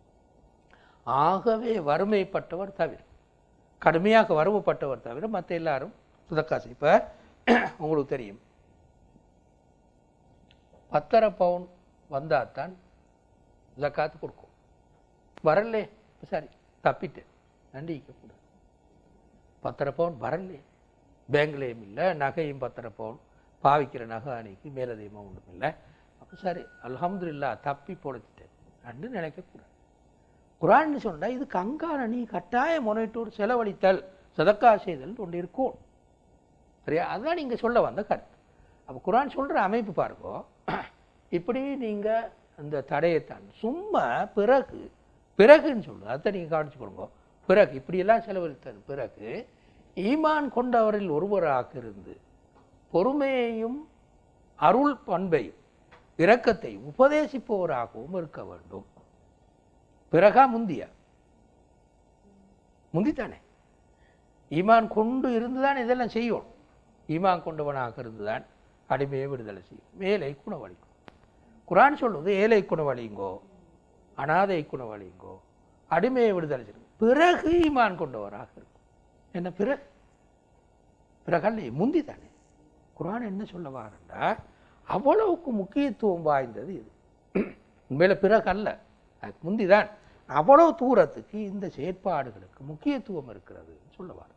ஆகவே வறுமைப்பட்டவர் தவிர கடுமையாக வறுமைப்பட்டவர் தவிர மற்ற எல்லாரும் சதக்கா செய்யும் இப்போ உங்களுக்கு தெரியும் பத்தரை பவுன் வந்தால் தான் ஜக்காத்து கொடுக்கும் வரலே சரி தப்பிட்டேன் நண்டிக்கக்கூடாது பத்தரை பவுன் வரலே பேங்க்லேயும் இல்லை நகையும் பத்தரை பவுன் பாவிக்கிற நகை அணிக்கு மேலதிகமாக ஒன்றும் இல்லை அப்போ சரி அல்ஹம்துலில்லா தப்பி பொழைச்சிட்டேன் அன்று நினைக்கக்கூடாது குரான்னு சொன்னா இதுக்கு அங்கான நீ கட்டாய முனைட்டூர் செலவழித்தல் சதக்கா செய்தல் ஒன்று இருக்கும் சரியா அதுதான் நீங்கள் சொல்ல வந்த கருத்து அப்போ குரான் சொல்கிற அமைப்பு பாருங்கோ இப்படி நீங்கள் அந்த தடையைத்தான் சும்மா பிறகு பிறகுன்னு சொல்லுது அதை நீங்கள் கவனிச்சுக்கொள்ளுங்க பிறகு இப்படியெல்லாம் செலவழித்தது பிறகு ஈமான் கொண்டவரில் ஒருவராக இருந்து பொறுமையையும் அருள் பண்பையும் இரக்கத்தை உபதேசிப்பவராகவும் இருக்க வேண்டும் பிறகா முந்தியா முந்தித்தானே ஈமான் கொண்டு இருந்துதான் இதெல்லாம் செய்யும் ஈமான் கொண்டவனாக இருந்துதான் அடிமையை விடுதலை செய்யும் மேலை குணவழிக்கும் குரான் சொல்லுவது ஏழை குணவழிங்கோ அனாதை குணவழிங்கோ அடிமையை விடுதலை செய்யும் பிறகு ஈமான் கொண்டவராக இருக்கும் என்ன பிறகு பிறகல்ல முந்தி தானே குரான் என்ன சொல்ல வாரண்டா அவ்வளவுக்கு முக்கியத்துவம் வாய்ந்தது இது உண்மையில பிறகு அல்ல அதுக்கு முந்திதான் அவ்வளவு தூரத்துக்கு இந்த செயற்பாடுகளுக்கு முக்கியத்துவம் இருக்கிறது சொல்லுவார்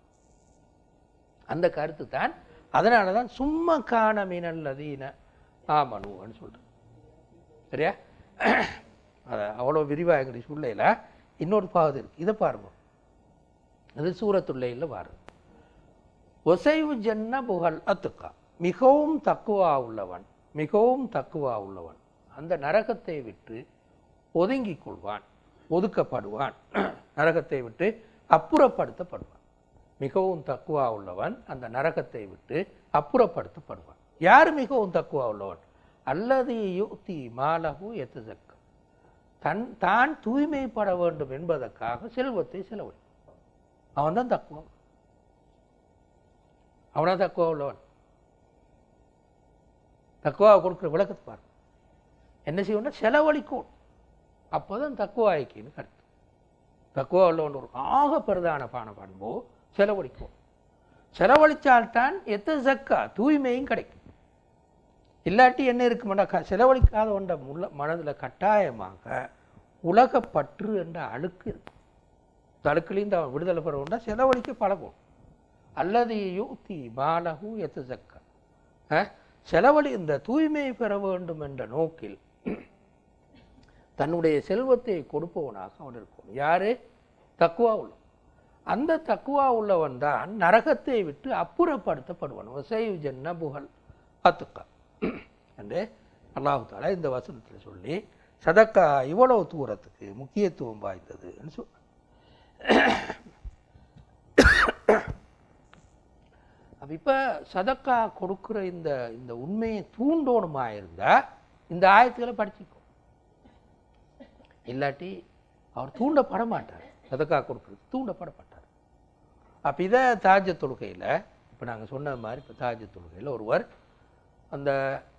அந்த கருத்து தான் அதனால தான் சும்மா காண மீனல்லதீன ஆமனுன்னு சொல்கிறேன் சரியா அதை அவ்வளோ விரிவாக எங்களுக்கு சொல்லையில் இன்னொரு பாவது இருக்கு இதை பாருங்க அது சூரத்துள்ளையில் பாருங்க ஒசைவு ஜன்ன புகழ் அத்துக்கா மிகவும் தக்குவா உள்ளவன் மிகவும் தக்குவா உள்ளவன் அந்த நரகத்தை விட்டு ஒதுங்கிக் கொள்வான் ஒதுக்கப்படுவான் நரகத்தை விட்டு அப்புறப்படுத்தப்படுவான் மிகவும் தக்குவா உள்ளவன் அந்த நரகத்தை விட்டு அப்புறப்படுத்தப்படுவான் யார் மிகவும் தக்குவா உள்ளவன் அல்லது யுக்தி மாலகு எத்ததக்க தன் தான் தூய்மைப்பட வேண்டும் என்பதற்காக செல்வத்தை செலவழி அவன் தான் தக்குவா அவனா தக்குவா உள்ளவன் தக்குவா கொடுக்குற விளக்கத்தை பாரு என்ன செய்யணும்னா செலவழிக்கும் அப்போதான் தக்குவா ஐக்கியன்னு கருத்து தக்குவா உள்ளவன் ஒரு ஆக பிரதான பான பண்போ செலவழிக்கும் செலவழித்தால்தான் எத்த சக்கா தூய்மையும் கிடைக்கும் இல்லாட்டி என்ன இருக்குமாடா க செலவழிக்காத ஒன்ற முள்ள மனதில் கட்டாயமாக உலகப்பற்று என்ற அழுக்கு இருக்கு இந்த அழுக்குலேருந்து அவன் விடுதலை பெற வேண்டாம் செலவழிக்க பழகும் அல்லது யூத்தி பாலகு எத்த சக்கா செலவழி இந்த தூய்மையை பெற வேண்டும் என்ற நோக்கில் தன்னுடைய செல்வத்தை கொடுப்பவனாக அவன் இருக்கும் யாரு தக்குவா உள்ளவன் அந்த தக்குவா உள்ளவன் தான் நரகத்தை விட்டு அப்புறப்படுத்தப்படுவான் வசைவு ஜன்ன புகழ் அத்துக்கா என்று அல்லாஹு தாலா இந்த வசனத்தில் சொல்லி சதக்கா இவ்வளவு தூரத்துக்கு முக்கியத்துவம் வாய்ந்ததுன்னு சொல் அப்ப இப்போ சதக்கா கொடுக்குற இந்த இந்த உண்மையை தூண்டோணுமா இருந்தா இந்த ஆயத்துக்களை படிச்சுக்கும் இல்லாட்டி அவர் தூண்டப்பட மாட்டார் சதக்கா கொடுக்குறது தூண்டப்பட மாட்டார் அப்போ இதை தாஜ தொழுகையில் இப்போ நாங்கள் சொன்ன மாதிரி இப்போ தாஜ தொழுகையில் ஒருவர் அந்த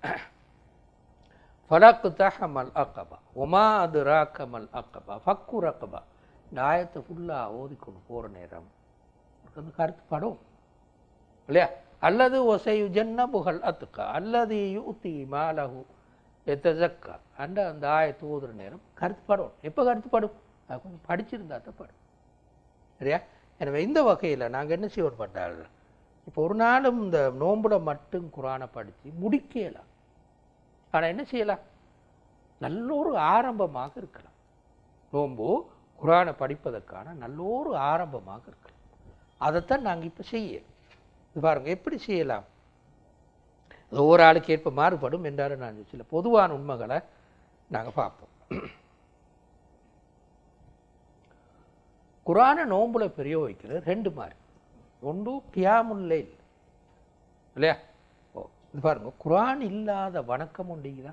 ஃபலக்கு தஹமல் அக்கபா ஒமா அது ராக்கமல் அக்கபா ஃபக்கு ரக்கபா இந்த ஆயத்தை ஃபுல்லாக ஓதிக்கொண்டு போகிற நேரம் அவருக்கு வந்து கருத்து படும் இல்லையா அல்லது ஒசையு ஜன்ன புகழ் அத்துக்கா அல்லது யூத்தி மாலகு எத்தக்கா அண்ட அந்த ஆயத்து ஓதுற நேரம் கருத்து படும் எப்போ கருத்து படும் அது கொஞ்சம் படிச்சிருந்தா தான் படும் சரியா எனவே இந்த வகையில் நாங்கள் என்ன செய்வோம் பட்டால் இப்போ ஒரு நாளும் இந்த நோம்புல மட்டும் குரானை படித்து முடிக்கலாம் ஆனால் என்ன செய்யலாம் நல்ல ஒரு ஆரம்பமாக இருக்கலாம் நோன்பு குரானை படிப்பதற்கான நல்ல ஒரு ஆரம்பமாக இருக்கலாம் அதைத்தான் நாங்கள் இப்போ செய்ய இது பாருங்க எப்படி செய்யலாம் அது ஒவ்வொரு ஆளுக்கு ஏற்ப மாறுபடும் என்றாலும் நான் சில பொதுவான உண்மைகளை நாங்கள் பார்ப்போம் குரானை நோன்புல பிரயோகிக்கிறது ரெண்டு மாதிரி ஒன்று கியாமுல்லைல் இல்லையா ஓ இது பாருங்க குரான் இல்லாத வணக்கம் உண்டுங்களா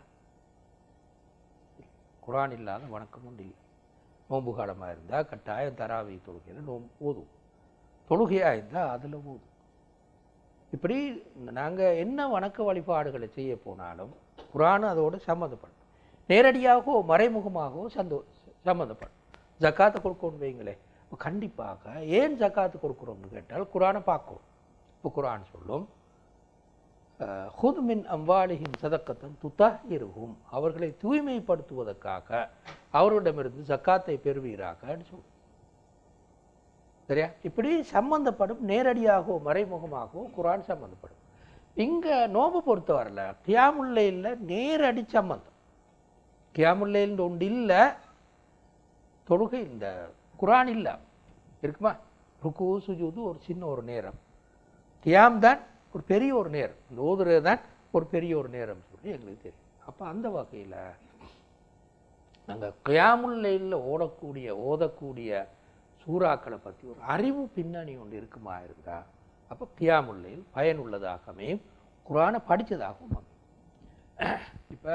குரான் இல்லாத வணக்கம் உண்டு இல்லை நோன்பு காலமாக இருந்தால் கட்டாயம் தராவி தொழுகையில் நோம்பு ஓதும் தொழுகையாக இருந்தால் அதில் ஓதும் இப்படி நாங்கள் என்ன வணக்க வழிபாடுகளை செய்ய போனாலும் குரான் அதோடு சம்மந்தப்படும் நேரடியாகவோ மறைமுகமாகவோ சந்தோ சம்மந்தப்படும் ஜக்காத்தை கொடுக்கணும் வைங்களே இப்போ கண்டிப்பாக ஏன் ஜக்காத்து கொடுக்குறோம்னு கேட்டால் குரானை பார்க்கும் இப்போ குரான் சொல்லும் ஹுத் மின் அம்வாலிஹின் சதக்கத்தன் துத்தா இருக்கும் அவர்களை தூய்மைப்படுத்துவதற்காக அவர்களிடமிருந்து ஜக்காத்தை பெறுவீராகன்னு சொல்லும் சரியா இப்படி சம்பந்தப்படும் நேரடியாகவோ மறைமுகமாகவோ குரான் சம்பந்தப்படும் இங்கே நோம்பு பொறுத்தவரையில் கியாமுல்லையில் நேரடி சம்பந்தம் கியாமுல்லைன்னு ஒன்று இல்லை தொழுகை இந்த குரான் இல்லை இருக்குமா ருக்கு சுஜூது ஒரு சின்ன ஒரு நேரம் கியாம் தான் ஒரு பெரிய ஒரு நேரம் இந்த ஓதுறது தான் ஒரு பெரிய ஒரு நேரம் சொல்லி எங்களுக்கு தெரியும் அப்போ அந்த வகையில் நாங்கள் கியாமுல்லையில் ஓடக்கூடிய ஓதக்கூடிய சூறாக்களை பற்றி ஒரு அறிவு பின்னணி ஒன்று இருக்குமா இருந்தா அப்போ கியாமுல்லையில் பயனுள்ளதாகவே குரானை படித்ததாகவும் அமையும் இப்போ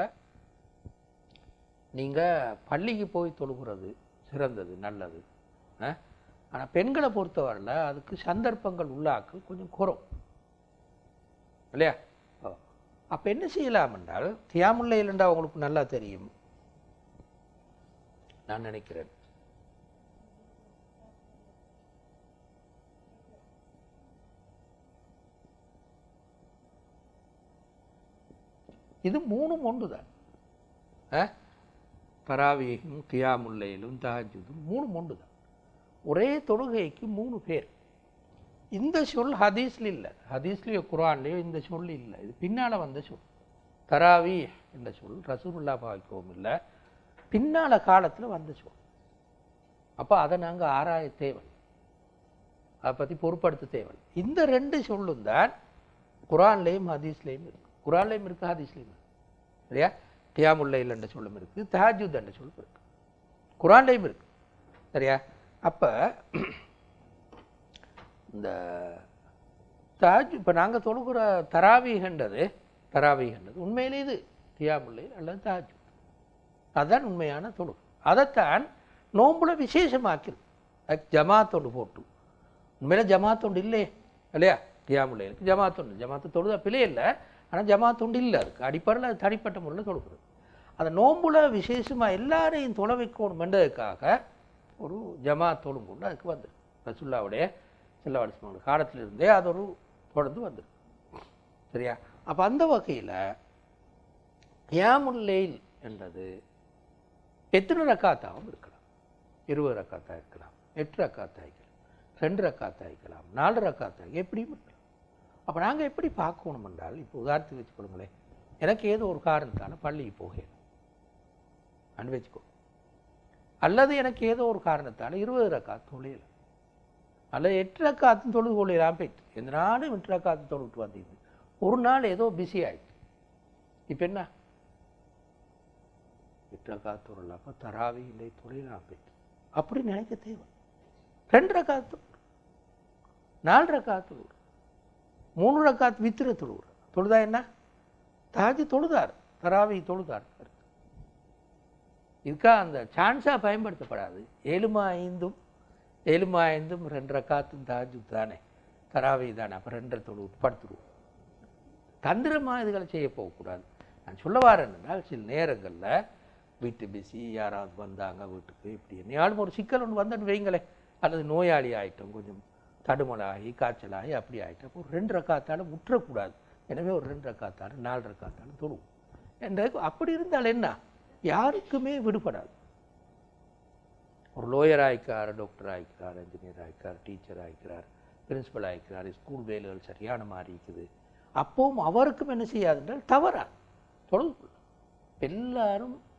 நீங்கள் பள்ளிக்கு போய் தொழுகிறது சிறந்தது நல்லது ஆனால் பெண்களை பொறுத்தவரையில் அதுக்கு சந்தர்ப்பங்கள் உள்ளாக்கள் கொஞ்சம் குறம் இல்லையா அப்போ என்ன செய்யலாம் என்றால் தியாமுல்லையில் என்றால் அவங்களுக்கு நல்லா தெரியும் நான் நினைக்கிறேன் இது மூணும் ஒன்று தான் தராவியும் கியாமுல்லையிலும் தாஜுதும் மூணு ஒன்று தான் ஒரே தொழுகைக்கு மூணு பேர் இந்த சொல் ஹதீஸ்ல இல்லை ஹதீஸ்லேயோ குரான்லேயோ இந்த சொல் இல்லை இது பின்னால் வந்த சொல் தராவி என்ற சொல் ரசூலுல்லா பாக்கியவும் இல்லை பின்னால காலத்தில் வந்த சொல் அப்போ அதை நாங்கள் ஆராய தேவை அதை பற்றி பொருட்படுத்த தேவை இந்த ரெண்டு சொல்லும் தான் குரான்லேயும் ஹதீஸ்லேயும் இருக்கு குரான்லேயும் இருக்குது ஹதீஸ்லேயும் இருக்கு சரியா கியாமுல்லைல் என்ற சொல்லும் இருக்குது தஹஜுத் என்ற சொல்லும் இருக்கு குரான்லேயும் இருக்கு சரியா அப்போ இந்த தாஜ் இப்போ நாங்கள் தொழுகிற தராவிகன்றது தராவிகன்றது உண்மையிலே இது தியாமுல்லை அல்லது தாஜ் அதுதான் உண்மையான தொழு அதைத்தான் நோம்புல விசேஷமாக்கிது ஜமாத்தொண்டு போட்டு உண்மையில ஜமாத்தொண்டு இல்லையே இல்லையா தியாமுல்லைக்கு ஜமாத்தொண்டு ஜமாத்து தொழுதா பிழை இல்லை ஆனால் ஜமாத்தொண்டு இல்லை அதுக்கு அடிப்படையில் அது தனிப்பட்ட முறையில் தொழுகிறது அந்த நோம்புல விசேஷமாக எல்லாரையும் தொலை வைக்கணும் என்றதுக்காக ஒரு ஜமாத் தொழுங்குண்டு அதுக்கு வந்து ரசுல்லாவுடைய செல்லவாடிசமான காலத்திலிருந்தே அது ஒரு தொடர்ந்து வந்துருக்கு சரியா அப்போ அந்த வகையில் கியாமுல்லைல் என்றது எத்தனை ரக்காத்தாகவும் இருக்கலாம் இருபது ரக்காத்தா இருக்கலாம் எட்டு ரக்காத்தா இருக்கலாம் ரெண்டு ரக்காத்தா இருக்கலாம் நாலு ரக்காத்தா எப்படியும் இருக்கலாம் அப்போ நாங்கள் எப்படி பார்க்கணும் என்றால் இப்போ உதாரணத்துக்கு வச்சுக்கொள்ளுங்களேன் எனக்கு ஏதோ ஒரு காரணத்தால் பள்ளிக்கு போகணும் அனு வச்சுக்கோ அல்லது எனக்கு ஏதோ ஒரு காரணத்தால் இருபது ரக்காத்து தொழில் அல்லது எட்டு ரக்காத்தும் தொழுது கொள்ளலாம் போயிட்டு எந்த நாளும் எட்டு ரக்காத்து தொழுவிட்டு வந்தது ஒரு நாள் ஏதோ பிஸி ஆயிடுச்சு இப்போ என்ன எட்டு ரக்காத்து தொழலாம தராவி இல்லை தொழிலாம் போயிட்டு அப்படி நினைக்க தேவை ரெண்டு ரக்காத்து நாலு ரக்காத்து மூணு ரக்காத்து வித்திர தொழுவுற தொழுதா என்ன தாஜி தொழுதார் தராவி தொழுதார் இதுக்கா அந்த சான்ஸாக பயன்படுத்தப்படாது ஏழுமா ஐந்தும் ஏழுமா ஐந்தும் ரெண்டு ரக்காத்தும் தாஜு தானே தராவி தானே அப்போ ரெண்டரை தொழு உட்படுத்துருவோம் தந்திரமாக இதுகளை செய்ய போகக்கூடாது நான் சொல்ல வரேன் என்றால் சில நேரங்களில் வீட்டு பிஸி யாராவது வந்தாங்க வீட்டுக்கு இப்படி என்னையாலும் ஒரு சிக்கல் ஒன்று வந்தேன்னு வைங்களேன் அல்லது நோயாளி ஆகிட்டோம் கொஞ்சம் தடுமலாகி காய்ச்சலாகி அப்படி ஆகிட்டோம் அப்போ ஒரு ரெண்டு ரக்காத்தாலும் முற்றக்கூடாது எனவே ஒரு ரெண்டு ரக்காத்தாலும் நாலு ரக்காத்தாலும் தொழுவோம் என்ற அப்படி இருந்தால் என்ன யாருக்குமே விடுபடாது ஒரு லோயர் ஆகிக்கிறார் டாக்டர் ஆகிக்கிறார் இன்ஜினியர் ஆகிக்கிறார் டீச்சர் ஆகிக்கிறார் பிரின்சிபல் ஆகிக்கிறார் ஸ்கூல் வேலைகள் சரியான மாதிரி இருக்குது அப்பவும் அவருக்கும் என்ன செய்யாது என்றால் தவறா தொழுது எல்லாரும்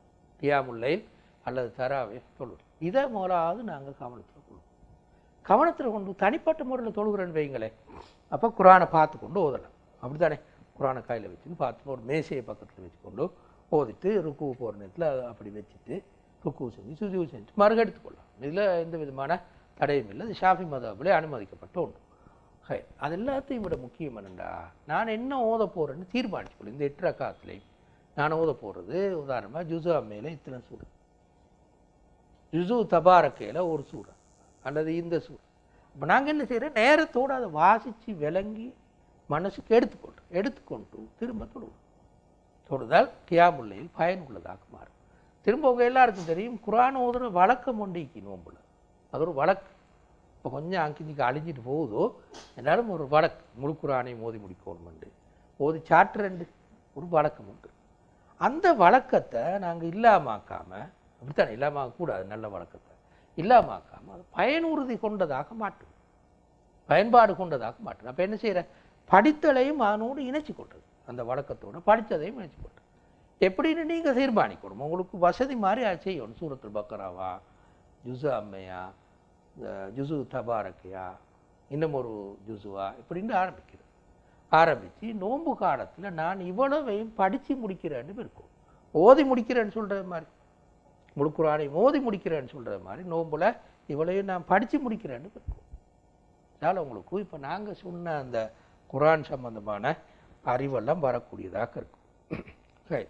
கியாமுல்லை அல்லது தராவே தொழுது இதை முதலாவது நாங்கள் கவனத்தில் கொள்வோம் கவனத்தில் கொண்டு தனிப்பட்ட முறையில் தொழுகிறேன்னு வைங்களேன் அப்போ குரானை பார்த்து கொண்டு ஓதலாம் அப்படித்தானே குரானை கையில் வச்சுன்னு பார்த்து ஒரு மேசையை பக்கத்தில் வச்சுக்கொண்டு ஓதிட்டு ருக்கு போகிற நேரத்தில் அதை அப்படி வச்சுட்டு ருக்கு செஞ்சு சுஜு செஞ்சு மறுகெடுத்து கொள்ளலாம் இதில் எந்த விதமான தடையும் இல்லை இது ஷாஃபி மதபிலே அனுமதிக்கப்பட்ட ஒன்று ஹை அது எல்லாத்தையும் விட முக்கியம் என்னண்டா நான் என்ன ஓத போகிறேன்னு தீர்மானிச்சுக்கொள்ள இந்த எட்டு ரக்காத்துலேயும் நான் ஓத போகிறது உதாரணமாக ஜுசா மேலே இத்தனை சூடு ஜுசு தபாரக்கையில் ஒரு சூறா அல்லது இந்த சூறா இப்போ நாங்கள் என்ன செய்கிறோம் நேரத்தோடு அதை வாசித்து விளங்கி மனசுக்கு எடுத்துக்கொள்றோம் எடுத்துக்கொண்டு திரும்ப தொடுவோம் தொடுதால் கியாமுல்லையில் பயனுள்ளதாக மாறும் திரும்ப உங்கள் எல்லாருக்கும் தெரியும் குரான் ஓதுற வழக்கம் ஒன்றைக்கு நோம்புல அது ஒரு வழக்கு இப்போ கொஞ்சம் அங்கிஞ்சிக்கு அழிஞ்சிட்டு போகுதோ என்னாலும் ஒரு வழக்கு முழு குரானை மோதி முடிக்கணுமெண்டு ஓதி சாட்டுறண்டு ஒரு வழக்கம் உண்டு அந்த வழக்கத்தை நாங்கள் இல்லாமாக்காம அப்படித்தானே இல்லாமல் கூடாது நல்ல வழக்கத்தை இல்லாமாக்காம அது பயனுறுதி கொண்டதாக மாட்டும் பயன்பாடு கொண்டதாக மாட்டும் அப்போ என்ன செய்கிறேன் படித்தலையும் அதனோடு இணைச்சி கொள்றது அந்த வழக்கத்தோட படித்ததையும் இணைச்சி கொள்றது எப்படின்னு நீங்கள் தீர்மானிக்கணும் உங்களுக்கு வசதி மாதிரி அது செய்யணும் சூரத்துல் பக்கராவா ஜுசு அம்மையா இந்த ஜுசு தபாரக்கையா இன்னும் ஒரு ஜுசுவா இப்படின்னு ஆரம்பிக்கிறது ஆரம்பித்து நோன்பு காலத்தில் நான் இவ்வளவையும் படித்து முடிக்கிறேன்னு இருக்கும் ஓதி முடிக்கிறேன்னு சொல்கிறது மாதிரி முழுக்குறானை ஓதி முடிக்கிறேன்னு சொல்கிறது மாதிரி நோன்புல இவ்வளவையும் நான் படித்து முடிக்கிறேன்னு இருக்கும் அதனால் உங்களுக்கு இப்போ நாங்கள் சொன்ன அந்த குரான் சம்பந்தமான அறிவெல்லாம் வரக்கூடியதாக இருக்கும் சரி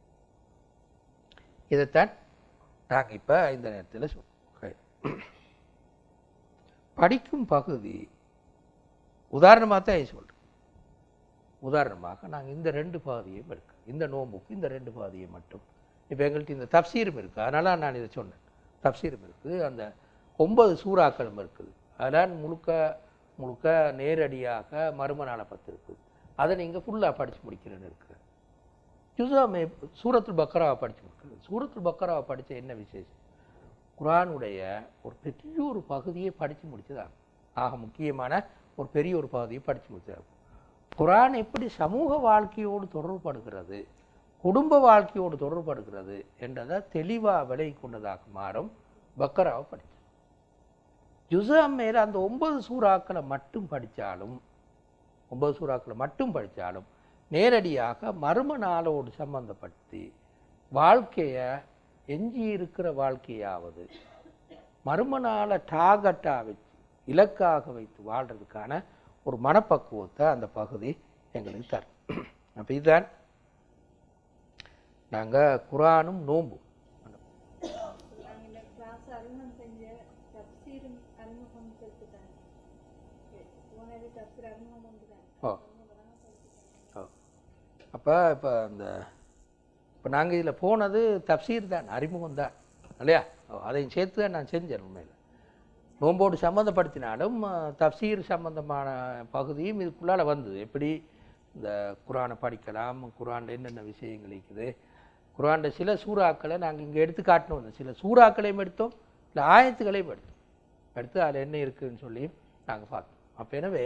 இதைத்தான் நாங்கள் இப்போ இந்த நேரத்தில் சொல்றோம் சரி படிக்கும் பகுதி உதாரணமாக தான் சொல்கிறேன் உதாரணமாக நாங்கள் இந்த ரெண்டு பாதியையும் இருக்கு இந்த நோம்புக்கு இந்த ரெண்டு பாதியை மட்டும் இப்போ எங்கள்கிட்ட இந்த தப்சீரும் இருக்குது அதனால் நான் இதை சொன்னேன் தப்சீரும் இருக்குது அந்த ஒன்பது சூறாக்களும் இருக்குது அதெல்லாம் முழுக்க முழுக்க நேரடியாக மறுமனால பத்து இருக்குது அதை நீங்கள் ஃபுல்லாக படித்து முடிக்கிறேன்னு இருக்குது ஜுசா மே சூரத்துல் பக்கராவை படித்து முடிக்கிறது சூரத்துல் பக்கராவை படித்த என்ன விசேஷம் குரானுடைய ஒரு பெரிய ஒரு பகுதியை படித்து முடிச்சதாகும் ஆக முக்கியமான ஒரு பெரிய ஒரு பகுதியை படித்து முடிச்சதாகும் குரான் எப்படி சமூக வாழ்க்கையோடு தொடர்படுகிறது குடும்ப வாழ்க்கையோடு தொடர்படுகிறது என்றதை தெளிவாக விலை கொண்டதாக மாறும் பக்கராவை படித்தது ஜுசா மேல அந்த ஒன்பது சூறாக்களை மட்டும் படித்தாலும் ஒன்பது சூறாக்களை மட்டும் படித்தாலும் நேரடியாக மர்ம நாளோடு சம்பந்தப்படுத்தி வாழ்க்கையை எஞ்சி இருக்கிற வாழ்க்கையாவது மர்ம நாளை டார்கெட்டாக வச்சு இலக்காக வைத்து வாழ்கிறதுக்கான ஒரு மனப்பக்குவத்தை அந்த பகுதி எங்களுக்கு தரும் அப்போ இதுதான் நாங்கள் குரானும் நோம்பும் நாங்க இந்த கிளாஸ் அறிமுகம் செஞ்ச தப்சீரும் அறிமுகம் செலுத்துட்டாங்க போனது தப்சீர் அறிமுகம் வந்துதான் ஓ ஓ அப்போ இப்போ அந்த இப்போ நாங்கள் இதில் போனது தப்சீர் தான் அறிமுகம் தான் இல்லையா ஓ, அதையும் சேர்த்து தான் நான் செஞ்சேன் உண்மையில் நோம்போடு சம்மந்தப்படுத்தினாலும் அஹ், தப்சீர் சம்பந்தமான பகுதியும் இதுக்குள்ளால் வந்தது எப்படி இந்த குரானை படிக்கலாம் குரானில் என்னென்ன விஷயங்கள் இருக்குது குரானில் சில சூறாக்களை நாங்கள் இங்கே எடுத்து காட்டணும் இந்த சில சூறாக்களையும் எடுத்தோம் இல்லை ஆயத்துக்களையும் எடுத்தோம் எடுத்து அதில் என்ன இருக்குதுன்னு சொல்லி நாங்கள் பார்த்தோம் அப்போ எனவே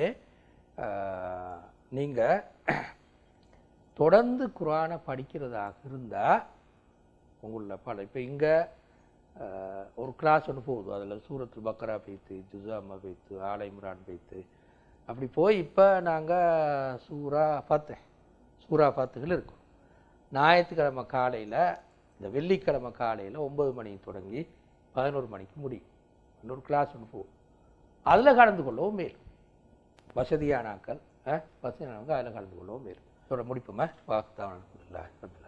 நீங்கள் தொடர்ந்து குரானை படிக்கிறதாக இருந்தால் உங்களில் பல இப்போ இங்கே ஒரு கிளாஸ் ஒன்று போகுது அதில் சூரத்துல் பக்கரா பேத்து ஜுசாமா பேத்து ஆலை இம்ரான் பேத்து அப்படி போய் இப்போ நாங்கள் சூரா பத்து சூரா பத்துகள் இருக்கும் ஞாயிற்றுக்கிழமை காலையில் இந்த வெள்ளிக்கிழமை காலையில் ஒன்பது மணிக்கு தொடங்கி பதினோரு மணிக்கு முடியும் இன்னொரு கிளாஸ் ஒன்று போகும் அதில் கலந்து கொள்ளவும் மேலும் வசதியான ஆட்கள் அஹ், வசதியானவங்க அதில் கலந்து கொள்ளவும் மேலும் இதோட முடிப்போமா வாக்குத்தான்